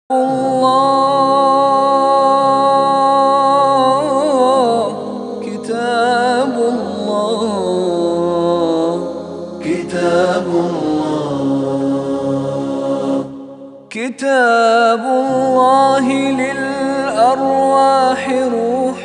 الله كتاب الله كتاب الله كتاب الله للأرواح روح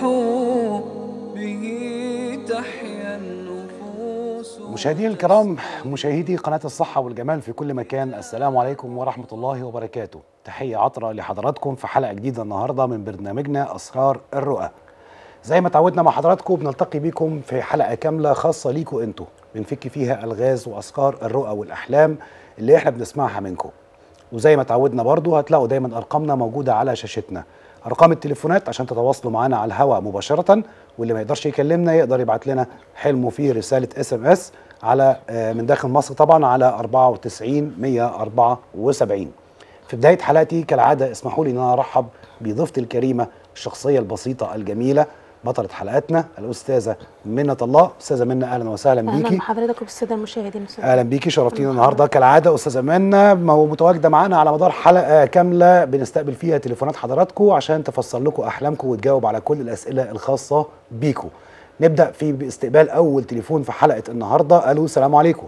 به تحيا النفوس مشاهدينا الكرام مشاهدي قناة الصحة والجمال في كل مكان السلام عليكم ورحمة الله وبركاته تحية عطرة لحضراتكم في حلقة جديدة النهاردة من برنامجنا أسرار الرؤى زي ما تعودنا مع حضراتكم بنلتقي بيكم في حلقة كاملة خاصة ليكم انتوا بنفك فيها ألغاز وأسرار الرؤى والأحلام اللي احنا بنسمعها منكم وزي ما تعودنا برضو هتلاقوا دايما أرقامنا موجودة على شاشتنا أرقام التليفونات عشان تتواصلوا معنا على الهواء مباشرة واللي ما يقدرش يكلمنا يقدر يبعت لنا حلمه في رسالة اس ام اس على آه، من داخل مصر طبعا على 94 174 في بداية حلقتي كالعادة اسمحوا لي ان انا ارحب بضيفتي الكريمة الشخصية البسيطة الجميلة بطلة حلقتنا الأستاذة منة الله أستاذة منة أهلا وسهلا اهلا بيكي بحضرتك وبالساده المشاهدين أستاذ. اهلا بيكي شرفتينا النهارده كالعاده استاذه منى مو- متواجده معانا على مدار حلقه كامله بنستقبل فيها تليفونات حضراتكم عشان تفسر لكم احلامكم وتجاوب على كل الاسئله الخاصه بيكم نبدا في باستقبال اول تليفون في حلقه النهارده الو السلام عليكم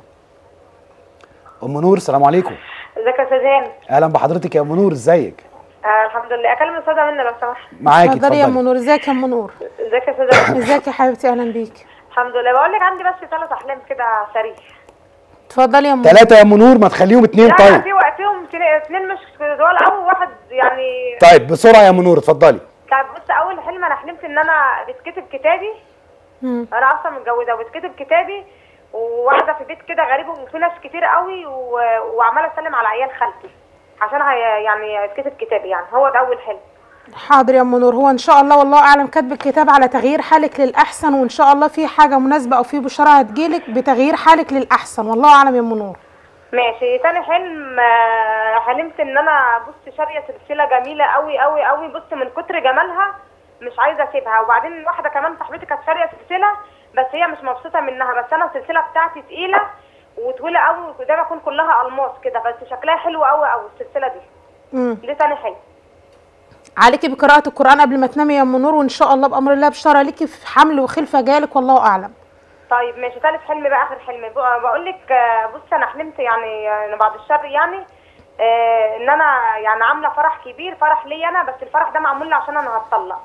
ام نور السلام عليكم ازيك يا استاذ هاني اهلا بحضرتك يا ام نور ازيك آه الحمد لله اكلم الاستاذه منى لو سمحت معاكي اتفضلي يا ام اتفضلي نور ازيك يا ام نور ازيك يا استاذه منى؟ ازيك يا حبيبتي اهلا بيك الحمد لله بقول لك عندي بس ثلاث احلام كده سريع اتفضلي يا ام نور ثلاثه يا ام نور ما تخليهم اتنين لا طيب في وقتهم اثنين مش دول او واحد يعني طيب بسرعه يا ام نور اتفضلي طب بص اول حلم انا حلمت ان انا بتكتب كتابي مم. انا اصلا متجوزه وبتكتب كتابي وقاعده في بيت كده غريب وفي ناس كتير قوي و... وعماله اسلم على عيال خالتي عشان هي يعني يتكتب كتابي يعني هو ده اول حلم حاضر يا ام نور هو ان شاء الله والله اعلم كاتب الكتاب على تغيير حالك للاحسن وان شاء الله في حاجه مناسبه او في بشاره هتجيلك بتغيير حالك للاحسن والله اعلم يا ام نور ماشي تاني حلم آه، حلمت ان انا بص شاريه سلسله جميله قوي قوي قوي بص من كتر جمالها مش عايزه اسيبها وبعدين واحده كمان صاحبتي كانت شاريه سلسله بس هي مش مبسوطه منها بس انا السلسله بتاعتي تقيله وطويله قوي وزي ما تكون كلها الماس كده بس شكلها حلو قوي قوي السلسله دي مم. دي تاني حلم عليكي بقراءه القران قبل ما تنامي يا ام نور وان شاء الله بامر الله بشاره ليكي في حمل وخلفه جالك والله اعلم طيب ماشي تالت حلم بقى اخر حلم بق- بقول لك آه، بص انا حلمت يعني يعني بعد الشر يعني آه، ان انا يعني عامله فرح كبير فرح ليا انا بس الفرح ده معمول لي عشان انا هتطلق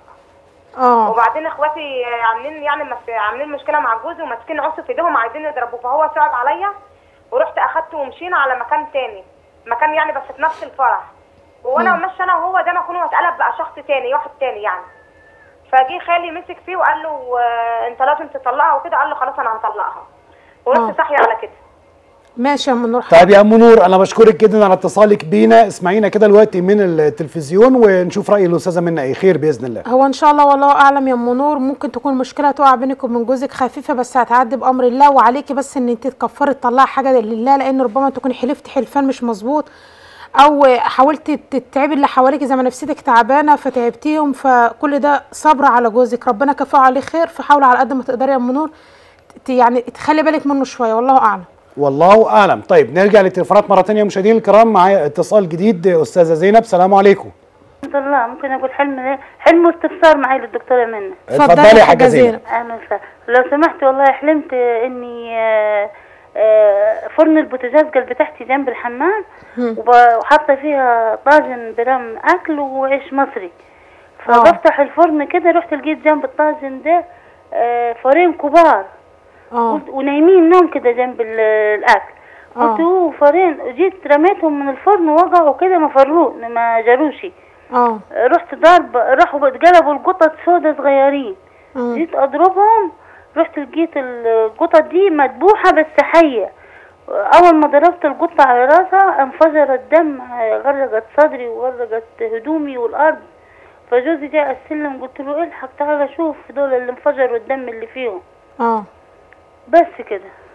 اه وبعدين اخواتي عاملين يعني مس- عاملين مشكله مع جوزي وماسكين عصي في ايديهم عايزين يضربوه فهو صعب عليا ورحت اخدته ومشينا على مكان تاني مكان يعني بس في نفس الفرح وانا ماشيه انا وهو زي ما اكون هو اتقلب بقى شخص تاني واحد تاني يعني فجه خالي مسك فيه وقال له آه، انت لازم تطلقها وكده قال له خلاص انا هطلقها آه. ورحت صاحيه على كده ماشي يا ام نور طيب يا ام نور انا بشكرك جدا على اتصالك بينا اسمعينا كده دلوقتي من التلفزيون ونشوف راي الاستاذه منى ايه خير باذن الله هو ان شاء الله والله اعلم يا ام نور ممكن تكون مشكله تقع بينك وبين جوزك خفيفه بس هتعدي بامر الله وعليكي بس ان انت تكفري تطلعي حاجه لله لان ربما تكوني حلفتي حلفان مش مظبوط او حاولتي تتعبي اللي حواليك زي ما نفسيتك تعبانه فتعبتيهم فكل ده صبر على جوزك ربنا كفاه عليه خير فحاولي على قد ما تقدري يا ام نور ت- يعني تخلي بالك منه شويه والله اعلم والله اعلم طيب نرجع للتليفونات مره ثانيه مشاهدينا الكرام معايا اتصال جديد استاذه زينب سلام عليكم الحمد لله ممكن اقول حلم حلم واستفسار معي للدكتوره منى اتفضلي يا حاجه زينب اهلا وسهلا لو سمحت والله حلمت اني آه، آه، فرن البوتاجاز قلب تحتي جنب الحمام وب- وحاطه فيها طاجن برام اكل وعيش مصري فبفتح الفرن كده رحت لقيت جنب الطاجن ده آه، فارين كبار اه قلت- ونايمين نوم كده جنب ال- الاكل قلت آه. اوه فارين جيت رميتهم من الفرن وقعوا كده ما فروا ما جروشي اه رحت ضارب راحوا اتقلبوا القطط سودا صغيرين مم. جيت اضربهم رحت لقيت القطط دي مذبوحه بس حيه اول ما ضربت القطه على راسها انفجر الدم غرقت صدري وغرقت هدومي والارض فجوزي جاء السلم قلت له الحق تعالى شوف دول اللي انفجروا الدم اللي فيهم اه بس كده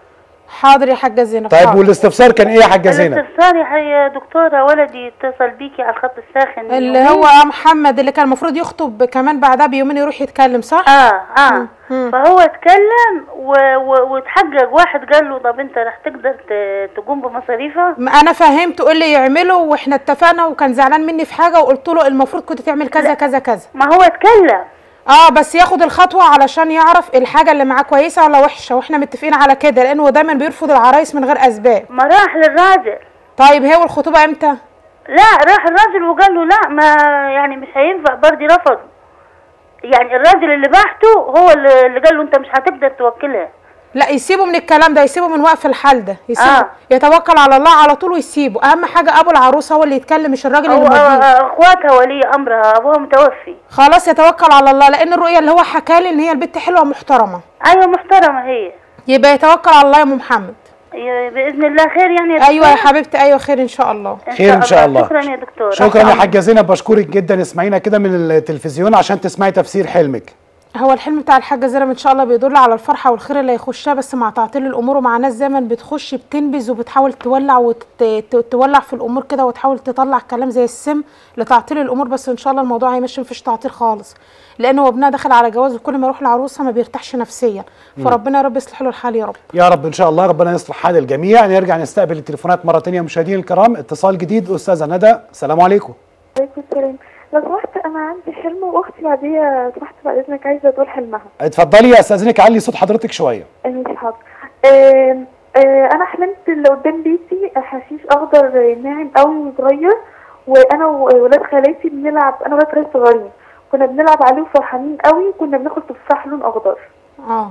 حاضر يا حاجه زينب طيب حاضر. والاستفسار كان ايه يا حاجه زينب الاستفسار يا دكتورة ولدي اتصل بيكي على الخط الساخن من اللي يومين. هو محمد اللي كان المفروض يخطب كمان بعدها بيومين يروح يتكلم صح اه اه مم. فهو اتكلم و... و... واتحجج واحد قال له طب انت رح تقدر ت... تقوم بمصاريفها ما انا فهمت قول لي يعمله واحنا اتفقنا وكان زعلان مني في حاجه وقلت له المفروض كنت تعمل كذا كذا كذا ما هو اتكلم اه بس ياخد الخطوه علشان يعرف الحاجه اللي معاه كويسه ولا وحشه واحنا متفقين على كده لانه هو دايما بيرفض العرايس من غير اسباب ما راح للراجل طيب هي والخطوبه امتى لا راح الراجل وقال له لا ما يعني مش هينفع برضه رفض يعني الراجل اللي بعته هو اللي اللي قال له انت مش هتقدر توكلها لا يسيبه من الكلام ده يسيبه من وقف الحال ده يسيبه آه. يتوكل على الله على طول ويسيبه اهم حاجه ابو العروسه هو اللي يتكلم مش الراجل هو اللي موديه آه، اخواتها ولي امرها ابوها متوفي خلاص يتوكل على الله لان الرؤيه اللي هو حكى لي ان هي البنت حلوه محترمه ايوه محترمه هي يبقى يتوكل على الله يا ام محمد ي- باذن الله خير يعني يا ايوه يا دكتورة؟ حبيبتي ايوه خير ان شاء الله خير إن شاء الله. شكرا يا دكتور شكرا يا حاجه زينب بشكرك جدا اسمعينا كده من التلفزيون عشان تسمعي تفسير حلمك هو الحلم بتاع الحاجه زينب ان شاء الله بيدل على الفرحه والخير اللي هيخشها بس مع تعطيل الامور ومع ناس دايما بتخش بتنبذ وبتحاول تولع وتولع في الامور كده وتحاول تطلع كلام زي السم لتعطيل الامور بس ان شاء الله الموضوع هيمشي مفيش تعطيل خالص لان هو ابنها داخل على جواز وكل ما يروح العروسه ما بيرتاحش نفسيا فربنا يا رب يصلح له الحال يا رب يا رب ان شاء الله ربنا يصلح حال الجميع نرجع نستقبل التليفونات مره تانية مشاهدينا الكرام اتصال جديد استاذه ندى السلام عليكم عليكم السلام لو سمحت انا عندي حلم واختي بعديها سمحت بعد اذنك عايزه تقول حلمها اتفضلي استاذنك علي صوت حضرتك شويه مش حاضر آم، آه، انا حلمت اللي قدام بيتي حشيش اخضر ناعم قوي وصغير وانا وولاد خالاتي بنلعب انا وولاد خالتي صغيرين كنا بنلعب عليه وفرحانين قوي كنا بناخد تفاح لون اخضر اه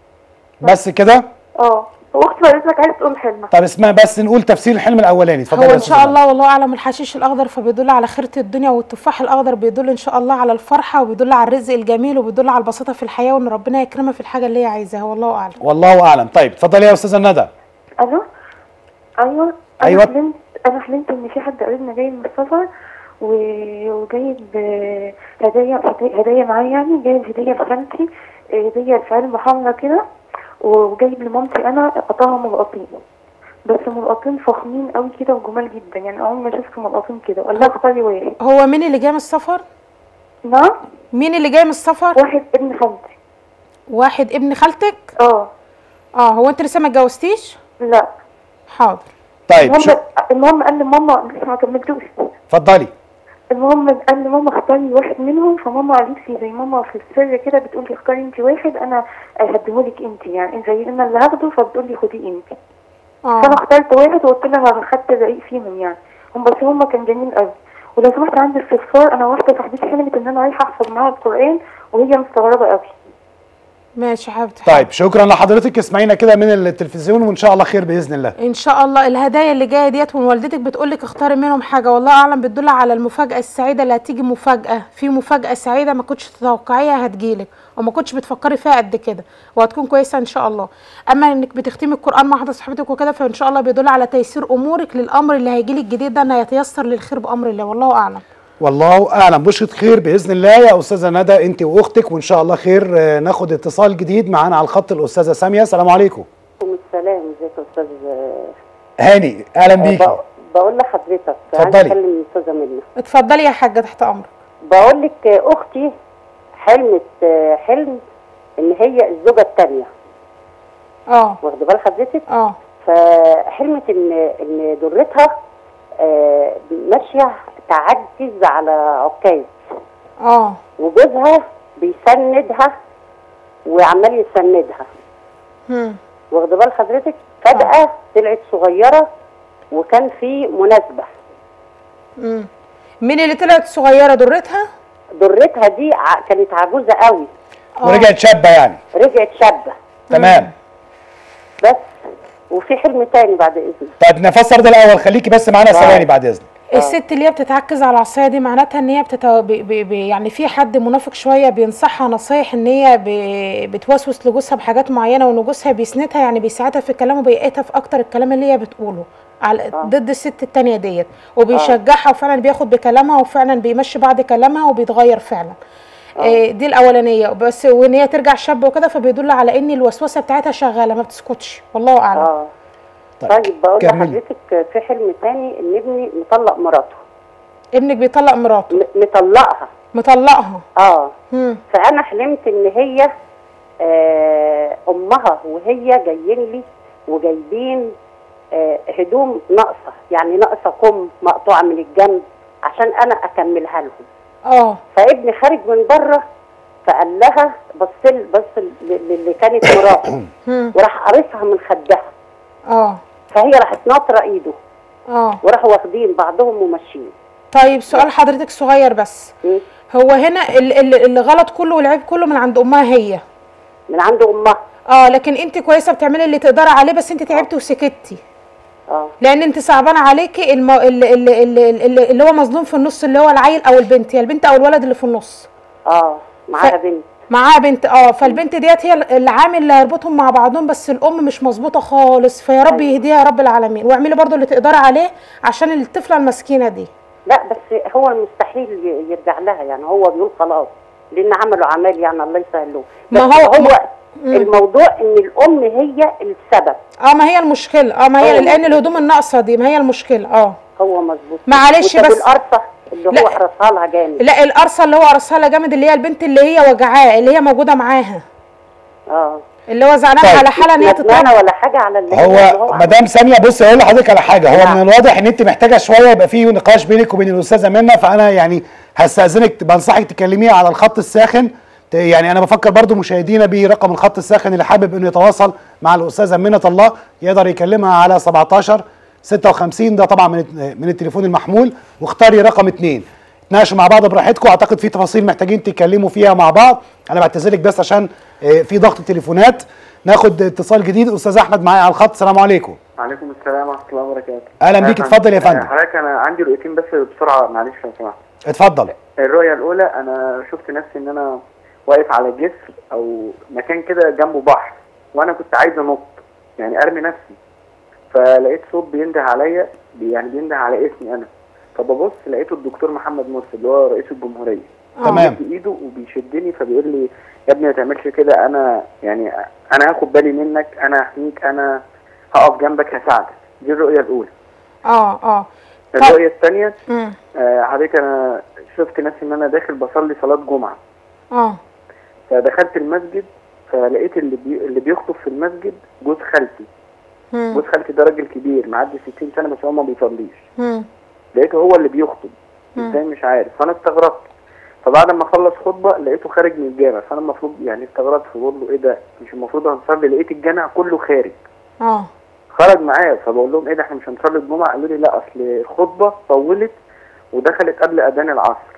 بس كده اه واختي بعد اذنك عايزه تقول حلمها طب اسمع بس نقول تفسير الحلم الاولاني اتفضلي هو يا ان شاء أستاذة الله والله اعلم الحشيش الاخضر فبيدل على خيرة الدنيا والتفاح الاخضر بيدل ان شاء الله على الفرحه وبيدل على الرزق الجميل وبيدل على البساطه في الحياه وان ربنا يكرمها في الحاجه اللي هي عايزاها والله اعلم والله اعلم طيب اتفضلي يا استاذه ندى الو ايوه انا أيوة. حلمت انا حلمت ان في حد قريبنا جاي من السفر و- وجايب آه، هدايا هدايا- هدايا معايا يعني جايب هديه لخالتي آه، هديه في علبه حمرا كده وجايب لمامتي انا قطعها ملقطين بس ملقطين فخمين قوي كده وجمال جدا يعني عمري ما شفت ملقطين كده ولا اختاري واحد هو مين اللي جاي من السفر نعم مين اللي جاي من السفر واحد ابن خالتي واحد ابن خالتك اه اه هو انت لسه ما اتجوزتيش لا حاضر طيب شو المهم المهم قال لماما لسه ما كملتوش اتفضلي المهم قال لماما اختاري واحد منهم فماما قالت لي زي ماما في السر كده بتقول لي اختاري انت واحد انا هديهولك انت يعني زي انا اللي هاخده فبتقول لي خديه انت اه فانا اخترت واحد وقلت لها خدت الرقيق فيهم يعني هم بس هم كان جميل قوي ولو سمحت عندي استفسار انا واحده صاحبتي حلمت ان انا رايحه احفظ معاها القران وهي مستغربه قوي ماشي يا حبيبتي طيب شكرا لحضرتك اسمعينا كده من التلفزيون وان شاء الله خير باذن الله ان شاء الله الهدايا اللي جايه ديت وان والدتك بتقول لك اختاري منهم حاجه والله اعلم بتدل على المفاجاه السعيده اللي هتيجي مفاجاه في مفاجاه سعيده ما كنتش تتوقعيها هتجيلك وما كنتش بتفكري فيها قد كده وهتكون كويسه ان شاء الله اما انك بتختمي القران مع واحده صاحبتك وكده فان شاء الله بيدل على تيسير امورك للامر اللي هيجيلك جديد ده انه يتيسر للخير بامر الله والله اعلم والله اعلم بشرة خير باذن الله يا استاذه ندى انت واختك وان شاء الله خير آه، ناخد اتصال جديد معانا على الخط الاستاذه ساميه السلام عليكم عليكم السلام ازيك يا استاذ هاني اهلا بيكي بق- بقول لحضرتك اتفضلي. عايز اكلم الاستاذه منى اتفضلي يا حاجه تحت امرك بقول لك اختي حلمت آه، حلم ان هي الزوجه الثانيه اه واخده بال حضرتك اه فحلمت ان ان درتها آه، ماشيه تعجز على عكاز اه وجوزها بيسندها وعمال يسندها هم. واخده بال حضرتك فجاه طلعت صغيره وكان في مناسبه مم. مين اللي طلعت صغيره درتها درتها دي ع- كانت عجوزه قوي ورجعت شابه يعني رجعت شابه تمام بس وفي حلم تاني بعد اذنك طيب نفسر ده الاول خليكي بس معانا ثواني بعد اذنك الست اللي هي بتتعكز على العصايه دي معناتها ان هي بتتو... ب... ب... ب... يعني في حد منافق شويه بينصحها نصايح ان هي ب... بتوسوس لجوزها بحاجات معينه وان جوزها بيسندها يعني بيساعدها في الكلام وبيقيتها في اكتر الكلام اللي هي بتقوله على ضد الست التانية ديت وبيشجعها وفعلا بياخد بكلامها وفعلا بيمشي بعد كلامها وبيتغير فعلا آه، دي الاولانيه بس وان هي ترجع شابه وكده فبيدل على ان الوسوسه بتاعتها شغاله ما بتسكتش والله اعلم اه طيب، طيب بقول كملي. لحضرتك في حلم تاني ان ابني مطلق مراته ابنك بيطلق مراته م- مطلقها مطلقها اه مم. فانا حلمت ان هي آه امها وهي جايين لي وجايبين آه هدوم ناقصه يعني ناقصه كم مقطوعه من الجنب عشان انا اكملها لهم اه فابني خارج من بره فقال لها بص ل- بص ل- للي كانت مراته مم. وراح قارصها من خدها اه فهي راحت ناطره ايده اه وراحوا واخدين بعضهم وماشيين طيب سؤال حضرتك صغير بس م? هو هنا ال- ال- اللي غلط كله والعيب كله من عند امها هي من عند امها اه لكن انت كويسه بتعملي اللي تقدري عليه بس انت تعبتي وسكتي اه لان انت صعبان عليكي الم... اللي, اللي, اللي, اللي هو مظلوم في النص اللي هو العيل او البنت يا البنت او الولد اللي في النص اه معاها ف- بنت معاها بنت اه فالبنت ديت هي العامل اللي هيربطهم مع بعضهم بس الام مش مظبوطه خالص فيا رب يهديها يا رب العالمين واعملي برضو اللي تقدري عليه عشان الطفله المسكينه دي لا بس هو المستحيل ي- يرجع لها يعني هو بيقول خلاص لان عملوا عمال يعني الله يسهل له ما بس هو- هو ما- الموضوع ان الام هي السبب اه ما هي المشكله اه ما هي أيوة. لان الهدوم الناقصه دي ما هي المشكله اه هو مظبوط معلش وطب بس- القرصه اللي لا. هو حرصها لها جامد لا القرصه اللي هو قرصها لها جامد اللي هي البنت اللي هي وجعاه اللي هي موجوده معاها اه اللي هو زعلان طيب. على حاله ان هي ندمانه تتربى ولا حاجه على اللي اللي هو عمله. مدام ساميه بص اقول لحضرتك على حاجه هو نعم. من الواضح ان انت محتاجه شويه يبقى في نقاش بينك وبين الاستاذه منى فانا يعني هستاذنك بنصحك تكلميها على الخط الساخن ت- يعني انا بفكر برضو مشاهدينا برقم الخط الساخن اللي حابب انه يتواصل مع الاستاذه منى الله يقدر يكلمها على 17 56 ده طبعا من من التليفون المحمول واختاري رقم 2 تناقشوا مع بعض براحتكم اعتقد في تفاصيل محتاجين تتكلموا فيها مع بعض انا بعتذرلك بس عشان آه، في ضغط تليفونات ناخد اتصال جديد استاذ احمد معايا على الخط السلام عليكم وعليكم السلام ورحمه الله وبركاته أهلا بيك، آه، اتفضل يا فندم. آه، حضرتك انا عندي رؤيتين بس بسرعه معلش لو سمحت اتفضل الرؤيه الاولى انا شفت نفسي ان انا واقف على جسر او مكان كده جنبه بحر وانا كنت عايز انط يعني ارمي نفسي فلقيت صوت بينده عليا بي- يعني بينده على اسمي انا فببص لقيته الدكتور محمد مرسي اللي هو رئيس الجمهوريه تمام مد ايده وبيشدني فبيقول لي يا ابني ما تعملش كده انا يعني انا هاخد بالي منك انا هحميك انا هقف جنبك هساعدك دي الرؤيه الاولى اه اه الرؤيه الثانيه امم آه، حضرتك انا شفت نفسي ان انا داخل بصلي صلاه جمعه اه فدخلت المسجد فلقيت اللي بي... اللي بيخطب في المسجد جوز خالتي مم. جوز خالتي ده راجل كبير معدي 60 سنه بس هو ما بيصليش مم. لقيته هو اللي بيخطب ازاي مش عارف فانا استغربت فبعد ما خلص خطبه لقيته خارج من الجامع فانا المفروض يعني استغربت فبقول له ايه ده مش المفروض هنصلي لقيت الجامع كله خارج اه خرج معايا فبقول لهم ايه ده احنا مش هنصلي الجمعه قالوا لي لا اصل الخطبه طولت ودخلت قبل اذان العصر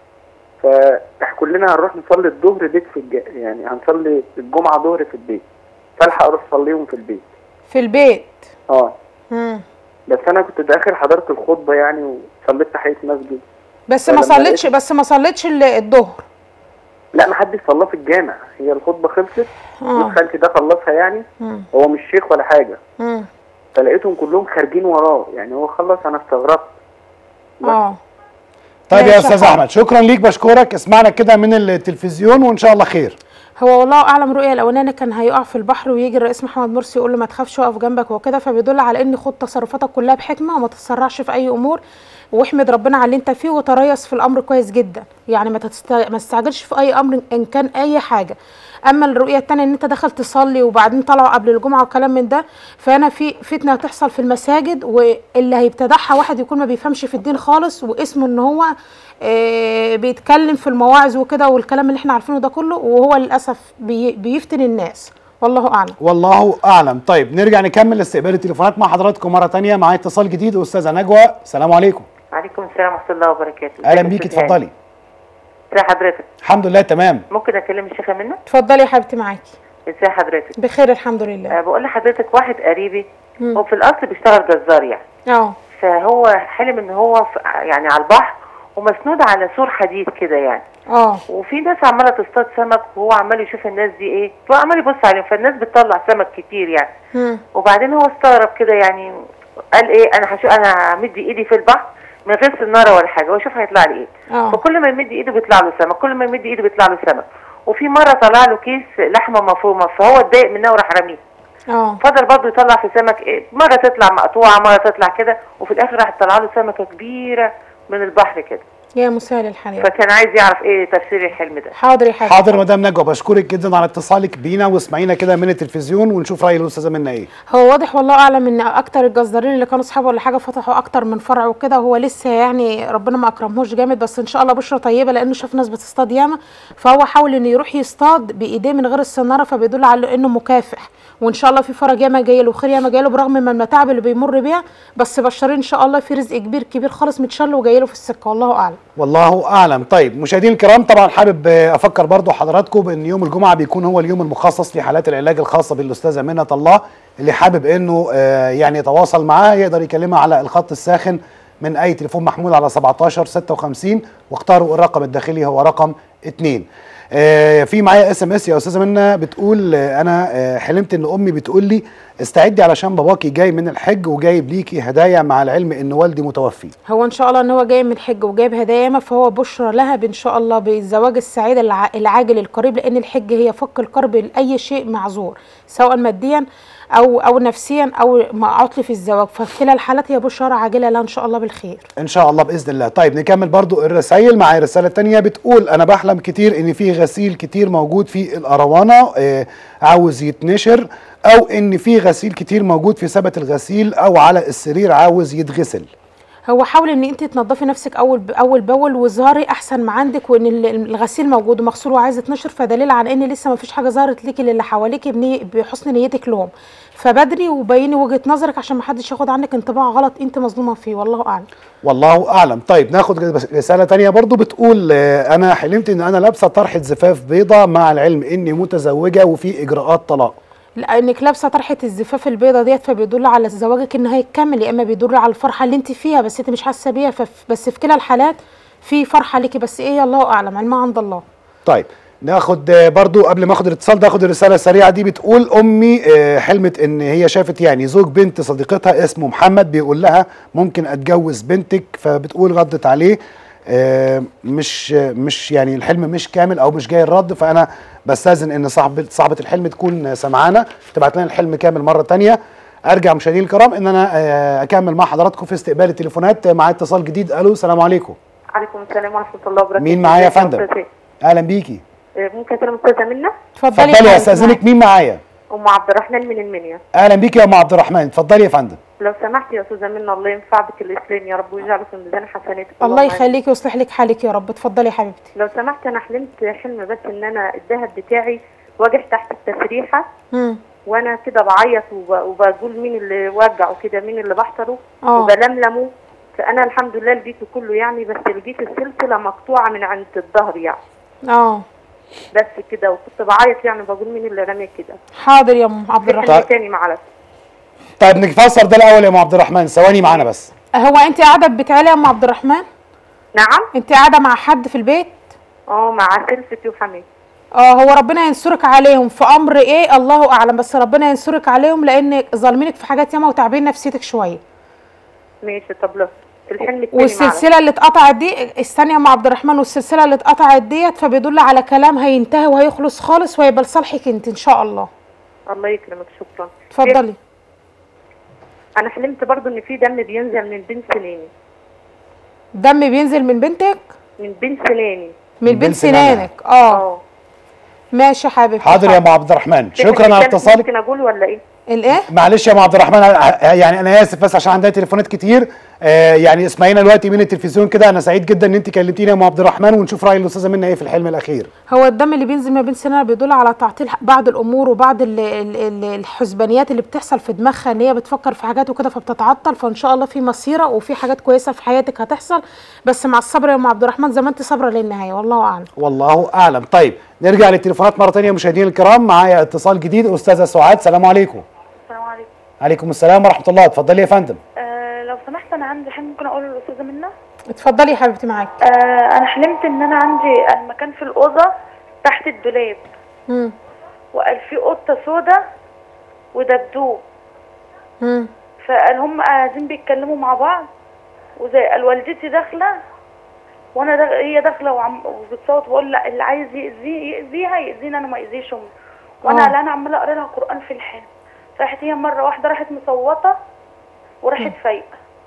فكلنا هنروح نصلي الظهر بيت في الج... يعني هنصلي الجمعه ظهر في البيت فالحق اروح اصليهم في البيت في البيت اه مم. بس انا كنت داخل حضرت الخطبه يعني وصليت تحيه مسجد بس ما فلما صليتش لقيت- بس ما صليتش ال- الظهر لا ما حدش صلاه في الجامع هي الخطبه خلصت اه جوز خالتي ده خلصها يعني مم. هو مش شيخ ولا حاجه مم. فلقيتهم كلهم خارجين وراه يعني هو خلص انا استغربت اه طيب يا ماشي استاذ حاضر. احمد شكرا ليك بشكرك اسمعنا كده من التلفزيون وان شاء الله خير هو والله اعلم رؤيا الاولاني كان هيقع في البحر ويجي الرئيس محمد مرسي يقول له ما تخافش واقف جنبك وكده فبيدل على ان خد تصرفاتك كلها بحكمه وما تتسرعش في اي امور واحمد ربنا على اللي انت فيه وتريث في الامر كويس جدا يعني ما تست... ما تستعجلش في اي امر ان كان اي حاجه اما الرؤيه الثانيه ان انت داخل تصلي وبعدين طلعوا قبل الجمعه وكلام من ده فانا في فتنه هتحصل في المساجد واللي هيبتدعها واحد يكون ما بيفهمش في الدين خالص واسمه ان هو آه، بيتكلم في المواعظ وكده والكلام اللي احنا عارفينه ده كله وهو للاسف بي بيفتن الناس والله اعلم والله اعلم طيب نرجع نكمل استقبال التليفونات مع حضراتكم مره تانية معايا اتصال جديد استاذه نجوى السلام عليكم عليكم السلام ورحمة الله وبركاته اهلا ازيك يا بيكي أستاذ هاني؟ اتفضلي ازي حضرتك الحمد لله تمام ممكن اكلم الشيخة منى اتفضلي يا حبيبتي معاكي ازي حضرتك بخير الحمد لله أه بقول لحضرتك واحد قريبي مم. هو في الاصل بيشتغل جزار يعني اه فهو حلم ان هو في يعني على البحر ومسنود على سور حديد كده يعني اه وفي ناس عماله تصطاد سمك وهو عمال يشوف الناس دي ايه هو عمال يبص عليهم فالناس بتطلع سمك كتير يعني مم. وبعدين هو استغرب كده يعني قال ايه انا هشوف انا مدي ايدي في البحر من غير سناره ولا حاجه واشوف هيطلع لي ايه اه فكل ما يمد ايده بيطلع له سمك كل ما يمد ايده بيطلع له سمك وفي مره طلع له كيس لحمه مفرومه فهو اتضايق منها وراح رميه اه فضل برضه يطلع في سمك إيه مره تطلع مقطوعه مره تطلع كده وفي الاخر راح تطلع له سمكه كبيره من البحر كده يا مسهل الحال يا رب. فكان عايز يعرف ايه تفسير الحلم ده حاضر يا حبيبتي حاضر مدام نجوى بشكرك جدا على اتصالك بينا واسمعينا كده من التلفزيون ونشوف راي الاستاذه منا ايه هو واضح والله اعلم ان اكتر الجزارين اللي كانوا اصحابه ولا حاجه فتحوا اكتر من فرع وكده هو لسه يعني ربنا ما اكرمهوش جامد بس ان شاء الله بشرى طيبه لانه شاف ناس بتصطاد ياما فهو حاول انه يروح يصطاد بايديه من غير السناره فبيدل على انه مكافح وان شاء الله في فرج ياما جاي له وخير ياما جاي له برغم من المتاعب اللي بيمر بيها بس بشرين ان شاء الله في رزق كبير كبير خالص متشل وجاي له في السكه والله اعلم والله اعلم طيب مشاهدينا الكرام طبعا حابب آه، افكر برضو حضراتكم بان يوم الجمعه بيكون هو اليوم المخصص لحالات العلاج الخاصه بالاستاذه منة الله اللي حابب انه آه، يعني يتواصل معاها يقدر يكلمها على الخط الساخن من اي تليفون محمول على 17 56 واختاروا الرقم الداخلي هو رقم 2 آه، في معايا اس ام اس يا استاذه منى بتقول آه، انا آه، حلمت ان امي بتقول لي استعدي علشان باباكي جاي من الحج وجايب ليكي هدايا مع العلم ان والدي متوفي هو ان شاء الله ان هو جاي من الحج وجايب هدايا ياما فهو بشرى لها بان شاء الله بالزواج السعيد الع- العاجل القريب لان الحج هي فك الكرب لاي شيء معذور سواء ماديا او او نفسيا او مع عطل في الزواج ففي كلا الحالات هي بشرى عاجله لها ان شاء الله بالخير ان شاء الله باذن الله طيب نكمل برضو الرسائل معايا رساله تانية بتقول انا بحلم كتير ان في غسيل كتير موجود في الاروانه آه عاوز يتنشر او ان في غسيل كتير موجود في سبت الغسيل او على السرير عاوز يتغسل هو حاول ان انت تنظفي نفسك اول باول باول وظهري احسن ما عندك وان ال- الغسيل موجود ومغسول وعايز يتنشر فدليل على ان لسه ما فيش حاجه ظهرت ليكي للي حواليكي بني- بحسن نيتك لهم فبدري وبيني وجهه نظرك عشان ما حدش ياخد عنك انطباع غلط انت مظلومه فيه والله اعلم والله اعلم طيب ناخد رساله تانية برضو بتقول آه انا حلمت ان انا لابسه طرحه زفاف بيضه مع العلم اني متزوجه وفي اجراءات طلاق لانك لابسه طرحه الزفاف البيضه ديت فبيدل على زواجك ان هيكمل يا اما بيدل على الفرحه اللي انت فيها بس انت مش حاسه بيها فف- بس في كلا الحالات في فرحه ليكي بس ايه الله اعلم علمها عند الله طيب ناخد آه، برضو قبل ما اخد الاتصال ده اخد الرساله السريعه دي بتقول امي آه، حلمت ان هي شافت يعني زوج بنت صديقتها اسمه محمد بيقول لها ممكن اتجوز بنتك فبتقول ردت عليه آه، مش آه، مش يعني الحلم مش كامل او مش جاي الرد فانا بستاذن ان صاحبه صاحبه الحلم تكون آه، سمعانا تبعت لنا الحلم كامل مره تانية ارجع مشاهدينا الكرام ان انا آه، اكمل مع حضراتكم في استقبال التليفونات آه، مع اتصال جديد الو السلام عليكم عليكم السلام ورحمة الله وبركاته مين معايا يا ازيك فندم؟ أستاذ إيه؟ اهلا بيكي آه، ممكن أكلم أستاذة منى اتفضلي اتفضلي يا استاذنك مين معايا أم عبد الرحمن من المنيا اهلا بيكي يا ام عبد الرحمن اتفضلي يا فندم لو سمحت يا أستاذة منى الله ينفع بك الإسلام يا رب ويجعله في ميزان حسناتك الله اللهم آمين. يخليكي ويصلح لك حالك يا رب اتفضلي يا حبيبتي لو سمحت أنا حلمت حلم بس إن أنا الذهب بتاعي واجع تحت التسريحة مم. وأنا كده بعيط وب- وبقول مين اللي وجعه كده مين اللي بحضره اه وبلملمه فأنا الحمد لله لقيته كله يعني بس لقيت السلسلة مقطوعة من عند الظهر يعني اه بس كده وكنت بعيط يعني بقول مين اللي رماه كده حاضر يا ام عبد في الرحمن حلم تاني معلش طيب نفسر ده الاول يا ام عبد الرحمن ثواني معانا بس هو انت قاعده ببيت عيله يا ام عبد الرحمن نعم انت قاعده مع حد في البيت اه مع سلفتي وحماتي اه هو ربنا ينصرك عليهم في امر ايه الله اعلم بس ربنا ينصرك عليهم لان ظالمينك في حاجات ياما وتعبين نفسيتك شويه ماشي طب لا الحلم التاني والسلسله اللي اتقطعت دي استني يا ام عبد الرحمن والسلسله اللي اتقطعت ديت فبيدل على كلام هينتهي وهيخلص خالص وهيبقى لصالحك انت ان شاء الله معلش. الله يكرمك شكرا اتفضلي انا حلمت برضو ان في دم بينزل من بين سناني دم بينزل من بنتك من بين سناني من بين بين سنانها. سنانك اه ماشي يا حبيبتي حاضر يا ام عبد الرحمن في شكرا على حاجة اتصالك ممكن اقول ولا ايه الايه معلش يا ام عبد الرحمن أنا- يعني انا اسف بس عشان عندنا تليفونات كتير آه يعني اسمعينا دلوقتي من التلفزيون كده انا سعيد جدا ان انت كلمتينا يا ام عبد الرحمن ونشوف راي الاستاذه منى ايه في الحلم الاخير هو الدم اللي بينزل ما بين سنانها بيدل على تعطيل بعض الامور وبعض ال- ال- ال- الحسبانيات اللي بتحصل في دماغها ان هي بتفكر في حاجات وكده فبتتعطل فان شاء الله في مسيره وفي حاجات كويسه في حياتك هتحصل بس مع الصبر يا ام عبد الرحمن زي ما انت صابره للنهايه والله اعلم والله اعلم طيب نرجع للتليفونات مره ثانيه مشاهدينا الكرام معايا اتصال جديد استاذه سعاد سلام عليكم السلام عليكم عليكم السلام ورحمه الله اتفضلي يا فندم آه لو سمحت انا عندي حلم ممكن اقوله للاستاذه منى اتفضلي يا حبيبتي معاكي آه انا حلمت ان انا عندي المكان في الاوضه تحت الدولاب مم. وقال في قطه سودا ودبدوب مم. فقال هم قاعدين بيتكلموا مع بعض وزي قال والدتي داخله وانا دا هي داخله وعم وبتصوت بقول لا اللي عايز يأذي يأذيها يأذيني انا ما يأذيش امي وانا آه. قلقانه عماله اقرا لها قران في الحلم راحت هي مره واحده راحت مصوته وراحت فايقه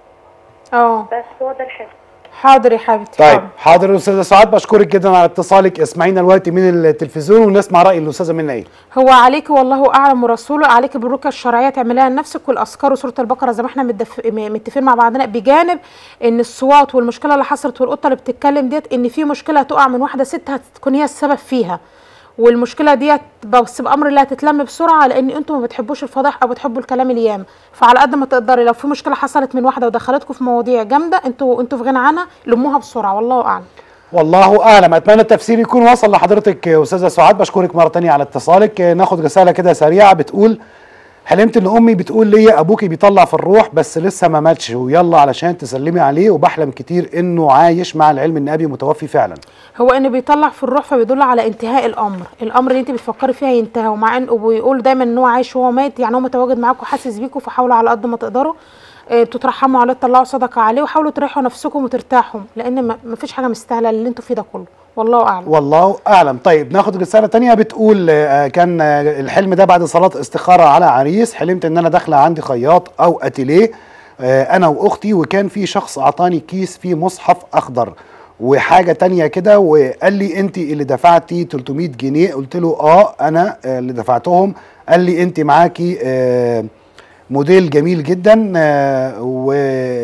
اه بس هو ده الحلم حاضر يا حبيبتي طيب حاضر. حاضر يا استاذه سعاد بشكرك جدا على اتصالك اسمعينا دلوقتي من التلفزيون ونسمع راي الاستاذه منى ايه هو عليك والله اعلم ورسوله عليك بالرقيه الشرعيه تعمليها لنفسك والاذكار وسوره البقره زي ما احنا متدف... م- متفقين مع بعضنا بجانب ان الصوات والمشكله اللي حصلت والقطه اللي بتتكلم ديت ان في مشكله هتقع من واحده ست هتكون هي السبب فيها والمشكله ديت بس بامر الله هتتلم بسرعه لان انتم ما بتحبوش الفضايح او بتحبوا الكلام اليام فعلى قد ما تقدري لو في مشكله حصلت من واحده ودخلتكم في مواضيع جامده انتوا انتوا في غنى عنها لموها بسرعه والله اعلم والله اعلم اتمنى التفسير يكون وصل لحضرتك يا استاذه سعاد بشكرك مره تانية على اتصالك ناخد رساله كده سريعه بتقول حلمت ان امي بتقول لي ابوكي بيطلع في الروح بس لسه ما ماتش ويلا علشان تسلمي عليه وبحلم كتير انه عايش مع العلم ان ابي متوفي فعلا هو ان بيطلع في الروح فبيدل على انتهاء الامر الامر اللي انت بتفكري فيها ينتهي ومع ان وبيقول دايما ان هو عايش وهو ميت يعني هو متواجد معاكم وحاسس بيكم فحاولوا على قد ما تقدروا آه، تترحموا عليه تطلعوا صدقه عليه وحاولوا تريحوا نفسكم وترتاحوا لان ما ما فيش حاجه مستاهله اللي انتوا فيه ده كله والله اعلم والله اعلم طيب ناخد رساله تانية بتقول آه، كان آه، الحلم ده بعد صلاه استخاره على عريس حلمت ان انا داخله عندي خياط او اتيليه آه، انا واختي وكان في شخص اعطاني كيس فيه مصحف اخضر وحاجه تانية كده وقال لي انت اللي دفعتي 300 جنيه قلت له اه انا آه، اللي دفعتهم قال لي انت معاكي آه، موديل جميل جدا آه، و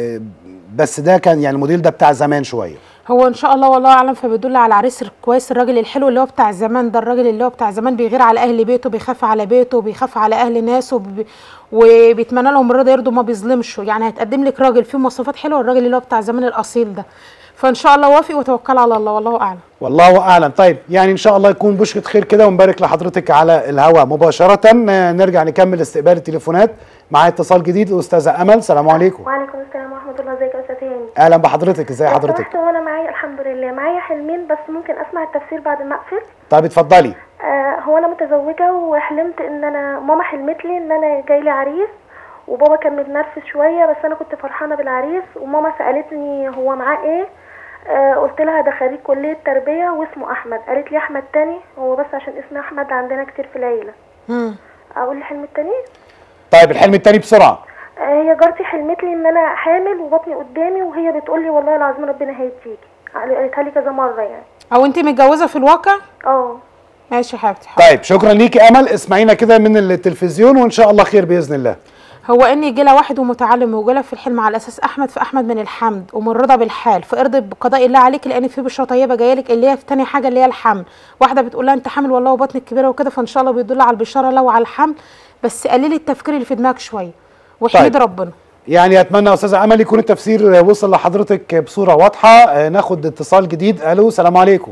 بس ده كان يعني الموديل ده بتاع زمان شويه هو ان شاء الله والله اعلم فبيدل على العريس الكويس الراجل الحلو اللي هو بتاع زمان ده الراجل اللي هو بتاع زمان بيغير على اهل بيته بيخاف على بيته بيخاف على اهل ناسه وبي- وبيتمنى لهم الرضا يرضوا ما بيظلمش يعني هيتقدم لك راجل فيه مواصفات حلوه الراجل اللي هو بتاع زمان الاصيل ده فان شاء الله وافق وتوكل على الله والله اعلم والله اعلم طيب يعني ان شاء الله يكون بشرة خير كده ونبارك لحضرتك على الهواء مباشره آه، نرجع نكمل استقبال التليفونات معايا اتصال جديد الاستاذه امل سلام عليكم وعليكم السلام ورحمة الله ازيك يا أستاذ هاني اهلا بحضرتك ازي لو حضرتك سمحت وانا معايا الحمد لله معايا حلمين بس ممكن اسمع التفسير بعد ما اقفل طيب اتفضلي آه هو انا متزوجة وحلمت ان انا ماما حلمت لي ان انا جاي لي عريس وبابا كان متنرفز شوية بس انا كنت فرحانة بالعريس وماما سألتني هو معاه ايه آه قلت لها ده خريج كلية تربية واسمه احمد قالت لي احمد تاني هو بس عشان اسم احمد عندنا كتير في العيلة اقول الحلم التاني طيب الحلم التاني بسرعه آه، هي جارتي حلمت لي ان انا حامل وبطني قدامي وهي بتقول لي والله العظيم ربنا هيديكي قالتها لي كذا مره يعني او انت متجوزه في الواقع اه ماشي يا حبيبتي طيب شكرا ليكي امل اسمعينا كده من التلفزيون وان شاء الله خير باذن الله هو ان يجي لها واحد ومتعلم ويجي لها في الحلم على اساس احمد فاحمد من الحمد ومن رضا بالحال فارضي بقضاء الله عليك لان في بشرى طيبه جايه لك اللي هي في تاني حاجه اللي هي الحمل واحده بتقول لها انت حامل والله وبطنك كبيره وكده فان شاء الله بيدل على البشاره لو على الحمل بس قللي التفكير اللي في دماغك شويه واحمد طيب. ربنا يعني اتمنى يا استاذه امل يكون التفسير وصل لحضرتك بصوره واضحه آه، ناخد اتصال جديد الو السلام عليكم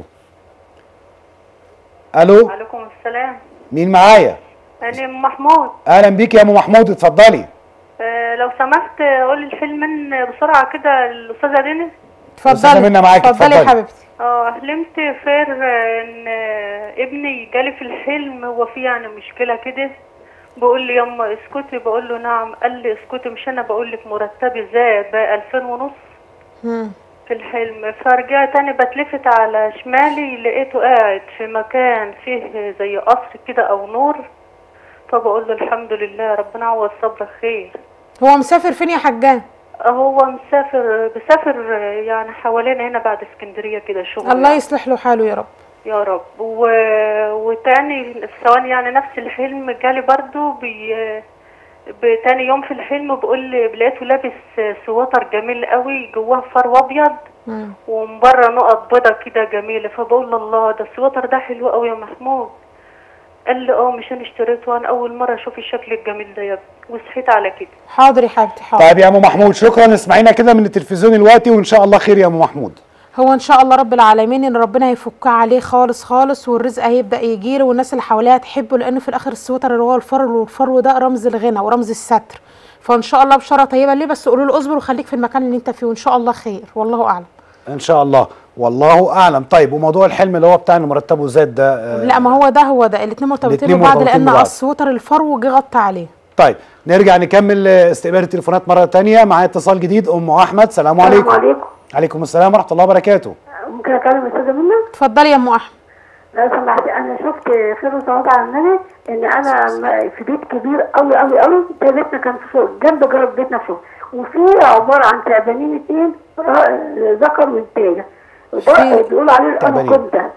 الو وعليكم السلام مين معايا انا ام محمود اهلا بيك يا ام محمود اتفضلي آه لو سمحت قولي الفيلم بسرعه كده الاستاذه دينيس أستاذة منى معاكي، اتفضلي يا اتفضلي. حبيبتي اه حلمت خير ان آه، ابني جالي في الحلم هو في يعني مشكله كده بقول لي يما اسكتي بقول له نعم قال لي اسكتي مش انا بقول لك مرتبي زاد بقى 2000 ونص في الحلم فرجعت تاني بتلفت على شمالي لقيته قاعد في مكان فيه زي قصر كده او نور فبقول له الحمد لله ربنا عوض صبرك خير هو مسافر فين يا حجان هو مسافر بسافر يعني حوالينا هنا بعد اسكندرية كده شغل الله يصلح له حاله يا رب يا رب و... وتاني ثواني يعني نفس الحلم جالي برضو بي... بتاني يوم في الحلم بقول لي لقيته لابس سواتر جميل قوي جواه فرو ابيض ومن بره نقط بيضة كده جميلة فبقول له الله ده السواتر ده حلو قوي يا محمود قال لي اه مش انا اشتريته وانا اول مرة اشوف الشكل الجميل ده يا ابني وصحيت على كده حاضر يا حبيبتي حاضر طيب يا ام محمود شكرا اسمعينا كده من التلفزيون الوقتي وان شاء الله خير يا ام محمود هو ان شاء الله رب العالمين ان ربنا هيفكها عليه خالص خالص والرزق هيبدا يجيله والناس اللي حواليه هتحبه لانه في الاخر السويتر اللي هو الفرو والفرو ده رمز الغنى ورمز الستر فان شاء الله بشاره طيبه ليه بس قولوا له اصبر وخليك في المكان اللي انت فيه وان شاء الله خير والله اعلم ان شاء الله والله اعلم طيب وموضوع الحلم اللي هو بتاع ان مرتبه زاد ده آه، لا ما هو ده هو ده الاثنين مرتبطين الاتنين ببعض مرتبطين لان ببعض. السويتر الفرو جه غطى عليه طيب نرجع نكمل آه، استقبال التليفونات مره تانية معايا اتصال جديد ام احمد سلام السلام عليكم عليكم عليكم السلام ورحمه الله وبركاته ممكن اكلم الاستاذه منى اتفضلي يا ام احمد لو سمحتي انا شفت خير وصواب على النبي ان انا م- في بيت كبير قوي قوي قوي ده بيتنا كان في شغل جنب جرب بيتنا في شغل وفي عباره عن تعبانين اتنين را- ذكر وانتاجه وده بيقولوا عليه تعبانين. الاناكوندا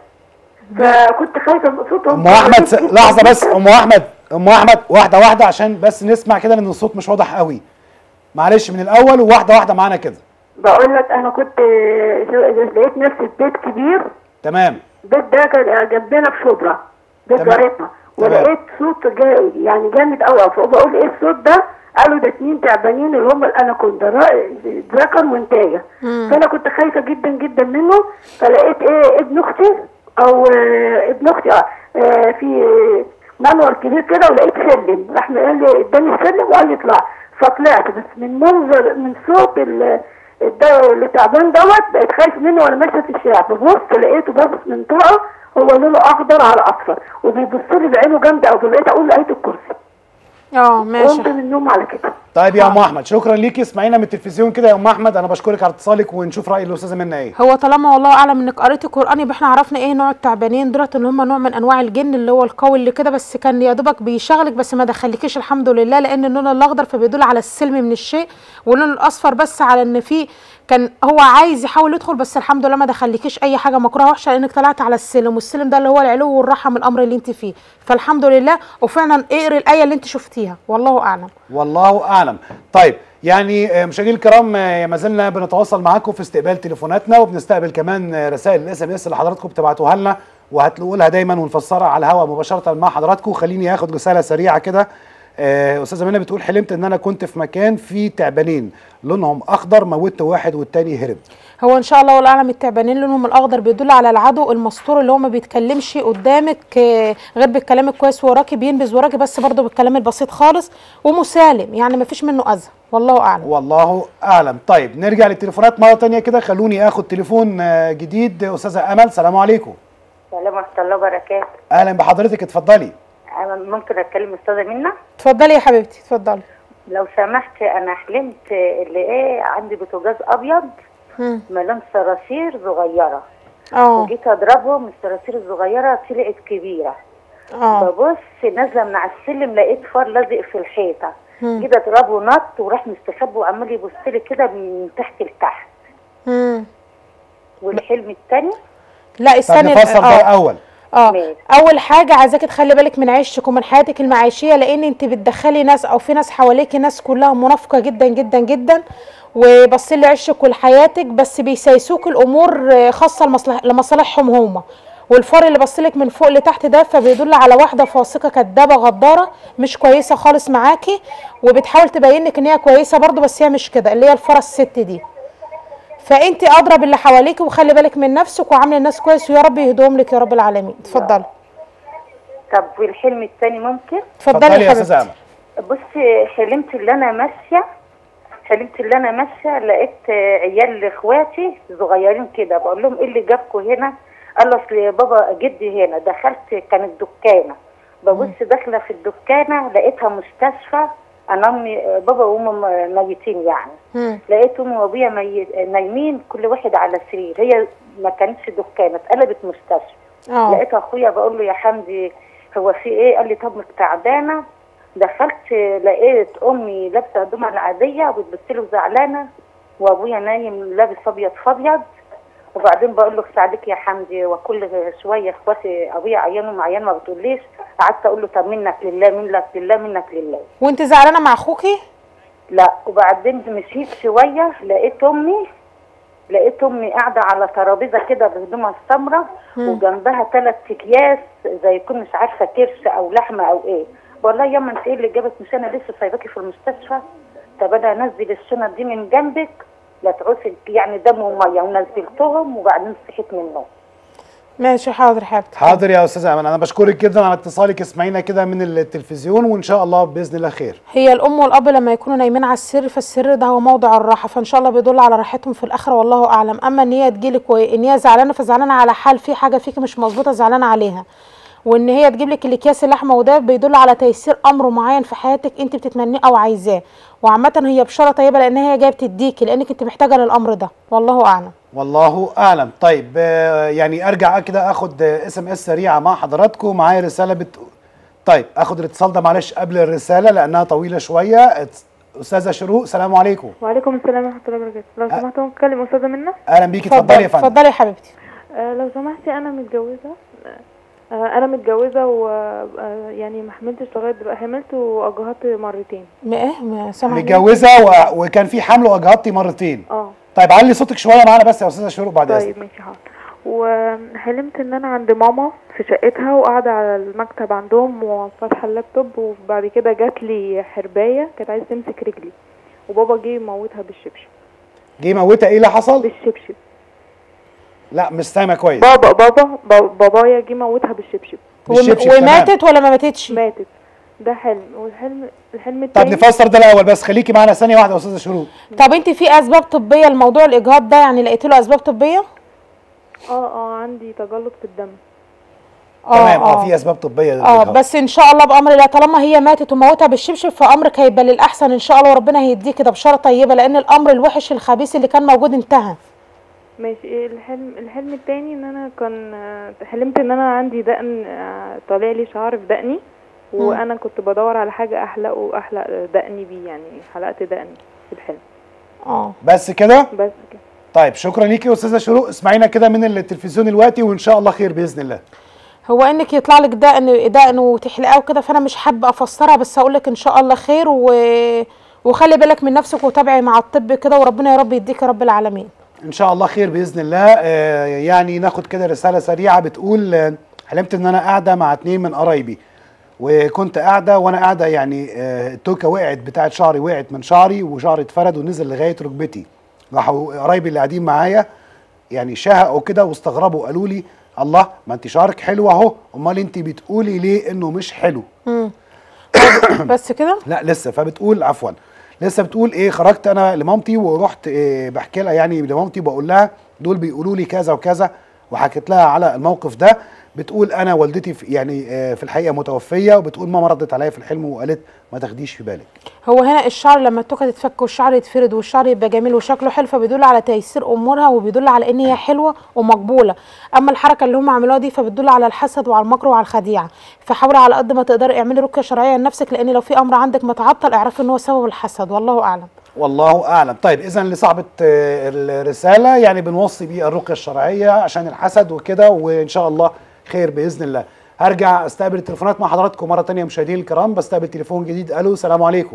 فكنت خايفه من صوتهم ام احمد س... لحظه بس ام احمد ام احمد واحده واحده عشان بس نسمع كده لان الصوت مش واضح قوي معلش من الاول وواحده واحده معانا كده بقول لك انا كنت لقيت نفسي في بيت كبير تمام البيت ده كان جنبنا في شبرا بيت تمام. جارتنا تمام. ولقيت صوت جا يعني جامد قوي فبقول ايه الصوت ده قالوا ده اتنين تعبانين اللي هم الاناكوندا را- ذكر وانتاجه مم. فانا كنت خايفه جدا جدا منه فلقيت ايه ابن اختي او آه، ابن اختي اه آه، في منور كبير كده ولقيت سلم راح قال لي اداني السلم وقال لي اطلع فطلعت بس من منظر من صوت ال الدواء اللي تعبان دوت بقيت خايف منه وانا ماشيه في الشارع ببص لقيته باصص من طاقه هو لونه اخضر على اصفر وبيبص لي بعينه جامده قوي بقيت اقول له ايه الكرسي اه ماشي قمت من النوم على كده طيب يا ام احمد شكرا ليكي اسمعينا من التلفزيون كده يا ام احمد انا بشكرك على اتصالك ونشوف راي الاستاذه منى ايه هو طالما والله اعلم انك قريتي قران يبقى احنا عرفنا ايه نوع التعبانين دولت ان هم نوع من انواع الجن اللي هو القوي اللي كده بس كان يا دوبك بيشغلك بس ما دخلكيش الحمد لله لان اللون الاخضر فبيدل على السلم من الشيء واللون الاصفر بس على ان في كان هو عايز يحاول يدخل بس الحمد لله ما دخلكيش اي حاجه مكروهه وحشه لانك طلعت على السلم والسلم ده اللي هو العلو والراحه من الامر اللي انت فيه فالحمد لله وفعلا اقري الايه اللي انت شفتيها والله اعلم والله اعلم طيب يعني آه، مشاهدينا الكرام آه، ما زلنا بنتواصل معاكم في استقبال تليفوناتنا وبنستقبل كمان آه، رسائل الاس ام اس اللي حضراتكم بتبعتوها لنا وهتلاقوا لها دايما ونفسرها على الهواء مباشره مع حضراتكم خليني اخد رساله سريعه كده آه، استاذه منى بتقول حلمت ان انا كنت في مكان فيه تعبانين لونهم اخضر موتت واحد والتاني هرب هو ان شاء الله والله اعلم التعبانين لونهم الاخضر بيدل على العدو المستور اللي هو ما بيتكلمش قدامك آه، غير بالكلام الكويس وراكي بينبذ وراكي بس برضه بالكلام البسيط خالص ومسالم يعني ما فيش منه اذى والله اعلم والله اعلم طيب نرجع للتليفونات مره تانية كده خلوني اخد تليفون آه، جديد استاذه امل سلام عليكم السلام ورحمة الله وبركاته اهلا بحضرتك اتفضلي أنا ممكن أتكلم أستاذة منى اتفضلي يا حبيبتي اتفضلي لو سمحت أنا حلمت اللي إيه عندي بوتاجاز أبيض مم. مليان صراصير صغيرة اه وجيت أضربه من الصراصير الصغيرة طلعت كبيرة اه ببص نازلة من على السلم لقيت فار لازق في الحيطة مم. جيت أضربه نط وراح مستخبي وعمال يبص لي كده من تحت لتحت مم. والحلم التاني لا طب استني نفسر ده اه الاول اه اول حاجه عايزاكي تخلي بالك من عيشتك ومن حياتك المعيشيه لان انت بتدخلي ناس او في ناس حواليكي ناس كلها منافقه جدا جدا جدا وبصين لعيشك ولحياتك بس بيسيسوك الامور آه، خاصه لمصلح لمصالحهم هم والفار اللي بصلك من فوق لتحت ده فبيدل على واحده فاسقه كدابه غداره مش كويسه خالص معاكي وبتحاول تبين لك ان هي كويسه برضو بس هي مش كده اللي هي الفاره الست دي فانت ادرى باللي حواليك وخلي بالك من نفسك وعامله الناس كويس ويا رب يهدوهم لك يا رب العالمين اتفضلي طب والحلم التاني ممكن اتفضلي يا حبيبتي بصي حلمت اللي انا ماشيه حلمت اللي انا ماشيه لقيت آه، عيال اخواتي صغيرين كده بقول لهم ايه اللي جابكم هنا قال اصل بابا جدي هنا دخلت كانت دكانه ببص داخله في الدكانه لقيتها مستشفى انا امي آه، بابا وامي ميتين يعني لقيت امي وابويا مي... نايمين كل واحد على سرير هي ما كانتش دكانه اتقلبت مستشفى اه. لقيت اخويا بقول له يا حمدي هو في ايه قال لي طب تعبانه دخلت لقيت امي لابسه هدومها العاديه وبتبص له زعلانه وابويا نايم لابس ابيض فابيض وبعدين بقول له اخس عليك يا حمدي وكل شويه اخواتي ابويا عيان عيان ما بتقوليش قعدت اقول له طب منك لله منك لله منك لله وانت زعلانه مع اخوكي لا وبعدين مشيت شويه لقيت امي لقيت امي قاعده على ترابيزه كده بهدومها السمراء مم. وجنبها ثلاث اكياس زي يكون مش عارفه كرش او لحمه او ايه بقول لها ياما انت ايه اللي جابك مش انا لسه سايباكي في المستشفى طب انا انزل الشنط دي من جنبك لا تعوزي يعني دم وميه ونزلتهم وبعدين صحيت من النوم ماشي حاضر حبيبتي حاضر يا استاذه امل انا بشكرك جدا على اتصالك اسمعينا كده من التلفزيون وان شاء الله باذن الله خير هي الام والاب لما يكونوا نايمين على السر فالسر ده هو موضع الراحه فان شاء الله بيدل على راحتهم في الاخره والله اعلم اما ان هي تجيلك وان هي زعلانه فزعلانه على حال في حاجه فيك مش مظبوطه زعلانه عليها وان هي تجيب لك الاكياس اللحمه وده بيدل على تيسير امر معين في حياتك انت بتتمنيه او عايزاه وعامه هي بشاره طيبه لان هي جايه بتديكي لانك انت محتاجه للامر ده والله اعلم والله اعلم طيب آه، يعني ارجع كده اخد اس ام اس سريعه مع حضراتكم معايا رساله بت... طيب اخد الاتصال ده معلش قبل الرساله لانها طويله شويه ات- استاذه شروق سلام عليكم وعليكم السلام ورحمة الله وبركاته لو سمحت ممكن اتكلم استاذة منى اهلا بيكي اتفضلي يا فندم اتفضلي يا حبيبتي آه لو سمحتي انا متجوزة آه انا متجوزة و آه يعني ما حملتش لغاية دلوقتي حملت واجهضت مرتين ما ايه ما سامع متجوزه و... وكان في حمل واجهضتي مرتين اه طيب علي صوتك شويه معانا بس يا استاذه شروق بعد اذنك طيب ماشي حاضر وحلمت ان انا عند ماما في شقتها وقاعدة على المكتب عندهم وفاتحة اللابتوب وبعد كده جات لي حرباية كانت عايزة تمسك رجلي وبابا جه يموتها بالشبشب جه موتها ايه اللي حصل بالشبشب لا مش سامع كويس بابا بابا با- بابايا جه موتها بالشبشب بالشبشب، تمام. وماتت ولا ما ماتتش ماتت ده حلم والحلم الحلم طب التاني نفسر ده الاول بس خليكي معانا ثانيه واحده يا استاذه شروق طب انت في اسباب طبيه لموضوع الاجهاض ده يعني لقيت له اسباب طبيه اه اه عندي تجلط في الدم تمام اه في اسباب طبيه اه للإجهاض. بس ان شاء الله بامر الله طالما هي ماتت وموتها بالشبشب فامرك هيبقى للاحسن ان شاء الله وربنا هيديه كده بشاره طيبه لان الامر الوحش الخبيث اللي كان موجود انتهى ماشي الحلم الحلم التاني ان انا كان آه، حلمت ان انا عندي دقن آه، طالع لي شعر في دقني وانا كنت بدور على حاجه احلقه احلق دقني بيه يعني حلقت دقني في الحلم اه بس كده بس كده طيب شكرا ليكي يا استاذه شروق اسمعينا كده من التلفزيون دلوقتي وان شاء الله خير باذن الله هو انك يطلع لك دقن دقن وتحلقها وكده فانا مش حابه افسرها بس هقول لك ان شاء الله خير و... وخلي بالك من نفسك وتابعي مع الطب كده وربنا يا رب يديك يا رب العالمين ان شاء الله خير باذن الله آه يعني ناخد كده رساله سريعه بتقول آه حلمت ان انا قاعده مع اتنين من قرايبي وكنت قاعده وانا قاعده يعني آه التوكه وقعت بتاعت شعري وقعت من شعري وشعري اتفرد ونزل لغايه ركبتي راحوا قرايبي اللي قاعدين معايا يعني شهقوا كده واستغربوا قالوا لي الله ما انت شعرك حلو اهو امال انت بتقولي ليه انه مش حلو مم. بس كده لا لسه فبتقول عفوا لسه بتقول ايه خرجت انا لمامتي ورحت إيه بحكي لها يعني لمامتي بقول لها دول بيقولوا لي كذا وكذا وحكيت لها على الموقف ده بتقول انا والدتي في يعني آه، في الحقيقه متوفيه وبتقول ماما ردت عليا في الحلم وقالت ما تاخديش في بالك هو هنا الشعر لما التوكه تتفك والشعر يتفرد والشعر يبقى جميل وشكله حلو فبيدل على تيسير امورها وبيدل على ان هي حلوه ومقبوله اما الحركه اللي هم عملوها دي فبتدل على الحسد وعلى المكر وعلى الخديعه فحاولي على قد ما تقدري اعملي رقيه شرعيه لنفسك لان لو في امر عندك متعطل اعرفي ان هو سبب الحسد والله اعلم والله اعلم طيب اذا لصاحبه آه، الرساله يعني بنوصي بيه الرقيه الشرعيه عشان الحسد وكده وان شاء الله خير باذن الله هرجع استقبل التليفونات مع حضراتكم مره تانية مشاهدينا الكرام بستقبل تليفون جديد الو السلام عليكم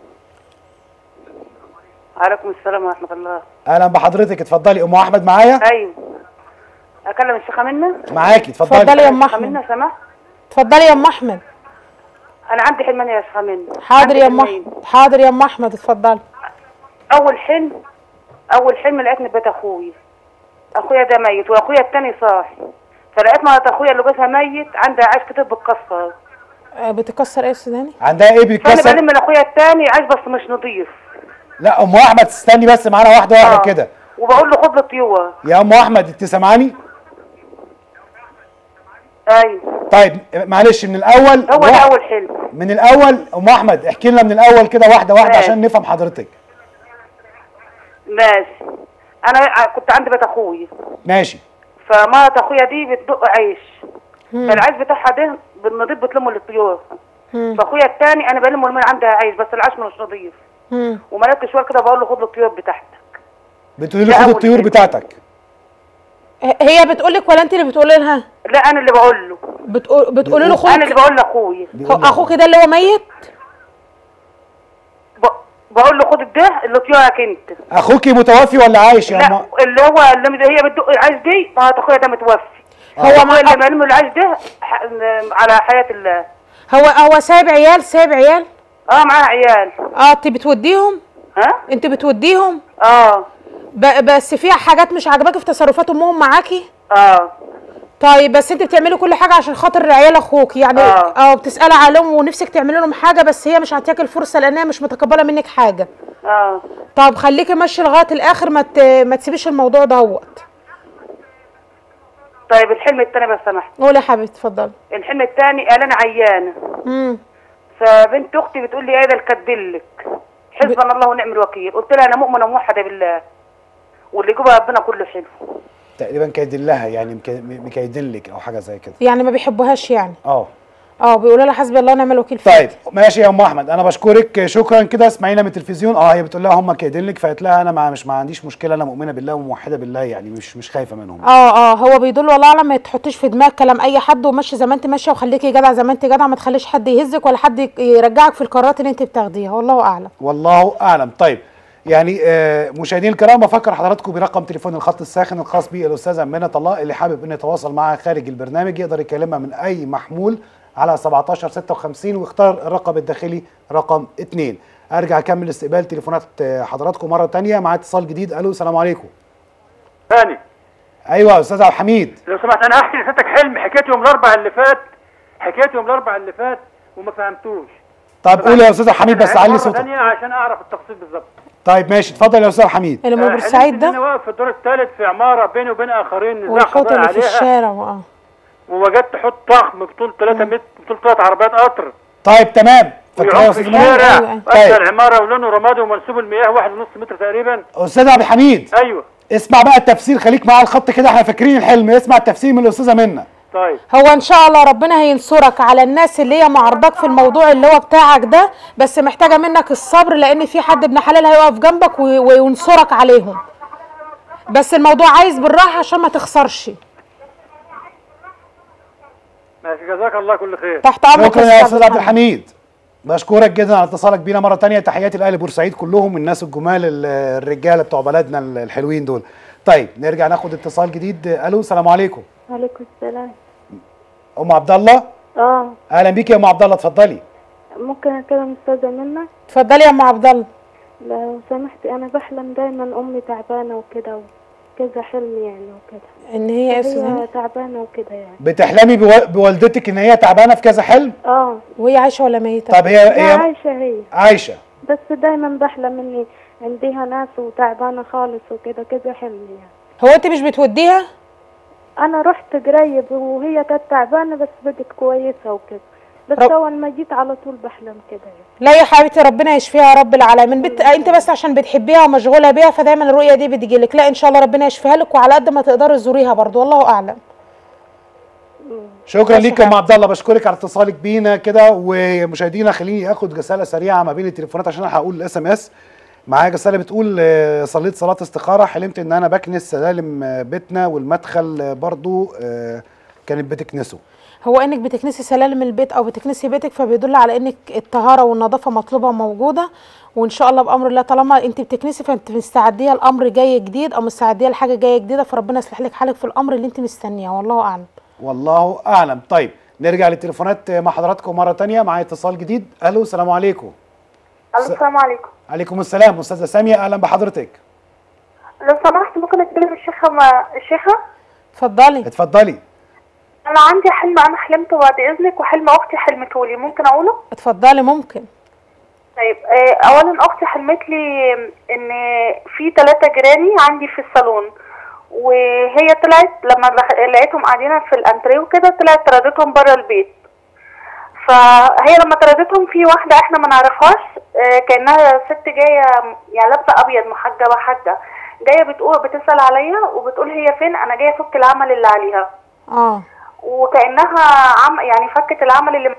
عليكم السلام ورحمة الله اهلا بحضرتك اتفضلي ام احمد معايا أيوة أكلم الشيخة منى معاكي اتفضلي اتفضلي يا ام الشيخة احمد منى سمحت اتفضلي يا ام احمد أنا عندي حلمين يا شيخة منى حاضر عندي يا ام حلمين. احمد حاضر يا ام احمد اتفضلي أول حلم أول حلم لقيتني في بيت أخوي أخويا ده ميت وأخويا التاني صاحي فلقيت مرات أخويا اللي جوزها ميت عندها عيش كتير بتكسر آه، بتكسر ايه يا سوداني عندها ايه فأنا بيتكسر بلم من أخويا التاني عيش بس مش نضيف لا ام احمد استني بس معانا واحده واحده كده وبقول له خد لي طيور يا ام احمد انت سامعاني أيوة طيب معلش من الاول هو ده واحد- أول حلم من الاول ام احمد احكي لنا من الاول كده واحده واحده ماشي. عشان نفهم حضرتك ماشي أنا كنت عند بيت أخوي ماشي فمرات أخويا دي بتدق عيش فالعيش بتاعها ده بالنضيف بتلمه للطيور فاخويا التاني انا بلمه من عندها عيش بس العيش مش نضيف مم. وما لقيتش شويه كده بقول له خد الطيور بتاعتك بتقولي له ده خد أول الطيور حلم. بتاعتك هي بتقول لك ولا انت اللي بتقولي لها لا انا اللي بقول له بتقول بتقولي له خد انا اللي بقول لاخويا هو اخوك ده اللي هو ميت بقول له خد ده اللي طيورك انت اخوكي متوفي ولا عايش يا لا ام اللي هو اللي هي بتدق العيش دي ما اخويا ده متوفي هو هو ما- اللي ملم العيش ده ح- على حياه الله هو هو سايب عيال سايب عيال اه معاه عيال اه انت بتوديهم ها انت بتوديهم اه ب- بس في حاجات مش عاجباكي في تصرفات امهم معاكي اه طيب بس انت بتعملي كل حاجه عشان خاطر عيال اخوك يعني آه. اه بتسالي عليهم ونفسك تعملي لهم حاجه بس هي مش هتاكل الفرصه لانها مش متقبله منك حاجه اه طب خليكي ماشيه لغايه الاخر ما ت- ما تسيبيش الموضوع دوت طيب الحلم التاني بس سمحت قولي يا حبيبتي اتفضلي الحلم التاني قال انا عيانه امم فبنت اختي بتقول لي ايه ده الكدلك حسبنا الله ونعم الوكيل قلت لها انا مؤمنه موحده بالله واللي جوه ربنا كله حلو تقريبا كايدين لها يعني مك- مكايدين لك او حاجه زي كده يعني ما بيحبوهاش يعني اه اه بيقولوا لها حسبي الله ونعم الوكيل فيك طيب ماشي يا ام احمد انا بشكرك شكرا كده اسمعينا من التلفزيون اه هي بتقول لها هم كايدين لك فقالت لها انا ما مش ما عنديش مشكله انا مؤمنه بالله وموحده بالله يعني مش مش خايفه منهم اه اه هو بيدل والله اعلم ما تحطيش في دماغك كلام اي حد ومشي زي ما انت ماشيه وخليكي جدع زي ما انت جدع ما تخليش حد يهزك ولا حد يرجعك في القرارات اللي انت بتاخديها والله اعلم والله اعلم طيب يعني آه مشاهدينا الكرام بفكر حضراتكم برقم تليفون الخط الساخن الخاص بالاستاذه منى الله اللي حابب انه يتواصل معها خارج البرنامج يقدر يكلمها من اي محمول على 1756 ويختار الرقم الداخلي رقم 2 ارجع اكمل استقبال تليفونات آه، حضراتكم مره تانية مع اتصال جديد الو السلام عليكم ثاني ايوه يا استاذ عبد الحميد لو سمحت انا هحكي لسيادتك حلم حكيت يوم الاربع اللي فات حكيت يوم الاربع اللي فات وما فهمتوش طب قول يا استاذ حميد بس أنا علي مرة صوتك ثانية عشان اعرف التفاصيل بالظبط طيب ماشي اتفضل يا استاذ حميد اللي من آه، بورسعيد حلمت إن ده انا واقف في الدور الثالث في عماره بيني وبين اخرين نزاع والحوت قضائي اللي في عليها الشارع اه ووجدت حوت ضخم بطول 3 متر بطول ثلاث عربيات قطر طيب تمام فاكرها يا ويعوم في استاذ محمد الشارع طيب وأدى العماره ولونه رمادي ومنسوب المياه واحد ونص متر تقريبا استاذ عبد الحميد ايوه اسمع بقى التفسير خليك معايا الخط كده احنا فاكرين الحلم اسمع التفسير من الاستاذه منى طيب هو ان شاء الله ربنا هينصرك على الناس اللي هي معارضاك في الموضوع اللي هو بتاعك ده بس محتاجه منك الصبر لان في حد ابن حلال هيقف جنبك وي- وينصرك عليهم بس الموضوع عايز بالراحه عشان ما تخسرش ماشي جزاك الله كل خير تحت امرك شكرا يا يا أستاذ استاذ عبد محمد. الحميد بشكرك جدا على اتصالك بينا مره تانية تحياتي لاهل بورسعيد كلهم الناس الجمال ال- الرجاله بتوع بلدنا ال- الحلوين دول طيب نرجع ناخد اتصال جديد الو السلام عليكم وعليكم السلام ام عبد الله اه اهلا بيك يا ام عبد الله اتفضلي ممكن اكلم استاذه منى اتفضلي يا ام عبد الله لو سمحتي انا بحلم دايما امي تعبانه وكده وكذا حلم يعني وكده ان هي يا أستاذة هي منى؟ تعبانه وكده يعني بتحلمي بو- بوالدتك ان هي تعبانه في كذا حلم اه وهي عايشه ولا ميته طب هي لا هي عايشه هي عايشه بس دايما بحلم اني عندها ناس وتعبانه خالص وكده كذا حلم يعني هو انت مش بتوديها انا رحت قريب وهي كانت تعبانه بس بقت كويسه وكده بس رب- اول ما جيت على طول بحلم كده يعني لا يا حبيبتي ربنا يشفيها يا رب العالمين بت... انت بس عشان بتحبيها ومشغوله بيها فدايما الرؤيه دي بتجيلك لا ان شاء الله ربنا يشفيها لك وعلى قد ما تقدري تزوريها برضو والله اعلم شكرا ليك يا ام عبد الله بشكرك على اتصالك بينا كده ومشاهدينا خليني اخد رساله سريعه ما بين التليفونات عشان انا هقول الاس ام اس معايا رساله بتقول آه، صليت صلاه استخاره حلمت ان انا بكنس سلالم آه، بيتنا والمدخل آه، برضو آه، كانت بتكنسه هو انك بتكنسي سلالم البيت او بتكنسي بيتك فبيدل على انك الطهاره والنظافه مطلوبه وموجوده وان شاء الله بامر الله طالما انت بتكنسي فانت مستعديه الامر جاي جديد او مستعديه لحاجه جايه جديده فربنا يصلح لك حالك في الامر اللي انت مستنياه والله اعلم والله اعلم طيب نرجع للتليفونات مع حضراتكم مره تانية معايا اتصال جديد الو السلام عليكم السلام عليكم عليكم السلام استاذه ساميه اهلا بحضرتك لو سمحت ممكن اتكلم الشيخة مع الشيخة اتفضلي اتفضلي انا عندي حلم انا حلمته بعد اذنك وحلم اختي حلمته لي ممكن اقوله اتفضلي ممكن طيب آه، اولا اختي حلمت لي ان في ثلاثة جيراني عندي في الصالون وهي طلعت لما لح- لقيتهم قاعدين في الانتريه وكده طلعت طردتهم بره البيت فهي لما طردتهم في واحدة احنا ما نعرفهاش آه، كأنها ست جاية يعني لابسة ابيض محجبة حاجة جاية بتقول بتسأل عليا وبتقول هي فين انا جاية افك العمل اللي عليها اه وكأنها عم يعني فكت العمل اللي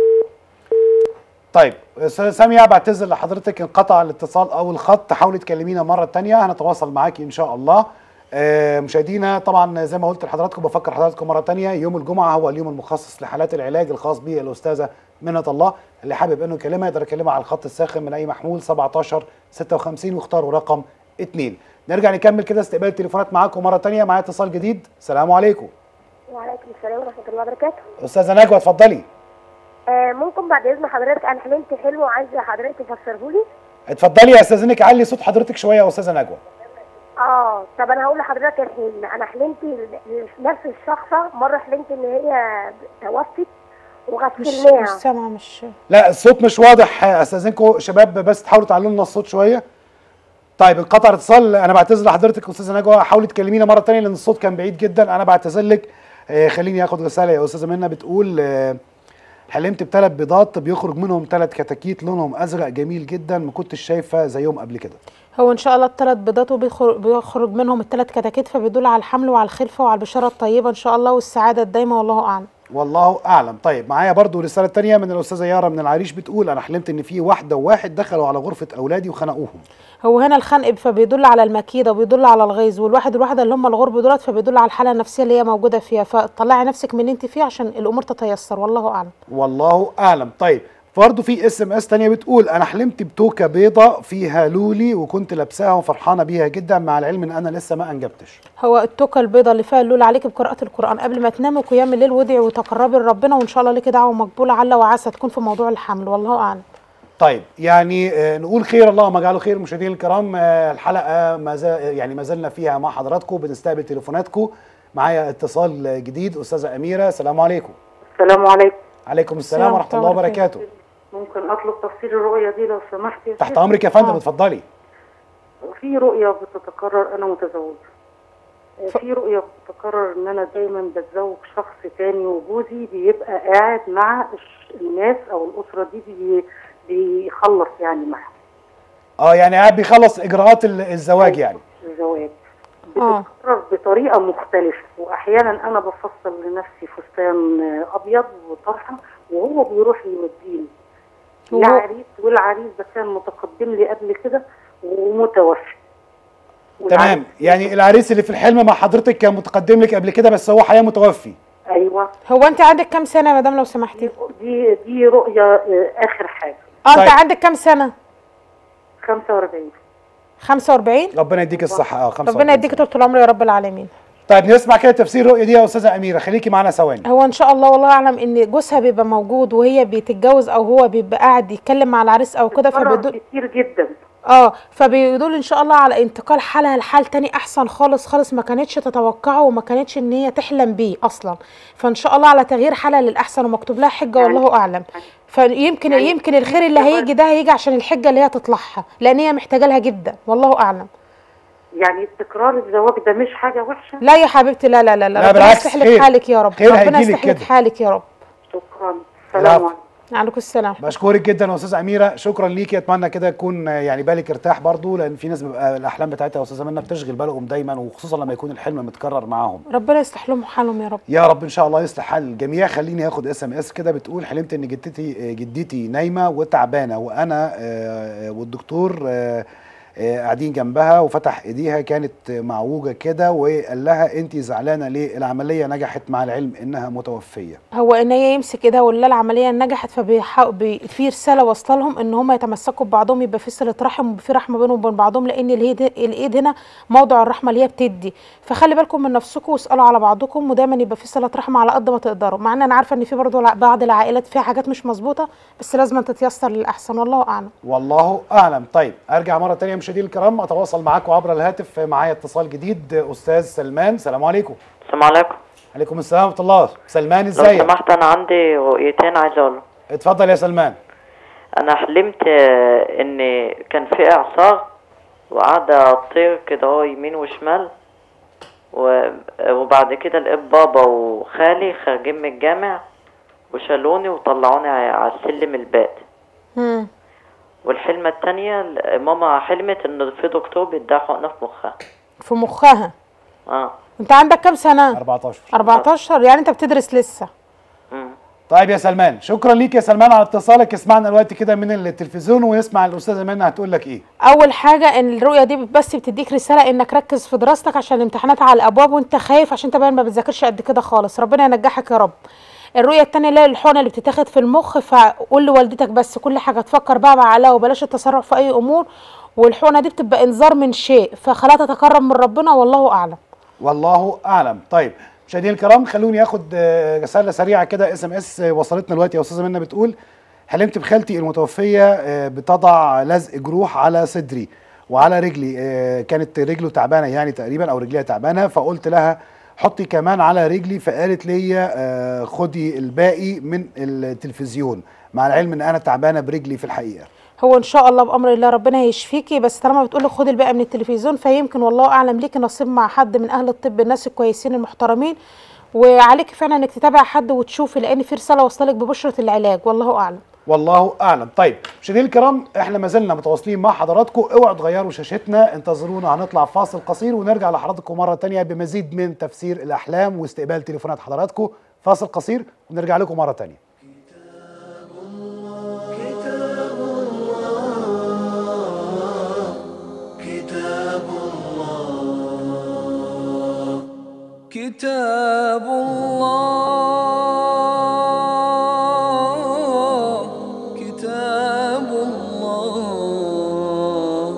طيب استاذه ساميه بعتذر لحضرتك انقطع الاتصال او الخط حاولي تكلمينا مره تانية هنتواصل معاكي ان شاء الله آه، مشاهدينا طبعا زي ما قلت لحضراتكم بفكر حضراتكم مره تانية يوم الجمعه هو اليوم المخصص لحالات العلاج الخاص بالاستاذه منة الله اللي حابب انه يكلمها يقدر يكلمها على الخط الساخن من اي محمول 17 56 واختاروا رقم 2 نرجع نكمل كده استقبال التليفونات معاكم مره تانية معايا اتصال جديد السلام عليكم وعليكم السلام ورحمة الله وبركاته استاذه نجوى اتفضلي آه ممكن بعد إذن حضرتك أنا حلمت حلم وعايزة حضرتك تفسره لي اتفضلي يا استاذنك علي صوت حضرتك شويه يا استاذه نجوى اه طب أنا هقول لحضرتك الحلم أنا حلمت ل- نفس الشخصة مرة حلمت إن هي توفت مش وغسلناها مش سامعه مش لا الصوت مش واضح استاذنكم شباب بس تحاولوا تعلوا لنا الصوت شويه طيب انقطع اتصال انا بعتذر لحضرتك استاذه نجوى حاولي تكلمينا مره تانية لان الصوت كان بعيد جدا انا بعتذر لك آه، خليني اخد رساله يا استاذه منى بتقول آه، حلمت بثلاث بيضات بيخرج منهم ثلاث كتاكيت لونهم ازرق جميل جدا ما كنتش شايفه زيهم قبل كده هو ان شاء الله الثلاث بيضات وبيخر- بيخرج منهم الثلاث كتاكيت فبيدل على الحمل وعلى الخلفه وعلى البشاره الطيبه ان شاء الله والسعاده الدايمه والله اعلم والله اعلم طيب معايا برضو رساله تانية من الاستاذه يارا من العريش بتقول انا حلمت ان في واحده وواحد دخلوا على غرفه اولادي وخنقوهم هو هنا الخنق فبيدل على المكيده وبيدل على الغيظ والواحد والواحده اللي هم الغرب دولت فبيدل على الحاله النفسيه اللي هي موجوده فيها فطلعي نفسك من اللي انت فيه عشان الامور تتيسر والله اعلم والله اعلم طيب برضه في اس ام اس تانية بتقول انا حلمت بتوكه بيضه فيها لولي وكنت لابساها وفرحانه بيها جدا مع العلم ان انا لسه ما انجبتش هو التوكه البيضاء اللي فيها اللول عليك بقراءه القران قبل ما تنامي وقيام الليل وادعي وتقربي لربنا وان شاء الله ليكي دعوه مقبوله عل وعسى تكون في موضوع الحمل والله اعلم طيب يعني آه، نقول خير اللهم اجعله خير مشاهدينا الكرام آه، الحلقه ما زال يعني ما زلنا فيها مع حضراتكم بنستقبل تليفوناتكم معايا اتصال جديد استاذه اميره السلام عليكم السلام عليكم عليكم السلام ورحمه الله وبركاته ممكن اطلب تفسير الرؤيه دي لو سمحت يا تحت شيخ؟ امرك يا فندم اتفضلي في رؤيه بتتكرر انا متزوجه في رؤيه بتتكرر ان انا دايما بتزوج شخص تاني وجوزي بيبقى قاعد مع الش- الناس او الاسره دي بي بيخلص يعني معاهم اه يعني قاعد بيخلص اجراءات ال- الزواج يعني الزواج بتتكرر بطريقه مختلفه واحيانا انا بفصل لنفسي فستان آه، ابيض وطرحه وهو بيروح يوديني وهو- العريس والعريس ده كان متقدم لي قبل كده ومتوفي تمام يعني العريس اللي في الحلم مع حضرتك كان متقدم لك قبل كده بس هو حاليا متوفي ايوه هو انت عندك كام سنه يا مدام لو سمحتي دي دي رؤيه آه، اخر حاجه اه انت طيب. عندك كام سنه 45 45 ربنا يديك الصحه اه 45 ربنا يديك طول العمر يا رب العالمين طيب نسمع كده تفسير الرؤيه دي يا استاذه اميره خليكي معانا ثواني هو ان شاء الله والله اعلم ان جوزها بيبقى موجود وهي بتتجوز او هو بيبقى قاعد يتكلم مع العريس او كده فبيدل كتير جدا اه فبيدل ان شاء الله على انتقال حالها لحال تاني احسن خالص خالص ما كانتش تتوقعه وما كانتش ان هي تحلم بيه اصلا فان شاء الله على تغيير حالها للاحسن ومكتوب لها حجه والله اعلم فيمكن يمكن الخير اللي هيجي ده هيجي عشان الحجه اللي هي تطلعها لان هي محتاجه لها جدا والله اعلم يعني تكرار الزواج ده مش حاجه وحشه لا يا حبيبتي لا لا لا, لا ربنا بالعكس، يصلح لك خير. حالك يا رب خير ربنا هيجيلك يصلح لك كده. حالك يا رب شكرا العفو. عليكم السلام بشكرك جدا يا استاذه اميره شكرا ليكي اتمنى كده يكون آه، يعني بالك ارتاح برضو لان في ناس بيبقى الاحلام بتاعتها يا استاذه منى بتشغل بالهم دايما وخصوصا لما يكون الحلم متكرر معاهم ربنا يصلح لهم حالهم يا رب يا رب ان شاء الله يصلح حال الجميع خليني اخد اس ام اس كده بتقول حلمت ان جدتي جدتي نايمه وتعبانه وانا آه، والدكتور آه، آه، قاعدين جنبها وفتح ايديها كانت معوجه كده وقال لها انت زعلانه ليه العمليه نجحت مع العلم انها متوفيه هو ان هي يمسك ايدها ولا العمليه نجحت فبي في رساله واصله لهم ان هم يتمسكوا ببعضهم يبقى في صله رحم ويبقى في رحمه بينهم وبين بعضهم لان اليد الايد هنا موضع الرحمه اللي هي بتدي فخلي بالكم من نفسكم واسالوا على بعضكم ودايما يبقى في صله رحم على قد ما تقدروا مع ان انا عارفه ان في برضه الع- بعض العائلات فيها حاجات مش مظبوطه بس لازم تتيسر للاحسن والله اعلم والله اعلم طيب ارجع مره تانية مشاهدينا الكرام اتواصل معاكم عبر الهاتف معايا اتصال جديد استاذ سلمان السلام عليكم السلام عليكم عليكم السلام ورحمه الله سلمان لو ازيك سمحت انا عندي رؤيتين عايز اقولهم اتفضل يا سلمان انا حلمت آه، ان كان في اعصار وقاعدة تطير كده هو يمين وشمال و- وبعد كده لقيت بابا وخالي خارجين من الجامع وشالوني وطلعوني ع- على السلم الباقي مم. والحلمة التانية ل- ماما حلمت ان في دكتور بيديها حقنة في مخها في مخها اه انت عندك كام سنه 14 14 يعني انت بتدرس لسه طيب يا سلمان شكرا ليك يا سلمان على اتصالك اسمعنا الوقت كده من التلفزيون ونسمع الاستاذه منى هتقول لك ايه اول حاجه ان الرؤيه دي بس بتديك رساله انك ركز في دراستك عشان الامتحانات على الابواب وانت خايف عشان انت باين ما بتذاكرش قد كده خالص ربنا ينجحك يا رب الرؤيه التانية اللي هي الحقنه اللي بتتاخد في المخ فقول لوالدتك بس كل حاجه تفكر بقى بعقلها وبلاش التسرع في اي امور والحقنه دي بتبقى انذار من شيء فخلاها تتقرب من ربنا والله اعلم والله اعلم طيب مشاهدينا الكرام خلوني اخد آه، رساله سريعه كده اس ام اس وصلتنا دلوقتي يا استاذه منى بتقول حلمت بخالتي المتوفيه آه، بتضع لزق جروح على صدري وعلى رجلي آه، كانت رجله تعبانه يعني تقريبا او رجليها تعبانه فقلت لها حطي كمان على رجلي فقالت لي آه، خدي الباقي من التلفزيون مع العلم ان انا تعبانه برجلي في الحقيقه هو ان شاء الله بامر الله ربنا هيشفيكي بس طالما بتقولي خدي الباقي من التلفزيون فيمكن والله اعلم ليكي نصيب مع حد من اهل الطب الناس الكويسين المحترمين وعليكي فعلا انك تتابعي حد وتشوفي لان في رساله واصله ببشره العلاج والله اعلم والله اعلم طيب مشاهدينا الكرام احنا ما زلنا متواصلين مع حضراتكم اوعوا تغيروا شاشتنا انتظرونا هنطلع فاصل قصير ونرجع لحضراتكم مره تانية بمزيد من تفسير الاحلام واستقبال تليفونات حضراتكم فاصل قصير ونرجع لكم مره تانية كتاب الله كتاب الله كتاب الله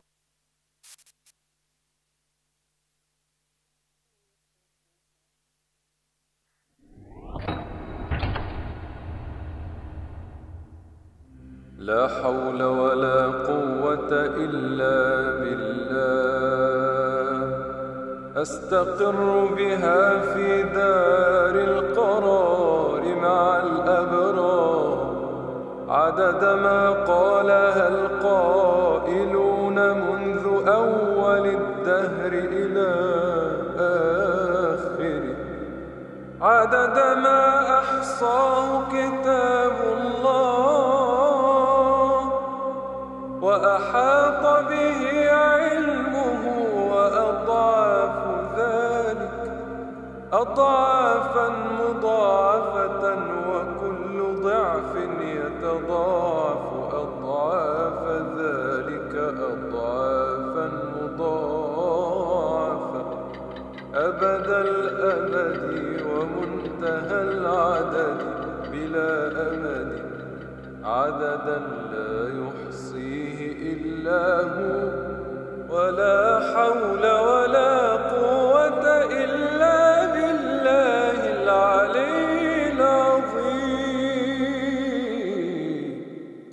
لا حول ولا قوة إلا بالله أستقر بها في دار القرار مع الأبرار عدد ما قالها القائلون منذ أول الدهر إلى آخره عدد ما أحصاه كتاب الله وأحاط به علمه وأضعاف ذلك أضعافا مضاعفة وكل ضعف يتضاعف أضعاف ذلك أضعافا مضاعفة أبد الأبد ومنتهى العدد بلا أمد عددا لا يحصيه إلا هو ولا حول ولا قوة إلا بالله العلي العظيم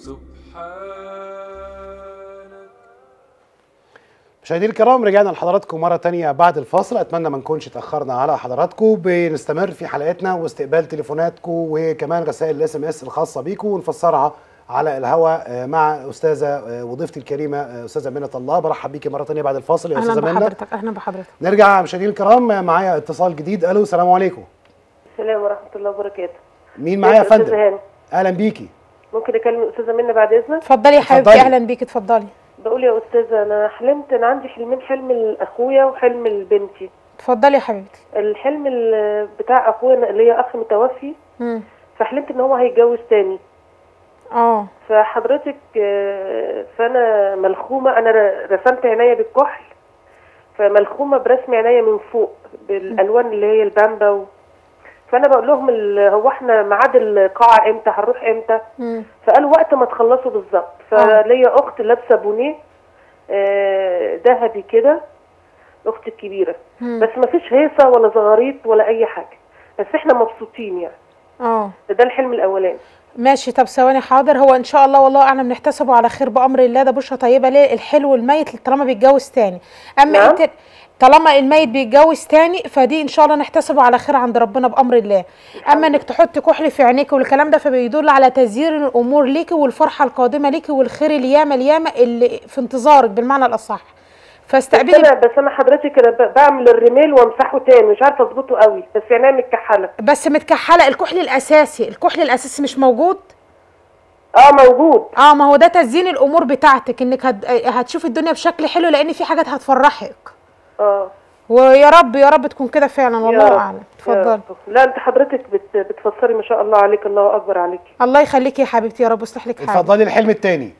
مشاهدينا الكرام رجعنا لحضراتكم مرة تانية بعد الفاصل أتمنى ما نكونش اتأخرنا على حضراتكم بنستمر في حلقتنا واستقبال تليفوناتكم وكمان رسائل الاس ام اس الخاصة بيكم ونفسرها على الهواء آه، مع أستاذة آه، وضيفتي الكريمة آه، أستاذة منة الله برحب بيكي مرة تانية بعد الفاصل يا اهلا أستاذة منة بحضرتك اهلا بحضرتك نرجع مشاهدينا الكرام معايا اتصال جديد ألو السلام عليكم السلام ورحمة الله وبركاته مين معايا يا أستاذة فندم؟ هاني أهلا بيكي ممكن أكلم الأستاذة منى بعد إذنك؟ اتفضلي يا حبيبتي اتفضلي. اهلا بيكي اتفضلي بقول يا أستاذة أنا حلمت أنا عندي حلمين حلم لأخويا وحلم لبنتي اتفضلي يا حبيبتي الحلم ال- بتاع أخويا اللي هي أخ متوفي مم. فحلمت إن هو هيتجوز تاني اه فحضرتك آه، فأنا ملخومة أنا ر- رسمت عينيا بالكحل فملخومة برسم عينيا من فوق بالألوان اللي هي البامبا و... فأنا بقول لهم ال- هو احنا ميعاد القاعة امتى هنروح امتى مم. فقالوا وقت ما تخلصوا بالظبط فليا اخت لابسه بونيه آه، ذهبي كده اختي الكبيره مم. بس ما فيش هيصه ولا زغاريط ولا اي حاجه بس احنا مبسوطين يعني اه ده الحلم الاولاني ماشي طب ثواني حاضر هو ان شاء الله والله اعلم نحتسبه على خير بامر الله ده بشرى طيبه ليه الحلو الميت طالما بيتجوز تاني اما نعم. انت طالما الميت بيتجوز تاني فدي ان شاء الله نحتسبه على خير عند ربنا بامر الله اما انك تحطي كحل في عينيك والكلام ده فبيدل على تزيين الامور ليكي والفرحه القادمه ليكي والخير الياما الياما اللي في انتظارك بالمعنى الاصح بس فاستقبلي انا بس انا حضرتك انا ب- بعمل الرميل وامسحه تاني مش عارفه اظبطه قوي بس عينيا متكحله بس متكحله الكحل الاساسي الكحل الاساسي مش موجود اه موجود اه ما هو ده تزيين الامور بتاعتك انك هت... هتشوفي الدنيا بشكل حلو لان في حاجات هتفرحك اه ويا رب يا رب تكون كده فعلا يا والله رب، اعلم يا اتفضلي رب. لا انت حضرتك بت... بتفسري ما شاء الله عليك الله اكبر عليك الله يخليكي يا حبيبتي يا رب يصلح لك حالك اتفضلي الحلم التاني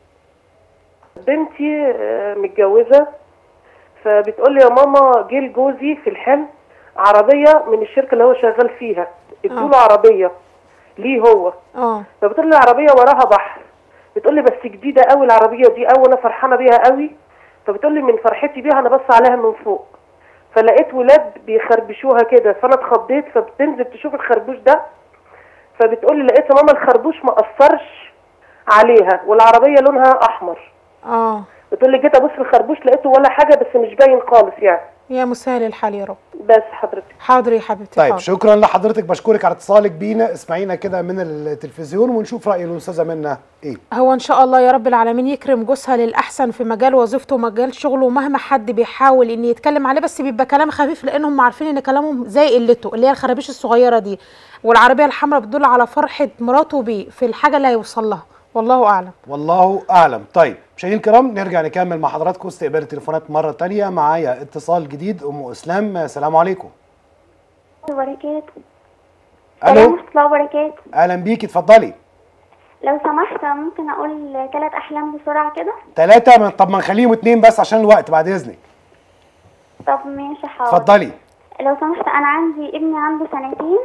بنتي آه، متجوزة فبتقول لي يا ماما جه لجوزي في الحلم عربية من الشركة اللي هو شغال فيها ادوله عربية ليه هو اه فبتقول لي العربية وراها بحر بتقول لي بس جديدة قوي العربية دي قوي انا فرحانة بيها قوي فبتقول لي من فرحتي بيها انا بص عليها من فوق فلقيت ولاد بيخربشوها كده فانا اتخضيت فبتنزل تشوف الخربوش ده فبتقول لي لقيت يا ماما الخربوش ما اثرش عليها والعربية لونها احمر اه بتقول لي جيت ابص الخربوش لقيته ولا حاجه بس مش باين خالص يعني يا مسهل الحال يا رب بس حضرتك حاضر يا حبيبتي طيب حاضر. شكرا لحضرتك بشكرك على اتصالك بينا اسمعينا كده من التلفزيون ونشوف راي الاستاذه منى ايه هو ان شاء الله يا رب العالمين يكرم جوزها للاحسن في مجال وظيفته ومجال شغله ومهما حد بيحاول ان يتكلم عليه بس بيبقى كلام خفيف لانهم عارفين ان كلامهم زي قلته اللي هي الخرابيش الصغيره دي والعربيه الحمراء بتدل على فرحه مراته بيه في الحاجه اللي هيوصل لها والله اعلم والله اعلم طيب مشاهدينا الكرام نرجع نكمل مع حضراتكم استقبال التليفونات مره تانية معايا اتصال جديد ام اسلام السلام عليكم وبركاته الو ورحمة الله وبركاته اهلا بيكي اتفضلي لو سمحت ممكن أقول ثلاث أحلام بسرعة كده ثلاثة من طب ما نخليهم اتنين بس عشان الوقت بعد اذنك طب ماشي حاضر اتفضلي لو سمحت أنا عندي ابني عنده سنتين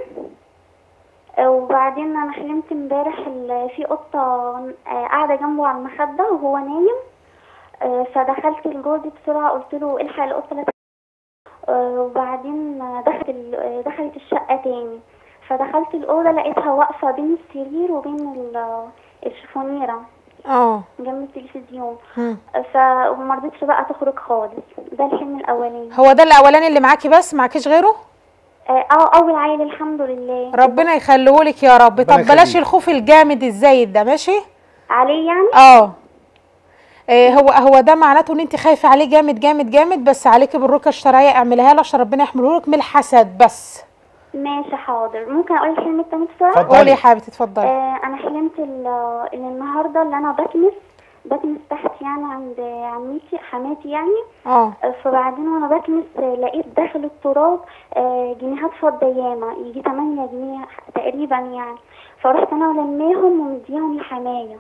آه، وبعدين أنا حلمت امبارح ال- في قطة آه، قاعدة جنبه على المخدة وهو نايم آه، فدخلت لجوزي بسرعة قلت له الحق القطة لا آه، وبعدين آه، دخلت ال- آه، دخلت الشقة تاني فدخلت الأوضة لقيتها واقفة بين السرير وبين ال- الشفونيرة اه جنب التلفزيون مم. فما رضتش بقى تخرج خالص ده الحلم الأولاني هو ده الاولاني اللي معاكي بس معكيش غيره اه آه، أول عيل الحمد لله ربنا يخليهولك يا رب طب ربنا بلاش يخليك. الخوف الجامد الزايد ده ماشي عليه يعني اه إيه هو هو ده معناته ان انت خايفه عليه جامد جامد جامد بس عليكي بالرقيه الشرعيه اعمليها له عشان ربنا يحمله لك من الحسد بس ماشي حاضر ممكن أقول الحلم التاني بسرعة اتفضلي. قولي يا حبيبتي اتفضلي آه أنا حلمت ال- إن النهاردة اللي أنا بكنس بكنس تحت يعني عند عمتي حماتي يعني اه فبعدين وانا بكنس لقيت داخل التراب آه، جنيهات فضة ياما يجي 8 جنيه تقريبا يعني فرحت انا ولماهم ومديهم لحماية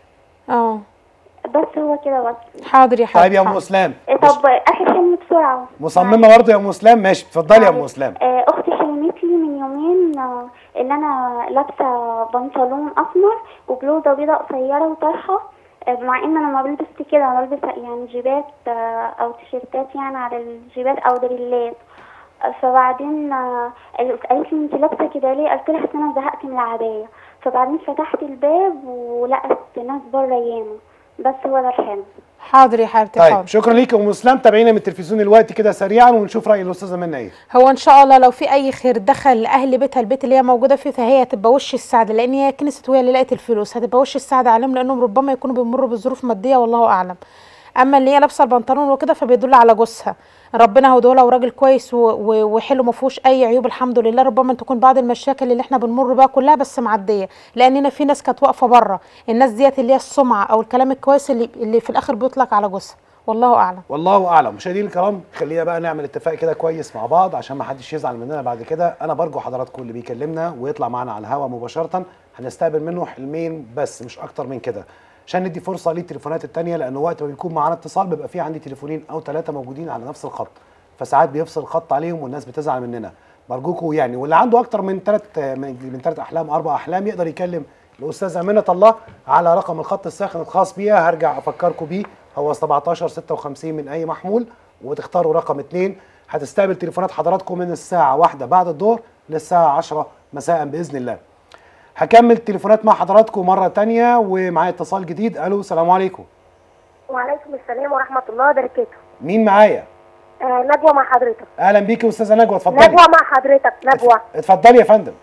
اه بس هو كده بس حاضر يا حبيبتي طيب يا ام حاضر. اسلام آه، طب اخر حلم بسرعة مصممه برضه يا ام اسلام ماشي اتفضلي يا ام اسلام آه، اختي حلمت لي من يومين آه، ان انا لابسه بنطلون اسمر وبلوزه بيضاء قصيره وطرحه آه، مع ان انا ما بلبس كده انا بلبس يعني جيبات آه، او تيشيرتات يعني على الجيبات او دريلات آه، فبعدين آه، قالت لي انت لابسه كده ليه قلت لها أصل انا زهقت من العبايه فبعدين فتحت الباب ولقت ناس بره ياما بس هو ده الحلم حاضر يا حبيبتي طيب حاضر شكرا ليك يا ام اسلام تابعينا من التلفزيون الوقت كده سريعا ونشوف راي الاستاذه منى ايه هو ان شاء الله لو في اي خير دخل لاهل بيتها البيت اللي هي موجوده فيه فهي هتبقى وش السعاده لان هي كنست وهي اللي لقت الفلوس هتبقى وش السعاده عليهم لانهم ربما يكونوا بيمروا بظروف ماديه والله اعلم اما اللي هي لابسه البنطلون وكده فبيدل على جوزها ربنا هدوله وراجل كويس و- و- وحلو ما فيهوش اي عيوب الحمد لله ربما تكون بعض المشاكل اللي احنا بنمر بيها كلها بس معديه لاننا في ناس كانت واقفه بره الناس ديت اللي هي السمعه او الكلام الكويس اللي اللي في الاخر بيطلق على جوزها والله اعلم والله اعلم مشاهدينا الكرام خلينا بقى نعمل اتفاق كده كويس مع بعض عشان ما حدش يزعل مننا بعد كده انا برجو حضراتكم اللي بيكلمنا ويطلع معانا على الهواء مباشره هنستقبل منه حلمين بس مش اكتر من كده عشان ندي فرصه للتليفونات التانية لان وقت ما بيكون معانا اتصال بيبقى في عندي تليفونين او ثلاثه موجودين على نفس الخط فساعات بيفصل الخط عليهم والناس بتزعل مننا برجوكم يعني واللي عنده اكتر من ثلاث من من ثلاث احلام اربع احلام يقدر يكلم الاستاذه امينه الله على رقم الخط الساخن الخاص بيها هرجع افكركم بيه هو 17 56 من اي محمول وتختاروا رقم 2 هتستقبل تليفونات حضراتكم من الساعه واحدة بعد الظهر للساعه 10 مساء باذن الله هكمل تليفونات مع حضراتكم مره تانية ومعايا اتصال جديد الو السلام عليكم وعليكم السلام ورحمة الله وبركاته مين معايا آه نجوى مع حضرتك اهلا بيكي استاذه نجوى اتفضلي نجوى مع حضرتك نجوى اتفضلي يا فندم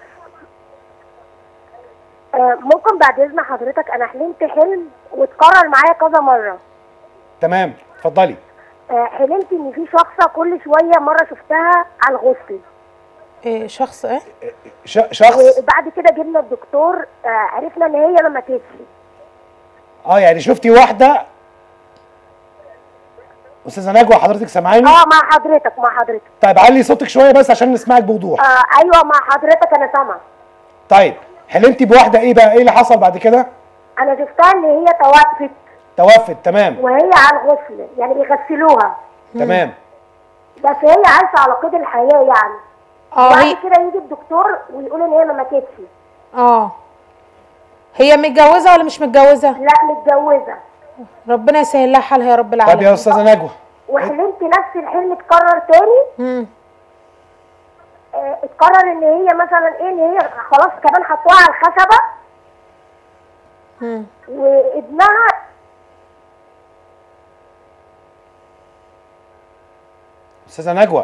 آه ممكن بعد إذن حضرتك أنا حلمت حلم واتكرر معايا كذا مرة تمام اتفضلي آه حلمت إن في شخصة كل شوية مرة شفتها على الغسل إيه شخص ايه ش- شخص وبعد كده جبنا الدكتور آه عرفنا إن هي ما ماتتش اه يعني شفتي واحده استاذه نجوى حضرتك سامعاني اه مع حضرتك مع حضرتك طيب علي صوتك شويه بس عشان نسمعك بوضوح آه ايوه مع حضرتك انا سامعه طيب حلمتي بواحده ايه بقى ايه اللي حصل بعد كده انا شفتها ان هي توفت توفت تمام وهي على الغسل يعني بيغسلوها تمام بس هي عايشه على قيد الحياه يعني اه وبعد هي كده يجي الدكتور ويقول ان هي ما ماتتش اه هي متجوزه ولا مش متجوزه لا متجوزه ربنا يسهل لها حالها يا رب طب العالمين يا استاذه نجوى وحلمت نفس الحلم اتكرر تاني مم. آه اتكرر ان هي مثلا ايه ان هي خلاص كمان حطوها على الخشبه مم. وابنها استاذه نجوى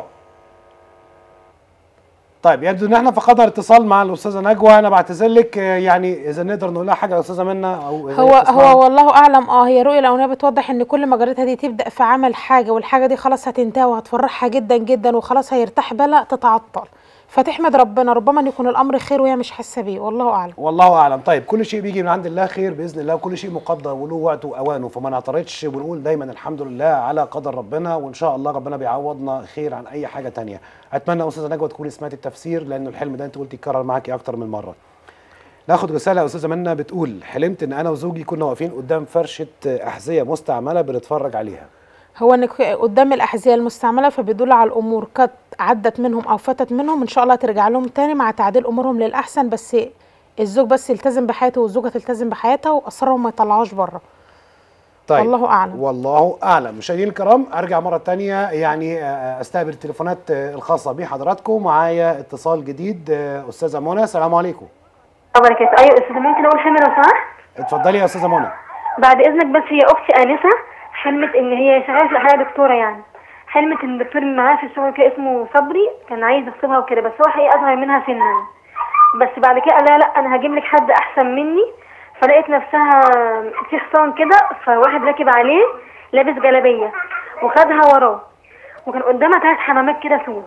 طيب يبدو ان احنا فقدنا الاتصال مع الاستاذه نجوى انا بعتذر لك آه، يعني اذا نقدر نقول لها حاجه يا استاذه منى او إذا هو هي بتسمعنا. هو والله اعلم اه هي رؤيه الاولانيه بتوضح ان كل ما جارتها دي تبدا في عمل حاجه والحاجه دي خلاص هتنتهي وهتفرحها جدا جدا وخلاص هيرتاح بالها تتعطل فتحمد ربنا ربما ان يكون الامر خير وهي مش حاسه بيه والله اعلم والله اعلم طيب كل شيء بيجي من عند الله خير باذن الله وكل شيء مقدر وله وقته واوانه فما نعترضش ونقول دايما الحمد لله على قدر ربنا وان شاء الله ربنا بيعوضنا خير عن اي حاجه تانية اتمنى يا استاذه نجوى تكوني سمعتي التفسير لان الحلم ده انت قلتي يتكرر معاكي اكتر من مره ناخد رساله يا استاذه منى بتقول حلمت ان انا وزوجي كنا واقفين قدام فرشه احذيه مستعمله بنتفرج عليها هو انك قدام الاحذيه المستعمله فبيدل على الامور قد عدت منهم او فاتت منهم ان شاء الله ترجع لهم تاني مع تعديل امورهم للاحسن بس الزوج بس يلتزم بحياته والزوجه تلتزم بحياتها واسرارهم ما يطلعوش بره طيب والله أعلم. والله اعلم مشاهدينا الكرام ارجع مره تانية يعني آه، استقبل التليفونات آه، الخاصه بحضراتكم معايا اتصال جديد آه، استاذه منى السلام عليكم بركاته ايوه استاذ ممكن اقول حلم لو سمحت اتفضلي يا استاذه منى بعد اذنك بس هي اختي انسه حلمت ان هي شغاله في الحياه دكتوره يعني حلمت ان الدكتور اللي معاها في الشغل كده اسمه صبري كان عايز يخطبها وكده بس هو حقيقه اصغر منها سنا بس بعد كده قال لها لا انا هجيب لك حد احسن مني فلقيت نفسها في حصان كده فواحد راكب عليه لابس جلابيه وخدها وراه وكان قدامها ثلاث حمامات كده سود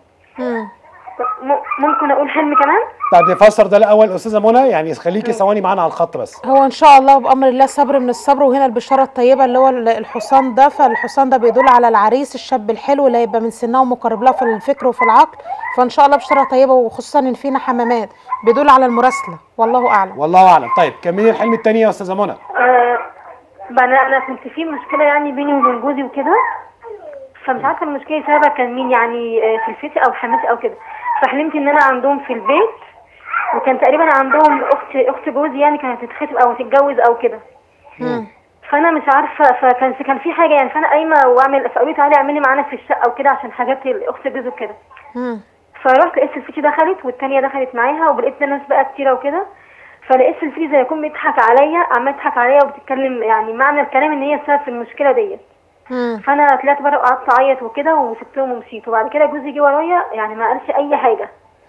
م- ممكن اقول حلم كمان طب نفسر ده الاول استاذه منى يعني خليكي ثواني معانا على الخط بس هو ان شاء الله بامر الله صبر من الصبر وهنا البشاره الطيبه اللي هو ال- الحصان ده فالحصان ده بيدل على العريس الشاب الحلو اللي هيبقى من سنها ومقرب لها في الفكر وفي العقل فان شاء الله بشاره طيبه وخصوصا ان فينا حمامات بيدل على المراسله والله اعلم والله اعلم طيب كملي الحلم الثاني يا استاذه منى آه، بقى انا انا كنت في مشكله يعني بيني وبين جوزي وكده فمش عارفه المشكله سببها كان مين يعني آه، خلفتي او حماتي او كده فحلمت ان انا عندهم في البيت وكان تقريبا عندهم اخت اخت جوزي يعني كانت هتتخطب او تتجوز او كده فانا مش عارفه فكان كان في حاجه يعني فانا قايمه واعمل فقالوا لي تعالي اعملي معانا في الشقه وكده عشان حاجات الاخت جوزي وكده فرحت لقيت سلفتي دخلت والتانية دخلت معاها ولقيت ناس بقى كتيرة وكده فلقيت سلفتي زي يكون بيضحك عليا عمال تضحك عليا وبتتكلم يعني معنى الكلام ان هي السبب في المشكلة ديت فانا طلعت بره وقعدت اعيط وكده وسبتهم ومشيت وبعد كده جوزي جه ورايا يعني ما قالش اي حاجة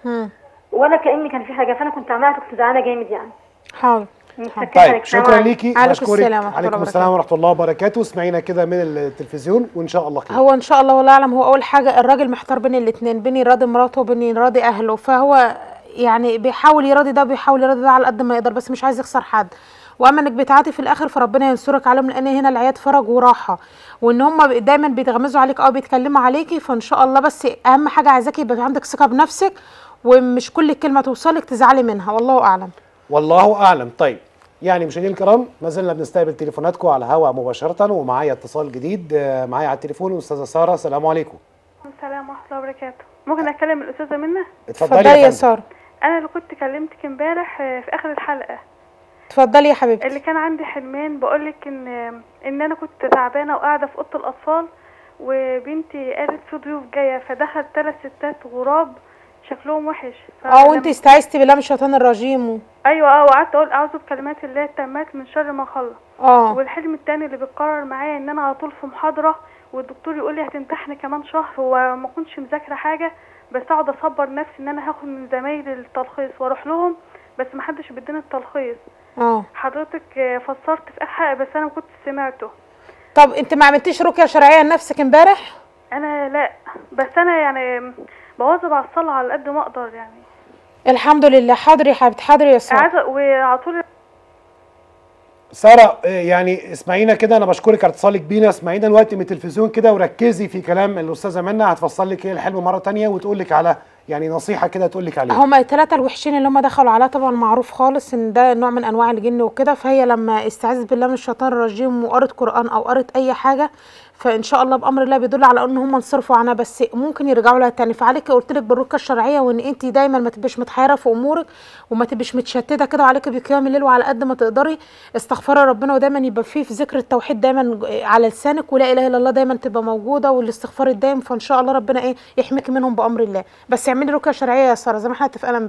ولا كأن كان في حاجة فانا كنت عمالة كنت زعلانة جامد يعني حاضر طيب شكرا ليكي عليكم بشكرك. السلام ورحمة الله عليكم السلام ورحمه الله وبركاته اسمعينا كده من التلفزيون وان شاء الله خير هو ان شاء الله والله اعلم هو اول حاجه الراجل محتار بين الاثنين بين يراضي مراته وبين يراضي اهله فهو يعني بيحاول يراضي ده وبيحاول يراضي ده على قد ما يقدر بس مش عايز يخسر حد واما انك بتعاطي في الاخر فربنا ينصرك عليهم لان هنا العياد فرج وراحه وان هم دايما بيتغمزوا عليك او بيتكلموا عليكي فان شاء الله بس اهم حاجه عايزاكي يبقى عندك ثقه بنفسك ومش كل كلمه توصلك تزعلي منها والله اعلم والله اعلم طيب يعني مشاهدينا الكرام ما زلنا بنستقبل تليفوناتكم على الهواء مباشره ومعايا اتصال جديد آه، معايا على التليفون الاستاذه ساره السلام عليكم السلام ورحمة الله وبركاته ممكن أتكلم الأستاذة منى؟ اتفضلي يا فندم. ساره أنا اللي كنت كلمتك امبارح آه، في آخر الحلقة اتفضلي يا حبيبتي اللي كان عندي حلمين بقولك إن إن أنا كنت تعبانة وقاعدة في أوضة الأطفال وبنتي قالت في ضيوف جاية فدخل ثلاث ستات غراب شكلهم وحش اه وانت استعيذتي بالله من الشيطان الرجيم و... ايوه اه وقعدت اقول اعوذ بكلمات الله التامات من شر ما خلق اه. والحلم التاني اللي بيتكرر معايا ان انا على طول في محاضره والدكتور يقول لي هتمتحني كمان شهر وما كنتش مذاكره حاجه بس اقعد اصبر نفسي ان انا هاخد من زمايلي التلخيص واروح لهم بس ما حدش بيديني التلخيص اه حضرتك آه، فسرت في اخر حلقه بس انا ما كنتش سمعته طب انت ما عملتيش رقيه شرعيه لنفسك امبارح انا لا بس انا يعني بواظب على الصلاه على قد ما اقدر يعني الحمد لله حاضر يا حبيبتي حاضر يا ساره عايزه وعلى طول ساره آه، يعني اسمعينا كده انا بشكرك على اتصالك بينا اسمعينا دلوقتي من التلفزيون كده وركزي في كلام الاستاذه منى هتفصل لك ايه الحلم مره تانية وتقول لك على يعني نصيحه كده تقول لك عليها هما الثلاثه الوحشين اللي هما دخلوا عليها طبعا معروف خالص ان ده نوع من انواع الجن وكده فهي لما استعاذت بالله من الشيطان الرجيم وقرت قران او قرت اي حاجه فان شاء الله بامر الله بيدل على ان هم انصرفوا عنها بس ممكن يرجعوا لها تاني فعليك قلت لك بالرقيه الشرعيه وان انت دايما ما تبقيش متحيره في امورك وما تبقيش متشتته كده وعليك بقيام الليل وعلى قد ما تقدري استغفري ربنا ودايما يبقى فيه في ذكر التوحيد دايما على لسانك ولا اله الا الله دايما تبقى موجوده والاستغفار الدايم فان شاء الله ربنا ايه يحميكي منهم بامر الله بس اعملي رقيه شرعيه يا ساره زي ما احنا اتفقنا امبارح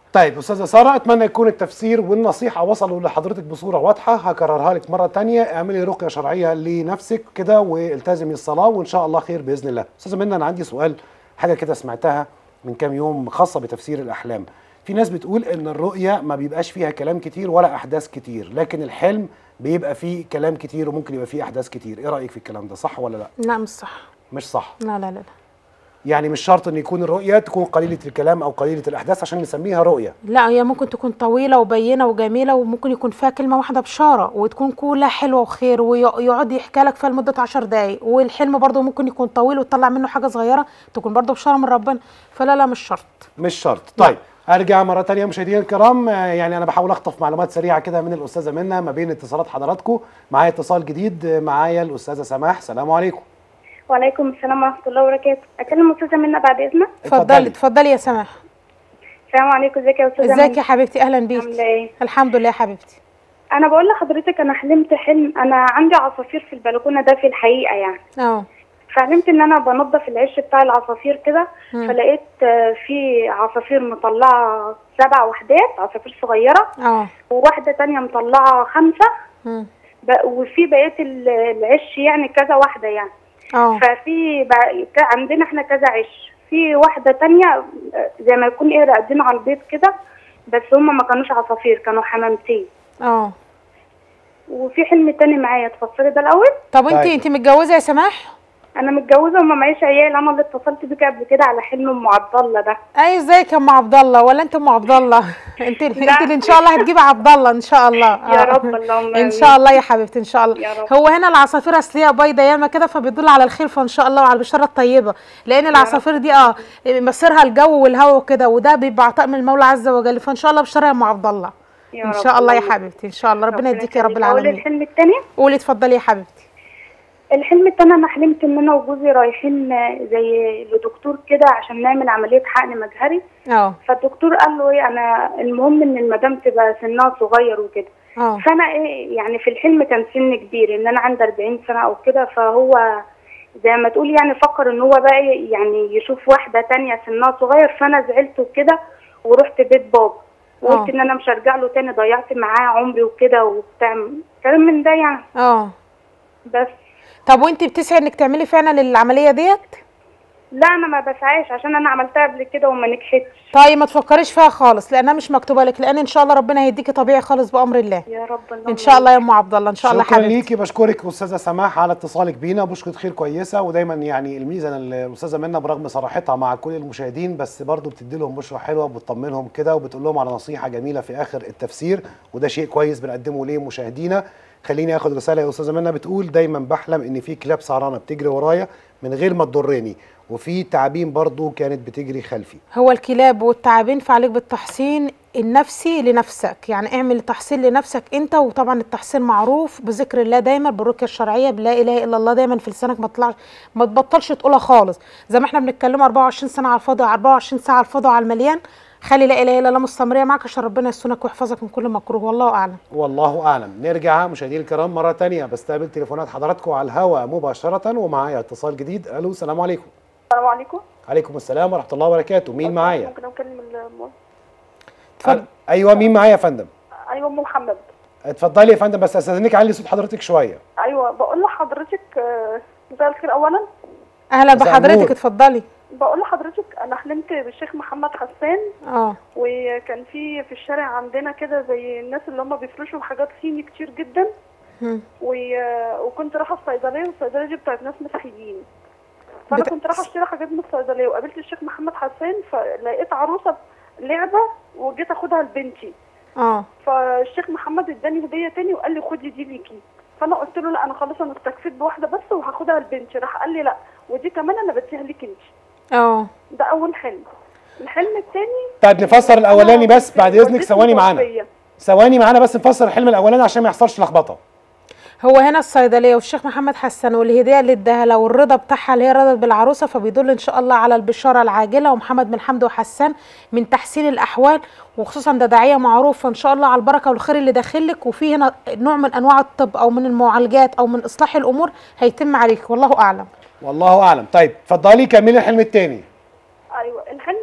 طيب استاذه ساره اتمنى يكون التفسير والنصيحه وصلوا لحضرتك بصوره واضحه هكررها لك مره تانية اعملي رقيه شرعيه لنفسك كده والتزمي الصلاه وان شاء الله خير باذن الله استاذه منى انا عندي سؤال حاجه كده سمعتها من كام يوم خاصه بتفسير الاحلام في ناس بتقول ان الرؤيه ما بيبقاش فيها كلام كتير ولا احداث كتير لكن الحلم بيبقى فيه كلام كتير وممكن يبقى فيه احداث كتير ايه رايك في الكلام ده صح ولا لا لا مش صح مش صح لا لا لا لا. يعني مش شرط ان يكون الرؤيه تكون قليله الكلام او قليله الاحداث عشان نسميها رؤيه لا هي ممكن تكون طويلة وبينة وجميلة وممكن يكون فيها كلمة واحدة بشارة وتكون كلها حلوة وخير ويقعد يحكي لك فيها لمدة عشر دقايق والحلم برضه ممكن يكون طويل وتطلع منه حاجة صغيرة تكون برضه بشارة من ربنا فلا لا مش شرط مش شرط طيب ارجع مره تانية مشاهدينا الكرام آه، يعني انا بحاول اخطف معلومات سريعه كده من الاستاذه منى ما بين اتصالات حضراتكم معايا اتصال جديد آه، معايا الاستاذه سماح سلام عليكم وعليكم السلام ورحمة الله وبركاته أكلم أستاذة منى بعد إذنك اتفضلي اتفضلي يا سماح السلام عليكم ازيك يا أستاذة ازيك منى؟ يا حبيبتي اهلا بيك عاملة إيه؟ الحمد لله يا حبيبتي أنا بقول لحضرتك أنا حلمت حلم أنا عندي عصافير في البلكونة ده في الحقيقة يعني اه فحلمت إن أنا بنضف العش بتاع العصافير كده مم. فلقيت آه، في عصافير مطلعة سبع وحدات عصافير صغيرة اه وواحدة تانية مطلعة خمسة مم. ب- وفي بقية ال- العش يعني كذا واحدة يعني اه ففي بقى- ك- عندنا احنا كذا عش في واحدة تانية آه، زي ما يكون ايه راقدين على البيض كده بس هما ما كانوش عصافير كانوا حمامتين اه وفي حلم تاني معايا تفسري ده الأول طب انت طيب. انت متجوزة يا سماح أنا متجوزة وما معيش عيال أنا اللي اتصلت بيك قبل كده على حلم أم عبد الله ده اي ازيك يا ام عبد الله ولا انت ام عبد الله انت انت اللي ان شاء الله هتجيبي عبد الله ان شاء الله يا آه. رب اللهم ان آمين. شاء الله يا حبيبتي ان شاء الله يا رب. هو هنا العصافير اصليه بيضه ياما كده فبيدل على الخير فان شاء الله وعلى البشاره الطيبه لان العصافير دي اه مصيرها الجو والهواء وكده وده بيبقى عطاء من المولى عز وجل فان شاء الله بشاره يا ام عبد الله يا ان رب شاء الله يا اللهم حبيبتي ان شاء الله ربنا يديك يا رب يخليك. أقول العالمين الحلم التاني قولي اتفضلي يا حبيبتي الحلم التاني أنا حلمت إن أنا وجوزي رايحين آه، زي لدكتور كده عشان نعمل عملية حقن مجهري اه فالدكتور قال له ايه انا المهم ان المدام تبقى سنها صغير وكده اه فانا ايه يعني في الحلم كان سن كبير ان انا عندي 40 سنه او كده فهو زي ما تقول يعني فكر ان هو بقى إيه يعني يشوف واحده تانية سنها صغير فانا زعلت وكده ورحت بيت بابا وقلت آه. ان انا مش هرجع له تاني ضيعت معاه عمري وكده وبتاع كلام من ده يعني اه بس طب وانت بتسعي انك تعملي فعلا العمليه ديت لا انا ما بسعاش عشان انا عملتها قبل كده وما نجحتش طيب ما تفكريش فيها خالص لانها مش مكتوبه لك لان ان شاء الله ربنا هيديكي طبيعي خالص بامر الله يا رب اللهم ان شاء الله يا ام عبد الله ان شاء الله شكرا حبيبتي ليكي بشكرك استاذه سماح على اتصالك بينا بشكر خير كويسه ودايما يعني الميزه ان الاستاذه منى برغم صراحتها مع كل المشاهدين بس برضو بتدي لهم بشرى حلوه وبتطمنهم كده وبتقول لهم على نصيحه جميله في اخر التفسير وده شيء كويس بنقدمه لمشاهدينا خليني اخد رساله يا استاذه منى بتقول دايما بحلم ان في كلاب سهرانه بتجري ورايا من غير ما تضرني وفي تعابين برضو كانت بتجري خلفي هو الكلاب والتعابين فعليك بالتحصين النفسي لنفسك يعني اعمل تحصين لنفسك انت وطبعا التحصين معروف بذكر الله دايما بالرقيه الشرعيه بلا اله الا الله دايما في لسانك ما تطلعش ما تبطلش تقولها خالص زي ما احنا بنتكلم 24 سنه على الفاضي 24 ساعه على الفاضي وعلى المليان خلي لا اله الا الله مستمريه معك عشان ربنا يستنك ويحفظك من كل مكروه والله اعلم والله اعلم نرجع مشاهدينا الكرام مره تانية بستقبل تليفونات حضراتكم على الهواء مباشره ومعايا اتصال جديد الو السلام عليكم السلام عليكم عليكم السلام ورحمه الله وبركاته مين معايا ممكن اكلم الم... اتفضل ايوه مين معايا يا فندم ايوه ام محمد اتفضلي يا فندم بس استاذنك علي صوت حضرتك شويه ايوه بقول لحضرتك آه، مساء الخير اولا اهلا مساء بحضرتك النور. اتفضلي بقول لحضرتك انا حلمت بالشيخ محمد حسان اه وكان في في الشارع عندنا كده زي الناس اللي هم بيفرشوا حاجات صيني كتير جدا هم. و- وكنت رايحه الصيدليه والصيدليه دي بتاعت ناس مسيحيين فانا بت- كنت رايحه اشتري حاجات من الصيدليه وقابلت الشيخ محمد حسان فلقيت عروسه لعبه وجيت اخدها لبنتي اه فالشيخ محمد اداني هديه تاني وقال لي خدي دي ليكي فانا قلت له لا انا خلاص انا استكفيت بواحده بس وهاخدها لبنتي راح قال لي لا ودي كمان انا بديها ليك انت اه ده اول حلم الحلم التاني طيب نفسر الاولاني بس بعد اذنك والدتي ثواني معانا متوفية. ثواني معانا بس نفسر الحلم الاولاني عشان ما يحصلش لخبطه هو هنا الصيدليه والشيخ محمد حسن والهديه اللي اداها لها والرضا بتاعها اللي هي رضت بالعروسه فبيدل ان شاء الله على البشاره العاجله ومحمد بن حمد وحسان من تحسين الاحوال وخصوصا ده داعيه معروف فان شاء الله على البركه والخير اللي داخلك وفي هنا نوع من انواع الطب او من المعالجات او من اصلاح الامور هيتم عليك والله اعلم والله اعلم طيب اتفضلي كملي الحلم الثاني ايوه الحلم التاني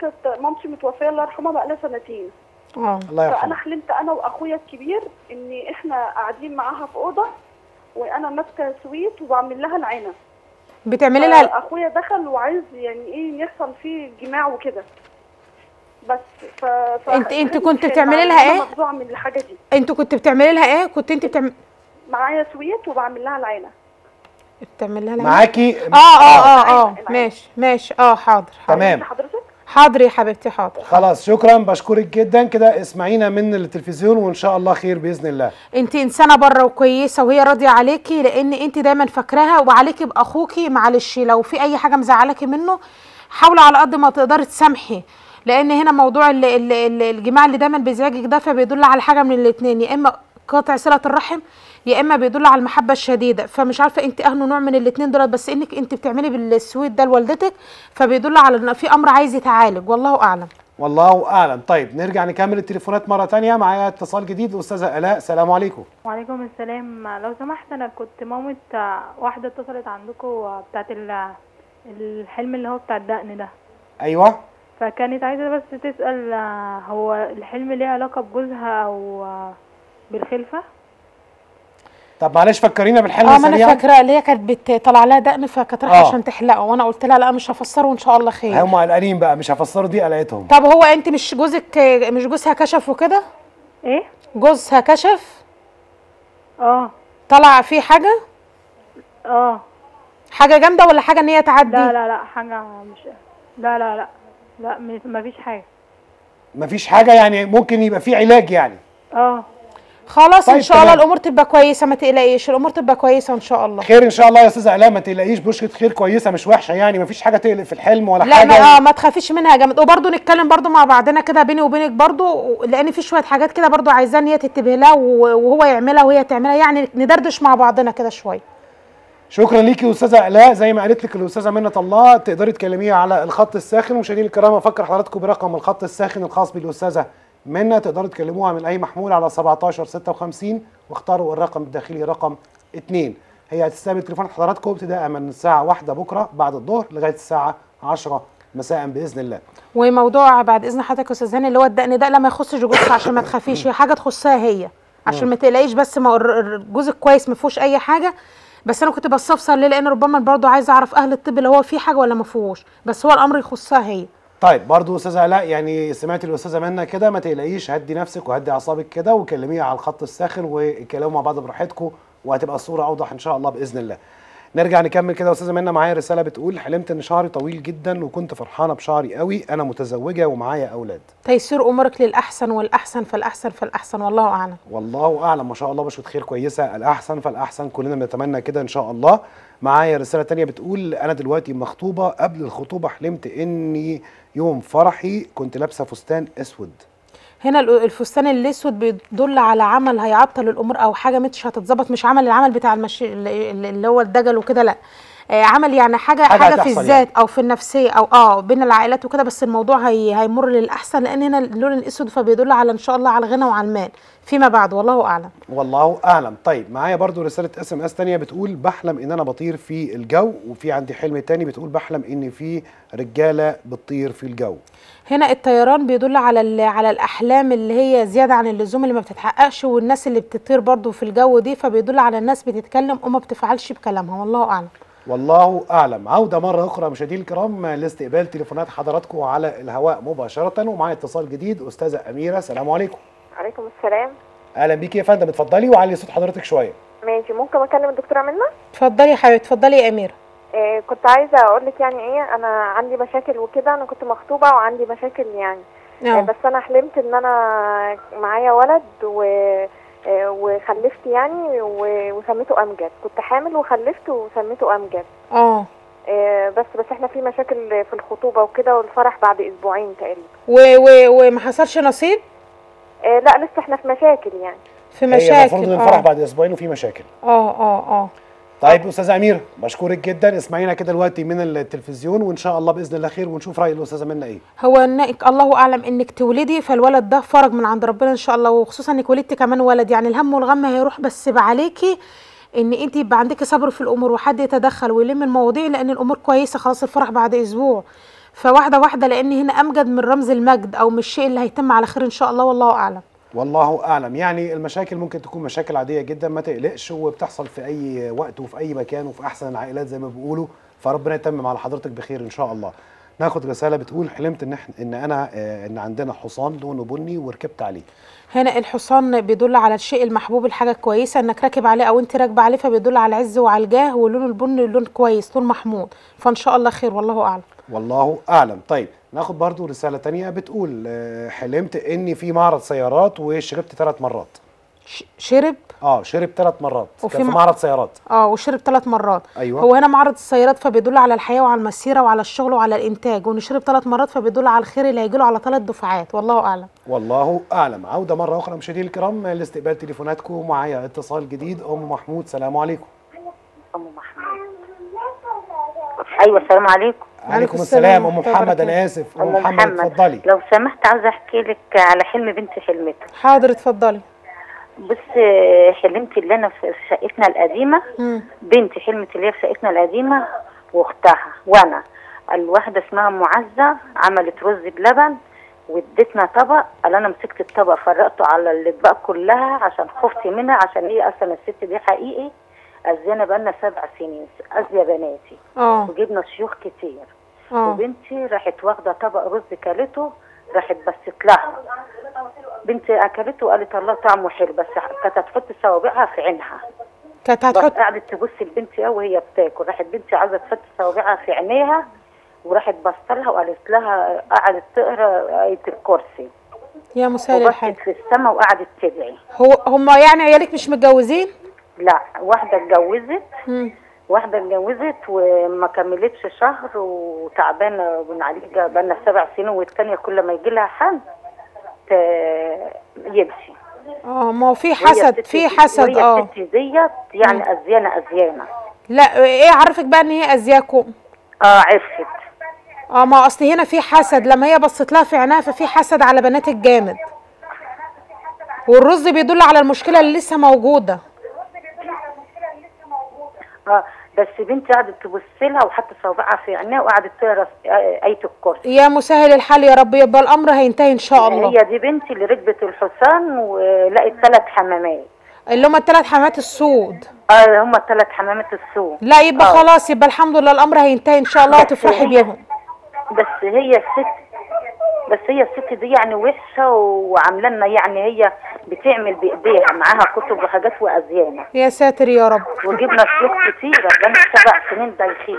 كانت مامتي متوفيه الله يرحمها بقى لها سنتين اه الله فانا يرحمه حلمت انا واخويا الكبير ان احنا قاعدين معاها في اوضه وانا ماسكه سويت وبعمل لها العينه بتعملي لها اخويا دخل وعايز يعني ايه يحصل فيه جماع وكده بس ف... ف... انت- انت حلمت كنت حلم بتعملي عن لها إن أنا ايه؟ مفزوعه من الحاجه دي انت كنت بتعملي لها ايه كنت انت بتعمل معايا سويت وبعمل لها العينه بتعملي لها إيه؟ معاكي اه اه اه اه ماشي ماشي اه حاضر تمام حاضر يا حبيبتي حاضر خلاص شكرا بشكرك جدا كده اسمعينا من التلفزيون وان شاء الله خير باذن الله انت انسانه بره وكويسه وهي راضيه عليكي لان انت دايما فاكراها وعليكي باخوكي معلش لو في اي حاجه مزعلاكي منه حاولي على قد ما تقدري تسامحي لان هنا موضوع ال- ال- ال- الجماع اللي دايما بيزعجك ده فبيدل على حاجه من الاثنين يا اما قطع صله الرحم يا اما بيدل على المحبه الشديده فمش عارفه انت اهنوا نوع من الاثنين دول بس انك انت بتعملي بالسويت ده لوالدتك فبيدل على ان في امر عايز يتعالج والله اعلم والله اعلم طيب نرجع نكمل التليفونات مره تانية معايا اتصال جديد استاذه الاء السلام عليكم وعليكم السلام لو سمحت انا كنت مامة واحدة اتصلت عندكم بتاعت ال- الحلم اللي هو بتاع الدقن ده ايوه فكانت عايزة بس تسأل آه، هو الحلم ليه علاقة بجوزها او آه، بالخلفة طب معلش فكرينا بالحلم اه ما انا سريعا فاكره اللي هي كانت بتطلع لها دقن فكانت رايحه آه. عشان تحلقه وانا قلت لها لا مش هفسره وان شاء الله خير هم قلقانين بقى مش هفسروا دي قلقتهم طب هو انت مش جوزك مش جوزها كشف وكده ايه جوزها كشف اه طلع فيه حاجه اه حاجه جامده ولا حاجه ان هي تعدي لا لا لا حاجة مش لا لا لا لا م- مفيش حاجة مفيش حاجه يعني ممكن يبقى في علاج يعني اه خلاص طيب ان شاء الله تمام. الامور تبقى كويسه ما تقلقيش الامور تبقى كويسه ان شاء الله خير ان شاء الله يا استاذه الاء ما تقلقيش بشرة خير كويسه مش وحشه يعني مفيش حاجه تقلق في الحلم ولا لا حاجه ما اه ما تخافيش منها جامد وبرده نتكلم برده مع بعضنا كده بيني وبينك برده لان في شويه حاجات كده برده عايزاه ان هي تنتبه لها و- وهو يعملها وهي تعملها يعني ندردش مع بعضنا كده شويه شكرا ليكي استاذه الاء زي ما قالت لك الاستاذه منة الله تقدري تكلميها على الخط الساخن مشاهدينا الكرام افكر حضراتكم برقم الخط الساخن الخاص بالاستاذه منة تقدروا تكلموها من اي محمول على 17 56 واختاروا الرقم الداخلي رقم 2 هي هتستقبل تليفونات حضراتكم ابتداء من الساعه 1 بكره بعد الظهر لغايه الساعه 10 مساء باذن الله وموضوع بعد اذن حضرتك يا استاذ هاني اللي هو الدقن ده لا ما يخصش جوزها عشان ما تخافيش هي حاجه تخصها هي عشان مم. ما تقلقيش بس ما الر- الر- جوزك كويس ما فيهوش اي حاجه بس انا كنت بستفسر ليه لان ربما برضه عايزه اعرف اهل الطب اللي هو فيه حاجه ولا ما فيهوش بس هو الامر يخصها هي طيب برضو استاذه الاء يعني سمعت الاستاذه منى كده ما تقلقيش هدي نفسك وهدي اعصابك كده وكلميها على الخط الساخن واتكلموا مع بعض براحتكم وهتبقى الصوره اوضح ان شاء الله باذن الله نرجع نكمل كده يا استاذه منى معايا رساله بتقول حلمت ان شعري طويل جدا وكنت فرحانه بشعري قوي انا متزوجه ومعايا اولاد تيسير امورك للاحسن والاحسن فالاحسن فالاحسن والله اعلم والله اعلم ما شاء الله بشرة خير كويسه الاحسن فالاحسن كلنا بنتمنى كده ان شاء الله معايا رساله تانية بتقول انا دلوقتي مخطوبه قبل الخطوبه حلمت اني يوم فرحي كنت لابسه فستان اسود هنا ال- الفستان الاسود بيدل على عمل هيعطل الامور او حاجه مش هتتظبط مش عمل العمل بتاع المشي اللي اللي هو الدجل وكده لا آه، عمل يعني حاجه حاجة حاجه, في هتحصل الذات او في النفسيه او اه بين العائلات وكده بس الموضوع هي هيمر للاحسن لان هنا اللون الاسود فبيدل على ان شاء الله على الغنى وعلى المال فيما بعد والله اعلم والله اعلم طيب معايا برضو رساله اس ام اس تانية بتقول بحلم ان انا بطير في الجو وفي عندي حلم تاني بتقول بحلم ان في رجاله بتطير في الجو هنا الطيران بيدل على ال- على الاحلام اللي هي زياده عن اللزوم اللي ما بتتحققش والناس اللي بتطير برضو في الجو دي فبيدل على الناس بتتكلم وما بتفعلش بكلامها والله اعلم والله اعلم عوده مره اخرى مشاهدينا الكرام لاستقبال تليفونات حضراتكم على الهواء مباشره ومعايا اتصال جديد استاذه اميره السلام عليكم عليكم السلام اهلا بيكي يا فندم اتفضلي وعلي صوت حضرتك شويه ماشي ممكن اكلم الدكتوره منى اتفضلي يا حبيبتي اتفضلي يا اميره إيه كنت عايزه اقول لك يعني ايه انا عندي مشاكل وكده انا كنت مخطوبه وعندي مشاكل يعني نعم. إيه بس انا حلمت ان انا معايا ولد و إيه وخلفت يعني و- وسميته امجد كنت حامل وخلفت وسميته امجد اه إيه بس بس احنا في مشاكل في الخطوبه وكده والفرح بعد اسبوعين تقريبا و و وما حصلش نصيب إيه لا لسه احنا في مشاكل يعني في هي مشاكل المفروض ان الفرح اه بعد اسبوعين وفي مشاكل اه اه اه طيب استاذه اميره بشكرك جدا اسمعينا كده دلوقتي من التلفزيون وان شاء الله باذن الله خير ونشوف راي الاستاذه منى ايه هو انك الله اعلم انك تولدي فالولد ده فرج من عند ربنا ان شاء الله وخصوصا انك ولدتي كمان ولد يعني الهم والغم هيروح بس عليكي ان انت يبقى عندك صبر في الامور وحد يتدخل ويلم المواضيع لان الامور كويسه خلاص الفرح بعد اسبوع فواحده واحده لان هنا امجد من رمز المجد او من الشيء اللي هيتم على خير ان شاء الله والله اعلم والله اعلم يعني المشاكل ممكن تكون مشاكل عاديه جدا ما تقلقش وبتحصل في اي وقت وفي اي مكان وفي احسن العائلات زي ما بيقولوا فربنا يتمم على حضرتك بخير ان شاء الله ناخد رساله بتقول حلمت ان احنا ان انا آه، ان عندنا حصان لونه بني وركبت عليه هنا الحصان بيدل على الشيء المحبوب الحاجه كويسه انك راكب عليه او انت راكبه عليه فبيدل على العز وعلى الجاه ولون البني لون كويس لون محمود فان شاء الله خير والله اعلم والله اعلم طيب ناخد برضو رساله تانية بتقول آه، حلمت اني في معرض سيارات وشربت ثلاث مرات شرب اه شرب ثلاث مرات وفي كان في مع- معرض سيارات اه وشرب ثلاث مرات أيوة. هو هنا معرض السيارات فبيدل على الحياه وعلى المسيره وعلى الشغل وعلى الانتاج وان شرب ثلاث مرات فبيدل على الخير اللي هيجيله على ثلاث دفعات والله اعلم والله اعلم عوده مره اخرى مشاهدينا الكرام لاستقبال تليفوناتكم معايا اتصال جديد ام محمود سلام عليكم ام محمود ايوه السلام عليكم عليكم السلام ام محمد انا اسف ام محمد اتفضلي لو سمحت عاوزه احكي لك على حلم بنتي حلمته حاضر اتفضلي بص حلمت اللي انا في شقتنا القديمه بنتي حلمت اللي هي في شقتنا القديمه واختها وانا الواحده اسمها معزه عملت رز بلبن وادتنا طبق قال انا مسكت الطبق فرقته على الاطباق كلها عشان خفت منها عشان هي اصلا الست دي حقيقي ازينا بقالنا سبع سنين ازيا بناتي اه وجبنا شيوخ كتير اه وبنتي راحت واخده طبق رز كلته راحت بصت لها بنتي اكلته وقالت الله طعمه حلو بس كانت هتحط صوابعها في عينها كانت بس هتحط قعدت تبص لبنتي قوي وهي بتاكل راحت بنتي عايزه تحط صوابعها في عينيها وراحت بصت لها وقالت لها قعدت تقرا آية الكرسي يا مسهل وبصت الحال في السماء وقعدت تدعي هو هما يعني عيالك مش متجوزين لا واحده اتجوزت مم. واحدة اتجوزت وما كملتش شهر وتعبانة بنعالجها بقالنا سبع سنين والتانية كل ما يجي لها حمل ت- يمشي اه ما هو في وهي حسد الست في دي- حسد وهي اه الست ديت يعني أزيانة أزيانة لا ايه عرفك بقى ان هي ازياكم اه عرفت اه ما اصل هنا في حسد لما هي بصت لها في عينها ففي حسد على بنات الجامد والرز بيدل على المشكله اللي لسه موجوده اه بس بنتي قعدت تبص لها وحطت صوابعها في عينيها وقعدت تقرا آه، آية الكرسي يا مسهل الحال يا رب يبقى الامر هينتهي ان شاء الله هي دي بنتي اللي ركبت الحصان ولقت ثلاث حمامات اللي هم الثلاث حمات السود اه هما الثلاث حمامات السوق لا يبقى آه. خلاص يبقى الحمد لله الامر هينتهي ان شاء الله بس وتفرحي هي- بيهم بس هي الست بس هي الست دي يعني وحشه وعامله لنا يعني هي بتعمل بايديها معاها كتب وحاجات وازيانه يا ساتر يا رب وجبنا شيوخ كتيره بقالنا سبع سنين دايخين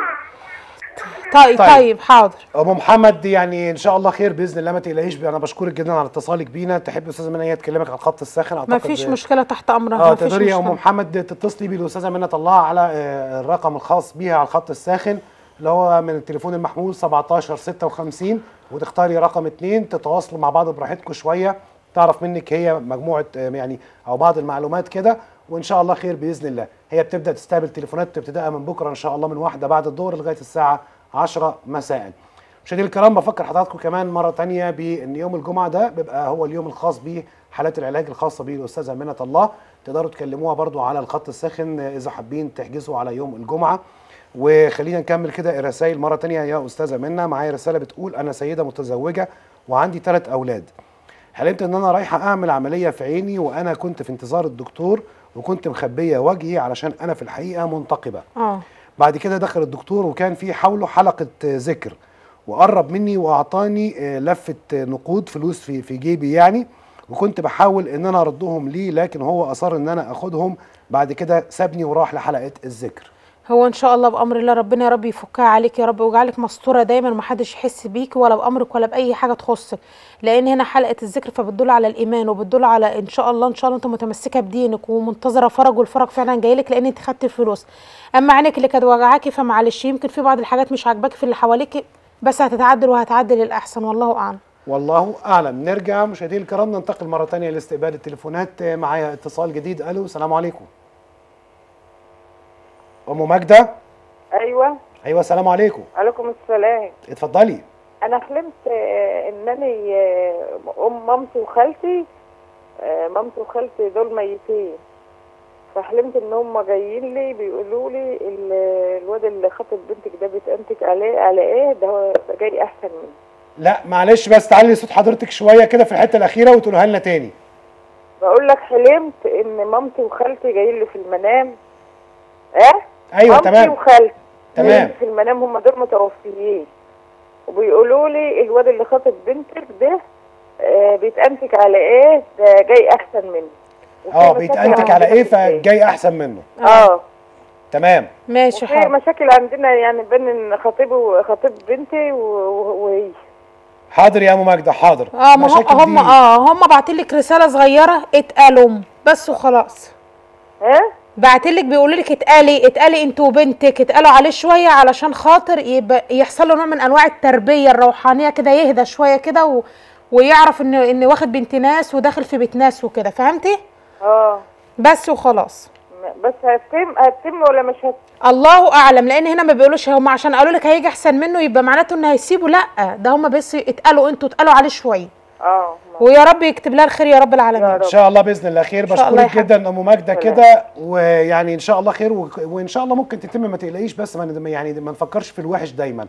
طيب طيب. طيب حاضر ام محمد يعني ان شاء الله خير باذن الله ما تقلقيش انا بشكرك جدا على اتصالك بينا تحب استاذه منى هي تكلمك على الخط الساخن اعتقد ما فيش مشكله تحت امرها اه ما فيش تقدري يا ام مشكله محمد تتصلي بالاستاذه منى طلعها على آه، الرقم الخاص بيها على الخط الساخن اللي هو من التليفون المحمول 17 56 وتختاري رقم 2 تتواصلوا مع بعض براحتكم شويه تعرف منك هي مجموعه آه، يعني او بعض المعلومات كده وان شاء الله خير باذن الله هي بتبدا تستقبل تليفونات ابتداء من بكره ان شاء الله من واحده بعد الظهر لغايه الساعه 10 مساء مشاهدينا الكرام بفكر حضراتكم كمان مره تانية بان يوم الجمعه ده بيبقى هو اليوم الخاص بحالات العلاج الخاصه بالاستاذه منى الله تقدروا تكلموها برضو على الخط الساخن اذا حابين تحجزوا على يوم الجمعه وخلينا نكمل كده الرسائل مره تانية يا استاذه منى معايا رساله بتقول انا سيده متزوجه وعندي ثلاث اولاد حلمت ان انا رايحه اعمل عمليه في عيني وانا كنت في انتظار الدكتور وكنت مخبيه وجهي علشان انا في الحقيقه منتقبه اه بعد كده دخل الدكتور وكان في حوله حلقه آه، ذكر وقرب مني واعطاني آه، لفه آه، نقود فلوس في في جيبي يعني وكنت بحاول ان انا اردهم ليه لكن هو اصر ان انا اخدهم بعد كده سابني وراح لحلقه الذكر هو ان شاء الله بامر الله ربنا يا رب يفكها عليك يا رب ويجعلك مستوره دايما ومحدش يحس بيك ولا بامرك ولا باي حاجه تخصك لان هنا حلقه الذكر فبتدل على الايمان وبتدل على ان شاء الله ان شاء الله انت متمسكه بدينك ومنتظره فرج والفرج فعلا جاي لك لان انت خدت الفلوس اما عينك اللي كانت وجعاكي فمعلش يمكن في بعض الحاجات مش عاجباكي في اللي حواليك بس هتتعدل وهتعدل للاحسن والله اعلم والله اعلم نرجع مشاهدينا الكرام ننتقل مره تانية لاستقبال التليفونات آه، معايا اتصال جديد الو السلام عليكم ام ماجده ايوه ايوه السلام عليكم عليكم السلام اتفضلي انا حلمت آه، انني آه، ام مامتي وخالتي آه، مامتي وخالتي دول ميتين فحلمت ان هم جايين لي بيقولوا لي ال- الواد اللي خاطب بنتك ده بيتأنتك عليه على ايه ده هو جاي احسن منه لا معلش بس تعلي صوت حضرتك شويه كده في الحته الاخيره وتقولها لنا تاني بقول لك حلمت ان مامتي وخالتي جايين لي في المنام اه ايوه مامتي تمام وخالتي تمام. جايين في المنام هم دول متوفيين وبيقولوا لي الواد اللي خاطب بنتك ده آه بيتأنتك على ايه ده جاي احسن منه وفي اه مشاكل بيتأنتك على ايه فجاي احسن منه اه تمام ماشي وفي حاضر مشاكل عندنا يعني بين إن خطيبه خطيب بنتي و- و- وهي حاضر يا ام ماجده حاضر اه ما هم مشاكل هم دي- اه هم بعتلك رساله صغيره اتقالوا بس وخلاص ها بعتلك بيقولوا لك اتقالي اتقالي انت وبنتك اتقالوا عليه شويه علشان خاطر يبقى يحصل له نوع من انواع التربيه الروحانيه كده يهدى شويه كده و... ويعرف ان ان واخد بنت ناس وداخل في بيت ناس وكده فهمتي اه بس وخلاص بس هتتم هتتم ولا مش هت الله اعلم لان هنا ما بيقولوش هم عشان قالوا لك هيجي احسن منه يبقى معناته انه هيسيبه لا ده هم بس اتقالوا انتوا اتقالوا عليه شويه اه ويا رب يكتب لها الخير يا رب العالمين ان شاء الله باذن الله خير إن شاء الله بشكرك يا جدا ام ماجده كده ويعني ان شاء الله خير و- وان شاء الله ممكن تتم ما تقلقيش بس ما ن- يعني ما نفكرش في الوحش دايما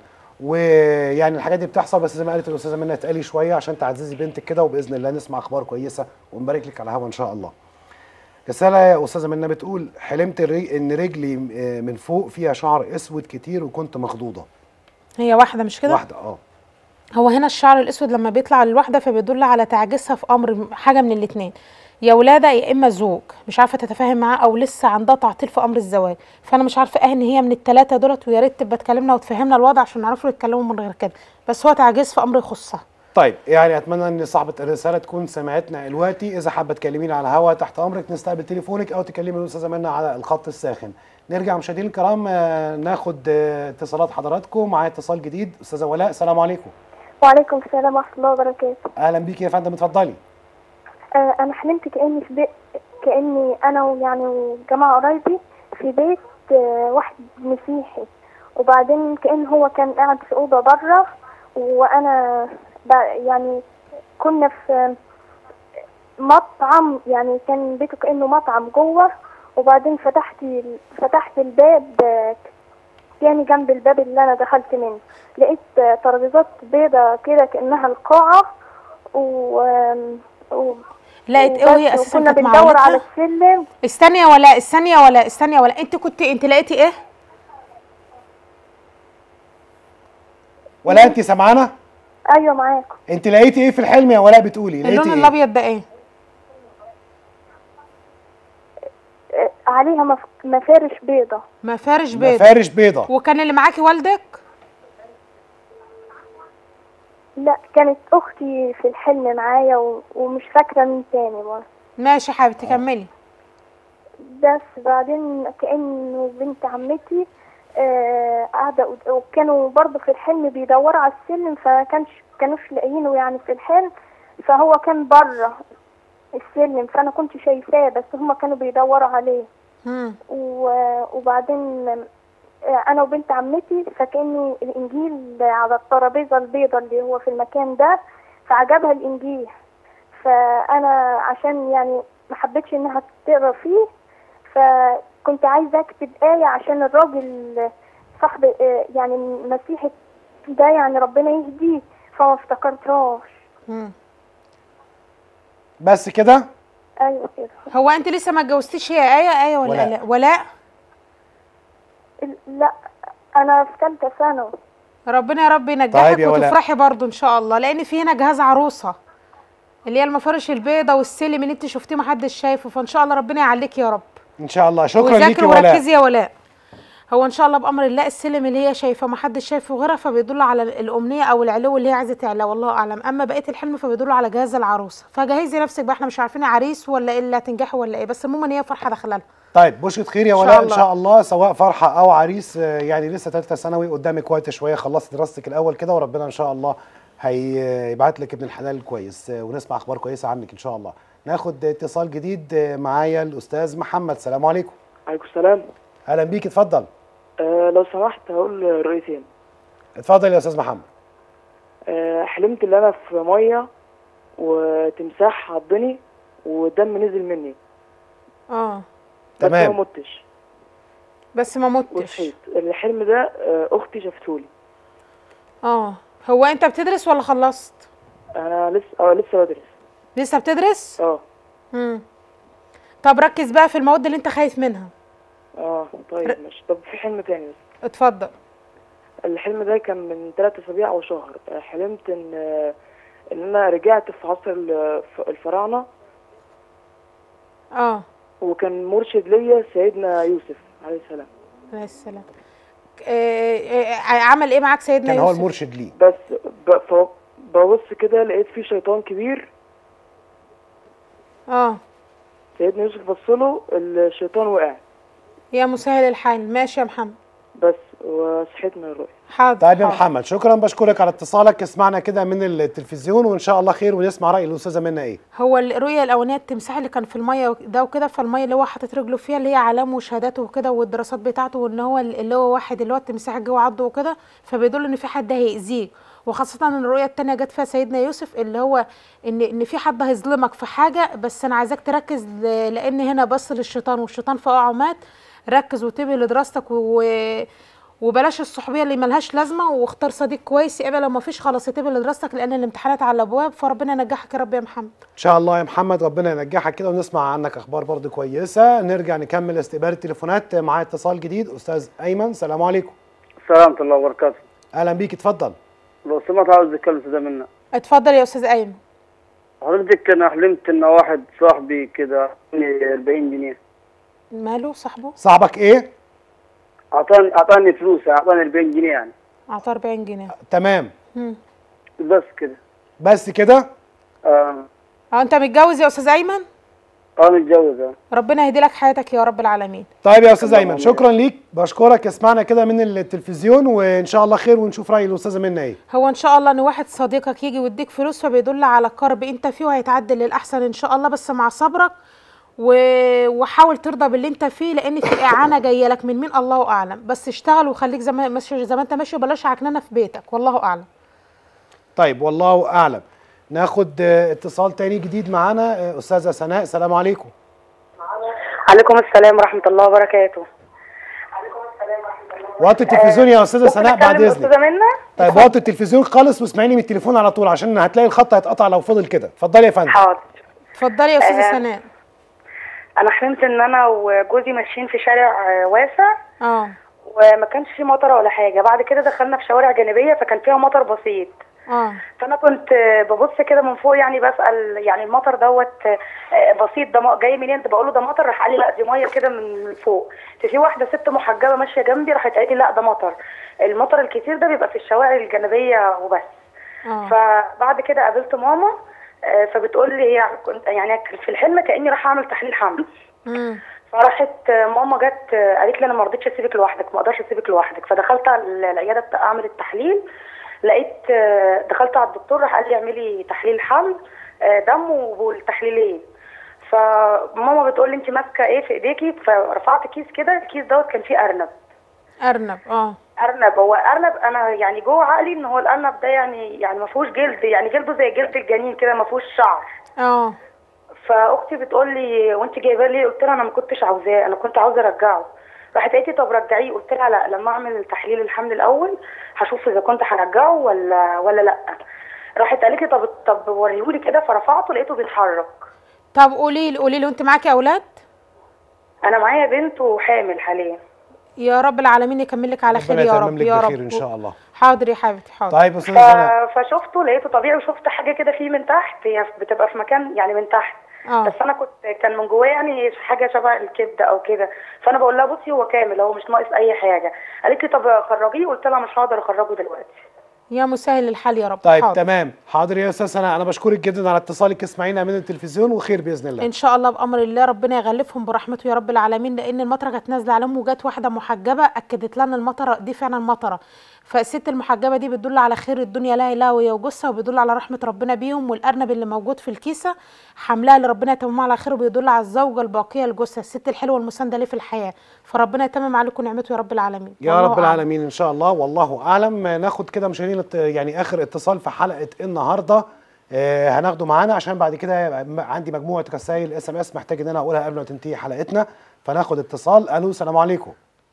ويعني الحاجات دي بتحصل بس زي ما قالت الاستاذه منى اتقلي شويه عشان تعززي بنتك كده وباذن الله نسمع اخبار كويسه ونبارك لك على الهوا ان شاء الله رسالة يا أستاذة منى بتقول حلمت الري- إن رجلي آه، من فوق فيها شعر أسود كتير وكنت مخضوضة هي واحده مش كده واحدة أه هو هنا الشعر الاسود لما بيطلع للواحده فبيدل على تعجيزها في امر حاجه من الاثنين يا ولاده يا اما زوج مش عارفه تتفاهم معاه او لسه عندها تعطيل في امر الزواج فانا مش عارفه اه ان هي من الثلاثه دولت ويا ريت تبقى تكلمنا وتفهمنا الوضع عشان نعرفوا يتكلموا من غير كده بس هو تعجيز في امر يخصها طيب يعني أتمنى إن صاحبة الرسالة تكون سمعتنا دلوقتي إذا حابة تكلمينا على الهوا تحت أمرك نستقبل تليفونك أو تكلمي الأستاذة منى على الخط الساخن نرجع مشاهدينا الكرام آه، ناخد آه، اتصالات حضراتكم معايا اتصال جديد أستاذة ولاء السلام عليكم وعليكم السلام ورحمة الله وبركاته أهلا بيكي يا فندم اتفضلي آه أنا حلمت كأني في بيت كأني أنا ويعني وجماعة قرايبي في بيت آه واحد مسيحي وبعدين كأن هو كان قاعد في أوضة بره وأنا ب- يعني كنا في مطعم يعني كان بيته كأنه مطعم جوه وبعدين فتحت فتحت الباب آه، يعني جنب الباب اللي أنا دخلت منه لقيت آه، ترابيزات بيضة كده كأنها القاعة و و لقيت ايه وهي وبس، اساسا وكنا كانت مع بندور على والدتها السلم استني يا ولاء استني يا ولاء استني يا ولاء انت كنت انت لقيتي ايه ولا أنت سامعانا؟ ايوه معاكم أنت لقيتي إيه في الحلم يا ولاء بتقولي؟ لقيتي اللون إيه؟ الابيض ده ايه آه، عليها مف... مفارش بيضة مفارش بيض مفارش بيضة وكان اللي معاكي والدك لا كانت اختي في الحلم معايا و... ومش فاكرة مين تاني برضه ماشي يا حبيبتي كملي بس بعدين كأنه بنت عمتي آه، قاعدة قد- وكانوا برضه في الحلم بيدوروا على السلم فكانش كانوش لاقيينه يعني في الحلم فهو كان بره السلم فانا كنت شايفاه بس هما كانوا بيدوروا عليه مم. و- وبعدين آه، انا وبنت عمتي فكأني الانجيل على الترابيزه البيضاء اللي هو في المكان ده فعجبها الانجيل فانا عشان يعني ما حبيتش انها تقرا فيه فكنت عايزه اكتب ايه عشان الراجل صاحب آه، يعني المسيحي ده يعني ربنا يهديه فما افتكرتهاش مم. بس كده؟ ايوه كده هو انت لسه ما اتجوزتيش هي ايه ايه ولا ولاء. لا ولاء لا انا في ثالثه ثانوي ربنا يا رب طيب ينجحك يا ولاء. وتفرحي برضو ان شاء الله لان في هنا جهاز عروسه اللي هي المفارش البيضه والسلم اللي انت شفتيه محدش شايفه فان شاء الله ربنا يعليك يا رب إن شاء الله شكرا ليكي وذاكري ولاء وركزي يا ولاء هو ان شاء الله بامر الله السلم اللي هي شايفه محدش شايفه غيرها فبيدل على الامنيه او العلو اللي هي عايزه تعلى والله اعلم اما بقيه الحلم فبيدل على جهاز العروسه فجهزي نفسك بقى احنا مش عارفين عريس ولا ايه اللي هتنجحي ولا ايه بس عموما هي فرحه داخله لها طيب بشرة خير يا إن شاء ولاء ان الله. شاء الله سواء فرحه او عريس آه، يعني لسه ثالثه ثانوي قدامك وقت شويه خلصت دراستك الاول كده وربنا ان شاء الله هيبعت لك ابن الحلال كويس آه، ونسمع اخبار كويسه عنك ان شاء الله ناخد اتصال جديد آه، معايا الاستاذ محمد السلام عليكم عليكم السلام اهلا بيك اتفضل آه لو سمحت هقول رؤيتين اتفضل يا استاذ محمد آه حلمت ان انا في ميه وتمساح عضني ودم نزل مني اه بس تمام. ما متش بس ما متش وصحيت الحلم ده آه، اختي شافتهولي اه هو انت بتدرس ولا خلصت انا لسه اه لسه بدرس لسه بتدرس اه امم طب ركز بقى في المواد اللي انت خايف منها اه طيب ماشي طب في حلم تاني بس اتفضل الحلم ده كان من ثلاث اسابيع او شهر آه، حلمت ان آه، ان انا رجعت في عصر الف- الفراعنه اه وكان مرشد ليا سيدنا يوسف عليه السلام عليه السلام آه، آه، عمل ايه معاك سيدنا كان هو يوسف المرشد ليه بس ب- ف- ببص كده لقيت في شيطان كبير اه سيدنا يوسف بصله الشيطان وقع يا مسهل الحال ماشي يا محمد بس وصحيت من الرؤيا حاضر طيب يا حاضر. محمد شكرا بشكرك على اتصالك اسمعنا كده من التلفزيون وان شاء الله خير ونسمع راي الاستاذه منى ايه هو الرؤيه الاولانيه التمساح اللي كان في الميه ده وكده فالميه اللي هو حاطط رجله فيها اللي هي علامه وشهاداته وكده والدراسات بتاعته وان هو اللي هو واحد اللي هو التمساح جوه عضه وكده فبيدل ان في حد هيأذيه وخاصة ان الرؤية التانية جت فيها سيدنا يوسف اللي هو ان ان في حد هيظلمك في حاجة بس انا عايزاك تركز ل- لان هنا بص للشيطان والشيطان فقع ومات ركز وانتبه لدراستك و... وبلاش الصحوبيه اللي ملهاش لازمه واختار صديق كويس يا اما لو ما فيش خلاص انتبه لدراستك لان الامتحانات على الابواب فربنا ينجحك يا رب يا محمد ان شاء الله يا محمد ربنا ينجحك كده ونسمع عنك اخبار برضو كويسه نرجع نكمل استقبال التليفونات معايا اتصال جديد استاذ ايمن السلام عليكم السلام ورحمة الله وبركاته اهلا بيك اتفضل لو سمحت عاوز اتكلم في ده منا اتفضل يا استاذ ايمن حضرتك انا حلمت ان واحد صاحبي كده اعطاني 40 جنيه ماله صاحبه صاحبك ايه اعطاني اعطاني فلوس اعطاني 40 جنيه يعني اعطاه 40 جنيه تمام مم. بس كده بس كده اه اه انت متجوز يا استاذ ايمن اه متجوز اه ربنا يهدي لك حياتك يا رب العالمين طيب يا استاذ ايمن شكرا ليك بشكرك اسمعنا كده من التلفزيون وان شاء الله خير ونشوف راي الاستاذه منى ايه هو ان شاء الله ان واحد صديقك يجي ويديك فلوس فبيدل على كرب انت فيه وهيتعدل للاحسن ان شاء الله بس مع صبرك و... وحاول ترضى باللي انت فيه لان في اعانه جايه لك من مين الله اعلم بس اشتغل وخليك زي ما ماشي زي ما انت ماشي وبلاش عكننه في بيتك والله اعلم طيب والله اعلم ناخد آه، اتصال تاني جديد معانا آه، استاذه سناء السلام عليكم عليكم السلام ورحمة الله وبركاته وطي التلفزيون يا استاذه سناء بعد أكلم اذنك أستاذة منى طيب وطي التلفزيون خالص واسمعيني من التليفون على طول عشان هتلاقي الخط هيتقطع لو فضل كده اتفضلي يا فندم حاضر اتفضلي يا استاذه آه. سناء أنا حلمت إن أنا وجوزي ماشيين في شارع آه، واسع اه وما كانش فيه مطر ولا حاجة بعد كده دخلنا في شوارع جانبية فكان فيها مطر بسيط اه فانا كنت آه، ببص كده من فوق يعني بسال يعني المطر دوت آه، بسيط ده م- جاي منين بقول له ده مطر راح قال لي لا دي ميه كده من من فوق ففي واحده ست محجبه ماشيه جنبي راحت قالت لي لا ده مطر المطر الكتير ده بيبقى في الشوارع الجانبيه وبس اه فبعد كده قابلت ماما آه، فبتقول لي هي كنت يعني في الحلم كاني راح اعمل تحليل حمل مم. فراحت آه، ماما جت آه، قالت لي انا ما رضيتش اسيبك لوحدك ما اقدرش اسيبك لوحدك فدخلت على العياده بتاع اعمل التحليل لقيت آه، دخلت على الدكتور راح قال لي اعملي تحليل حمل آه، دم والتحليلين فماما بتقول لي انت ماسكه ايه في ايديكي فرفعت كيس كده الكيس دوت كان فيه ارنب ارنب اه ارنب هو ارنب انا يعني جوه عقلي ان هو الارنب ده يعني يعني ما فيهوش جلد يعني جلده زي جلد الجنين كده ما فيهوش شعر اه فاختي بتقول لي وانت جايباه ليه قلت لها انا ما كنتش عاوزاه انا كنت عاوزه ارجعه راحت قالت لي طب رجعيه قلت لها لا لما اعمل تحليل الحمل الاول هشوف اذا كنت هرجعه ولا ولا لا راحت قالت لي طب طب وريهولي كده فرفعته لقيته بيتحرك طب قولي لي قولي لي وانت معاكي اولاد انا معايا بنت وحامل حاليا يا رب العالمين يكمل لك على خير ربنا يا يتمم رب لك يا بخير رب ان شاء الله حاضر يا حبيبتي حاضر طيب يا استاذه ف... سناء فشفته لقيته طبيعي وشفت حاجه كده فيه من تحت هي بتبقى في مكان يعني من تحت اه بس انا كنت كان من جوايا يعني حاجه شبه الكبده او كده فانا بقول لها بصي هو كامل هو مش ناقص اي حاجه قالت لي طب خرجيه قلت لها مش هقدر اخرجه دلوقتي يا مسهل الحال يا رب طيب حاضر. تمام حاضر يا استاذ سناء انا بشكرك جدا على اتصالك اسمعينا من التلفزيون وخير باذن الله ان شاء الله بامر الله ربنا يغلفهم برحمته يا رب العالمين لان المطره كانت نازله عليهم وجات واحده محجبه اكدت لنا المطره دي فعلا مطره فالست المحجبه دي بتدل على خير الدنيا لا اله وهي وجوزها وبيدل على رحمه ربنا بيهم والارنب اللي موجود في الكيسه حملها اللي ربنا يتمم على خير وبيدل على الزوجه الباقيه لجوزها الست الحلوه المسانده ليه في الحياه فربنا يتمم عليكم نعمته يا رب العالمين يا والله رب أعلم. العالمين ان شاء الله والله اعلم ناخد كده مشاهدينا الت- يعني اخر اتصال في حلقه النهارده آه هناخده معانا عشان بعد كده يبقى م- عندي مجموعه رسائل اس ام اس محتاج ان انا اقولها قبل ما تنتهي حلقتنا فناخد اتصال الو السلام عليكم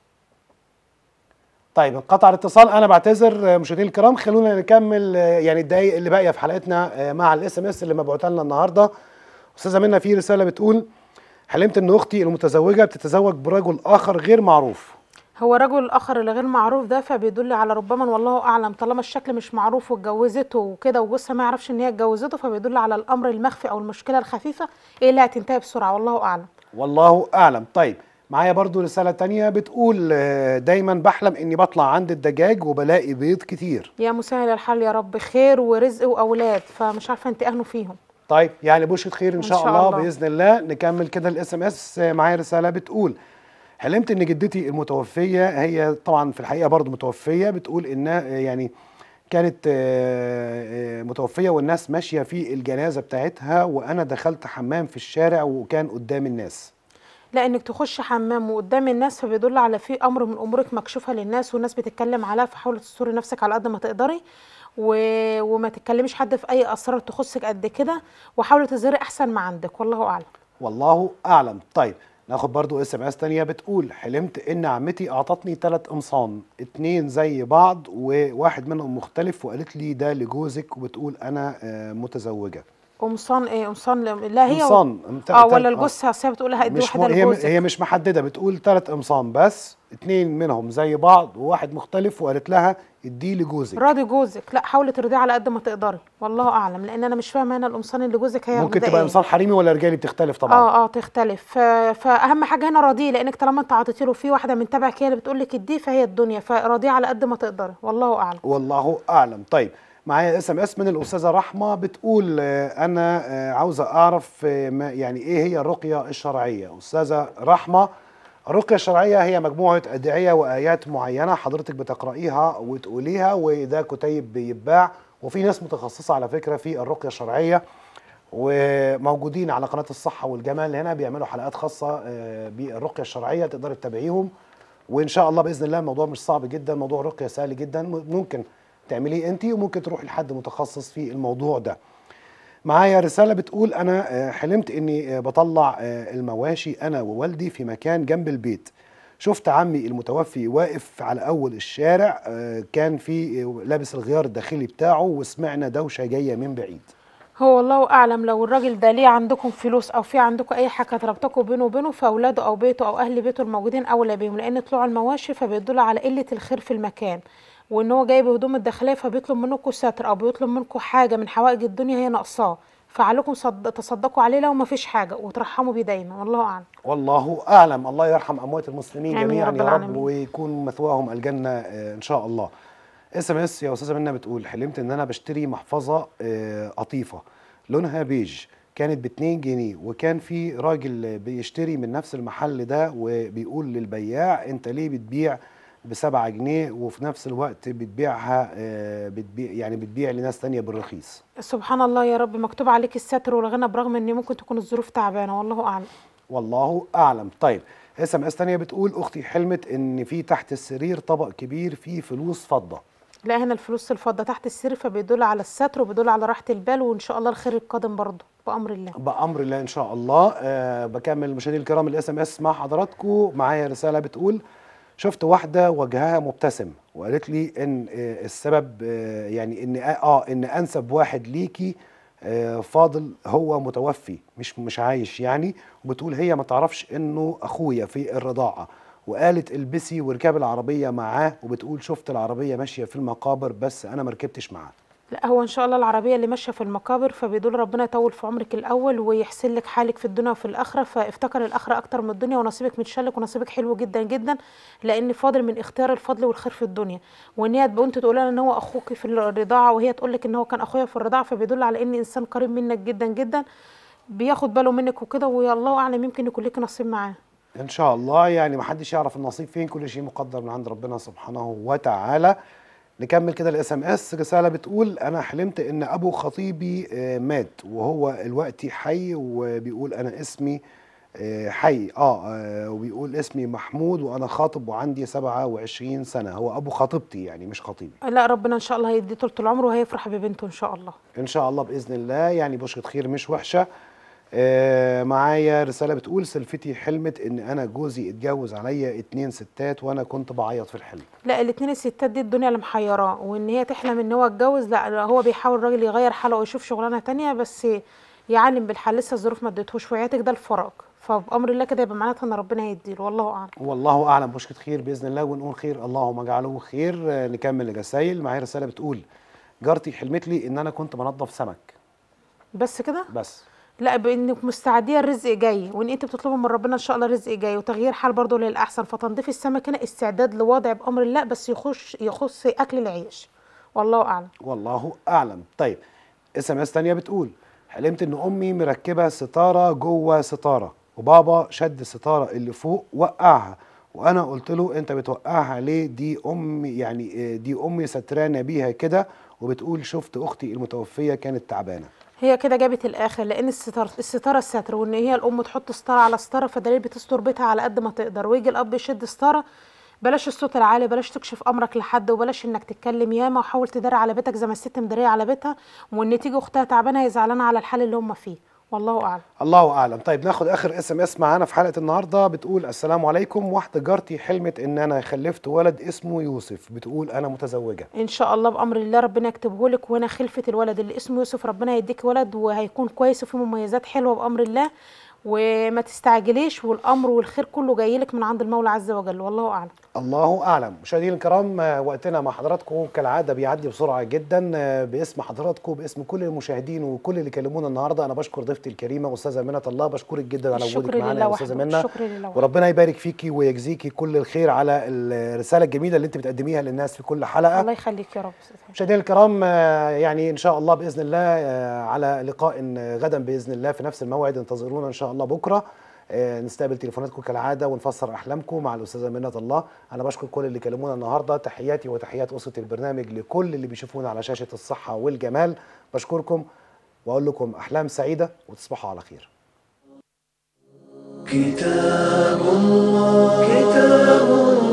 طيب انقطع الاتصال انا بعتذر آه، مشاهدينا الكرام خلونا نكمل آه، يعني الدقايق اللي باقيه في حلقتنا آه، مع الاس ام اس اللي مبعوته لنا النهارده استاذه منى في رساله بتقول حلمت ان اختي المتزوجه بتتزوج برجل اخر غير معروف هو رجل الاخر اللي غير معروف ده فبيدل على ربما والله اعلم طالما الشكل مش معروف واتجوزته وكده وجوزها ما يعرفش ان هي اتجوزته فبيدل على الامر المخفي او المشكله الخفيفه ايه اللي هتنتهي بسرعه والله اعلم والله اعلم طيب معايا برضو رساله تانية بتقول آه، دايما بحلم اني بطلع عند الدجاج وبلاقي بيض كتير يا مسهل الحال يا رب خير ورزق واولاد فمش عارفه انت اهنوا فيهم طيب يعني بشرة خير ان إن شاء, شاء الله, الله. باذن الله نكمل كده الاس ام اس معايا رساله بتقول حلمت ان جدتي المتوفيه هي طبعا في الحقيقه برضو متوفيه بتقول انها آه، يعني كانت آه، آه، متوفيه والناس ماشيه في الجنازه بتاعتها وانا دخلت حمام في الشارع وكان قدام الناس لا انك تخش حمام وقدام الناس فبيدل على في امر من امورك مكشوفه للناس والناس بتتكلم عليها فحاولي تستري نفسك على قد ما تقدري و... وما تتكلميش حد في اي اسرار تخصك قد كده وحاولي تظهري احسن ما عندك والله اعلم والله اعلم طيب ناخد برضو اس ام اس تانية بتقول حلمت ان عمتي اعطتني ثلاث قمصان اتنين زي بعض وواحد منهم مختلف وقالت لي ده لجوزك وبتقول انا آه، متزوجه قمصان ايه قمصان ل- لا هي قمصان. أم- اه تل- ولا آه. الجثه اصل هي بتقول هدي مش م... واحده هي لجوزك هي مش محدده بتقول ثلاث قمصان بس اتنين منهم زي بعض وواحد مختلف وقالت لها اديه لجوزك راضي جوزك لا حاولي ترضيه على قد ما تقدري والله اعلم لان انا مش فاهمه هنا القمصان اللي جوزك هي ممكن ده تبقى إيه؟ قمصان حريمي ولا رجالي بتختلف طبعا اه اه تختلف ف... فاهم حاجه هنا راضيه لانك طالما انت عطيتي له في واحده من تبعك هي اللي بتقول لك اديه فهي الدنيا فراضيه على قد ما تقدري والله اعلم والله اعلم طيب معايا اس ام اس من الاستاذه رحمه بتقول آه، انا آه، عاوزه اعرف آه، ما يعني ايه هي الرقيه الشرعيه استاذه رحمه الرقيه الشرعيه هي مجموعه ادعيه وايات معينه حضرتك بتقرايها وتقوليها وده كتيب بيتباع وفي ناس متخصصه على فكره في الرقيه الشرعيه وموجودين على قناه الصحه والجمال هنا بيعملوا حلقات خاصه آه، بالرقيه الشرعيه تقدري تتابعيهم وان شاء الله باذن الله الموضوع مش صعب جدا موضوع الرقيه سهل جدا م- ممكن تعمليه انت وممكن تروحي لحد متخصص في الموضوع ده معايا رساله بتقول انا آه، حلمت اني آه، بطلع آه، المواشي انا ووالدي في مكان جنب البيت شفت عمي المتوفي واقف على اول الشارع آه، كان في آه، لابس الغيار الداخلي بتاعه وسمعنا دوشه جايه من بعيد هو الله اعلم لو الراجل ده ليه عندكم فلوس او في عندكم اي حاجه تربطكم بينه وبينه فاولاده او بيته او اهل بيته الموجودين اولى بيهم لان طلوع المواشي فبيدل على قله الخير في المكان وان هو جايب هدوم الداخليه فبيطلب منكم ستر او بيطلب منكم حاجه من حوائج الدنيا هي ناقصاه فعليكم صد... تصدقوا عليه لو ما فيش حاجه وترحموا بيه دايما والله اعلم والله اعلم الله يرحم اموات المسلمين آمين يا جميعا رب يا رب العالمين. ويكون مثواهم الجنه آه، ان شاء الله اس ام اس يا استاذه منى بتقول حلمت ان انا بشتري محفظه آه، قطيفه لونها بيج كانت ب 2 جنيه وكان في راجل بيشتري من نفس المحل ده وبيقول للبياع انت ليه بتبيع ب 7 جنيه وفي نفس الوقت بتبيعها آه، بتبيع يعني بتبيع لناس تانية بالرخيص سبحان الله يا رب مكتوب عليك الستر والغنى برغم ان ممكن تكون الظروف تعبانه والله اعلم والله اعلم طيب اس ام اس تانية بتقول اختي حلمت ان في تحت السرير طبق كبير فيه فلوس فضه لا هنا الفلوس الفضه تحت السرير فبيدل على الستر وبيدل على راحه البال وان شاء الله الخير القادم برضه بامر الله بامر الله ان شاء الله أه بكمل مشاهدينا الكرام الاس ام اس مع حضراتكم معايا رساله بتقول شفت واحده وجهها مبتسم وقالت لي ان آه، السبب آه، يعني ان اه ان انسب واحد ليكي آه، فاضل هو متوفي مش مش عايش يعني وبتقول هي ما تعرفش انه اخويا في الرضاعه وقالت البسي واركبي العربيه معاه وبتقول شفت العربيه ماشيه في المقابر بس انا ما ركبتش معاه لا هو ان شاء الله العربيه اللي ماشيه في المقابر فبيدل ربنا يطول في عمرك الاول ويحسن لك حالك في الدنيا وفي الاخره فافتكر الاخره اكتر من الدنيا ونصيبك متشلك ونصيبك حلو جدا جدا لان فاضل من اختيار الفضل والخير في الدنيا وان هي تبقى انت تقول لها ان هو اخوك في الرضاعه وهي تقول لك ان هو كان اخويا في الرضاعه فبيدل على ان انسان قريب منك جدا جدا بياخد باله منك وكده والله اعلم يمكن يكون لك نصيب معاه ان شاء الله يعني محدش يعرف النصيب فين كل شيء مقدر من عند ربنا سبحانه وتعالى نكمل كده الاس ام اس رساله بتقول انا حلمت ان ابو خطيبي آه، مات وهو الوقت حي وبيقول انا اسمي آه، حي اه آه، وبيقول اسمي محمود وانا خاطب وعندي 27 سنه هو ابو خطيبتي يعني مش خطيبي لا ربنا ان شاء الله هيدي طول العمر وهيفرح ببنته ان شاء الله ان شاء الله باذن الله يعني بشرة خير مش وحشه آه معايا رساله بتقول سلفتي حلمت ان انا جوزي اتجوز عليا اتنين ستات وانا كنت بعيط في الحلم لا الاتنين الستات دي الدنيا اللي محيراه وان هي تحلم ان هو اتجوز لا لا، هو بيحاول الراجل يغير حاله ويشوف شغلانه تانية بس يعلم بالحال لسه الظروف ما ادتهوش وعياتك ده الفراق فبامر الله كده يبقى معناتها ان ربنا هيديله والله اعلم والله اعلم بشرة خير باذن الله ونقول خير اللهم اجعله خير آه نكمل الرسايل معايا رساله بتقول جارتي حلمت لي ان انا كنت بنظف سمك بس كده بس لا بانك مستعديه الرزق جاي وان انت بتطلبي من ربنا ان شاء الله رزق جاي وتغيير حال برضه للاحسن فتنظيف السمك هنا استعداد لوضع بامر الله بس يخش يخص اكل العيش والله اعلم والله اعلم طيب اس ام اس تانية بتقول حلمت ان امي مركبه ستاره جوه ستاره وبابا شد الستاره اللي فوق وقعها وانا قلت له انت بتوقعها ليه دي امي يعني آه، دي امي سترانه بيها كده وبتقول شفت اختي المتوفيه كانت تعبانه هي كده جابت الاخر لان الستار الستاره الستر وان هي الام تحط ستاره على ستاره فدليل بتستر بيتها على قد ما تقدر ويجي الاب يشد ستاره بلاش الصوت العالي بلاش تكشف امرك لحد وبلاش انك تتكلم ياما وحاول تداري على بيتك زي ما الست مداريه على بيتها وان تيجي اختها تعبانه هي زعلانه على الحال اللي هم فيه والله اعلم الله اعلم طيب ناخد اخر اس ام اس معانا في حلقه النهارده بتقول السلام عليكم واحده جارتي حلمت ان انا خلفت ولد اسمه يوسف بتقول انا متزوجه ان شاء الله بامر الله ربنا يكتبه لك وهنا خلفه الولد اللي اسمه يوسف ربنا يديك ولد وهيكون كويس وفيه مميزات حلوه بامر الله وما تستعجليش والامر والخير كله جاي لك من عند المولى عز وجل والله اعلم الله اعلم مشاهدينا الكرام آه، وقتنا مع حضراتكم كالعاده بيعدي بسرعه جدا آه، باسم حضراتكم باسم كل المشاهدين وكل اللي كلمونا النهارده انا بشكر ضيفتي الكريمه استاذه منى الله بشكرك جدا على وجودك الشكر معانا لله يا استاذه وحده منى الشكر لله وحده وربنا يبارك فيكي ويجزيكي كل الخير على الرساله الجميله اللي انت بتقدميها للناس في كل حلقه الله يخليك يا رب مشاهدينا الكرام آه، يعني ان شاء الله باذن الله آه، على لقاء غدا باذن الله في نفس الموعد انتظرونا ان شاء الله بكره آه، نستقبل تليفوناتكم كالعاده ونفسر احلامكم مع الاستاذه منى الله انا بشكر كل اللي كلمونا النهارده تحياتي وتحيات اسره البرنامج لكل اللي بيشوفونا على شاشه الصحه والجمال بشكركم واقول لكم احلام سعيده وتصبحوا على خير كتاب الله كتاب الله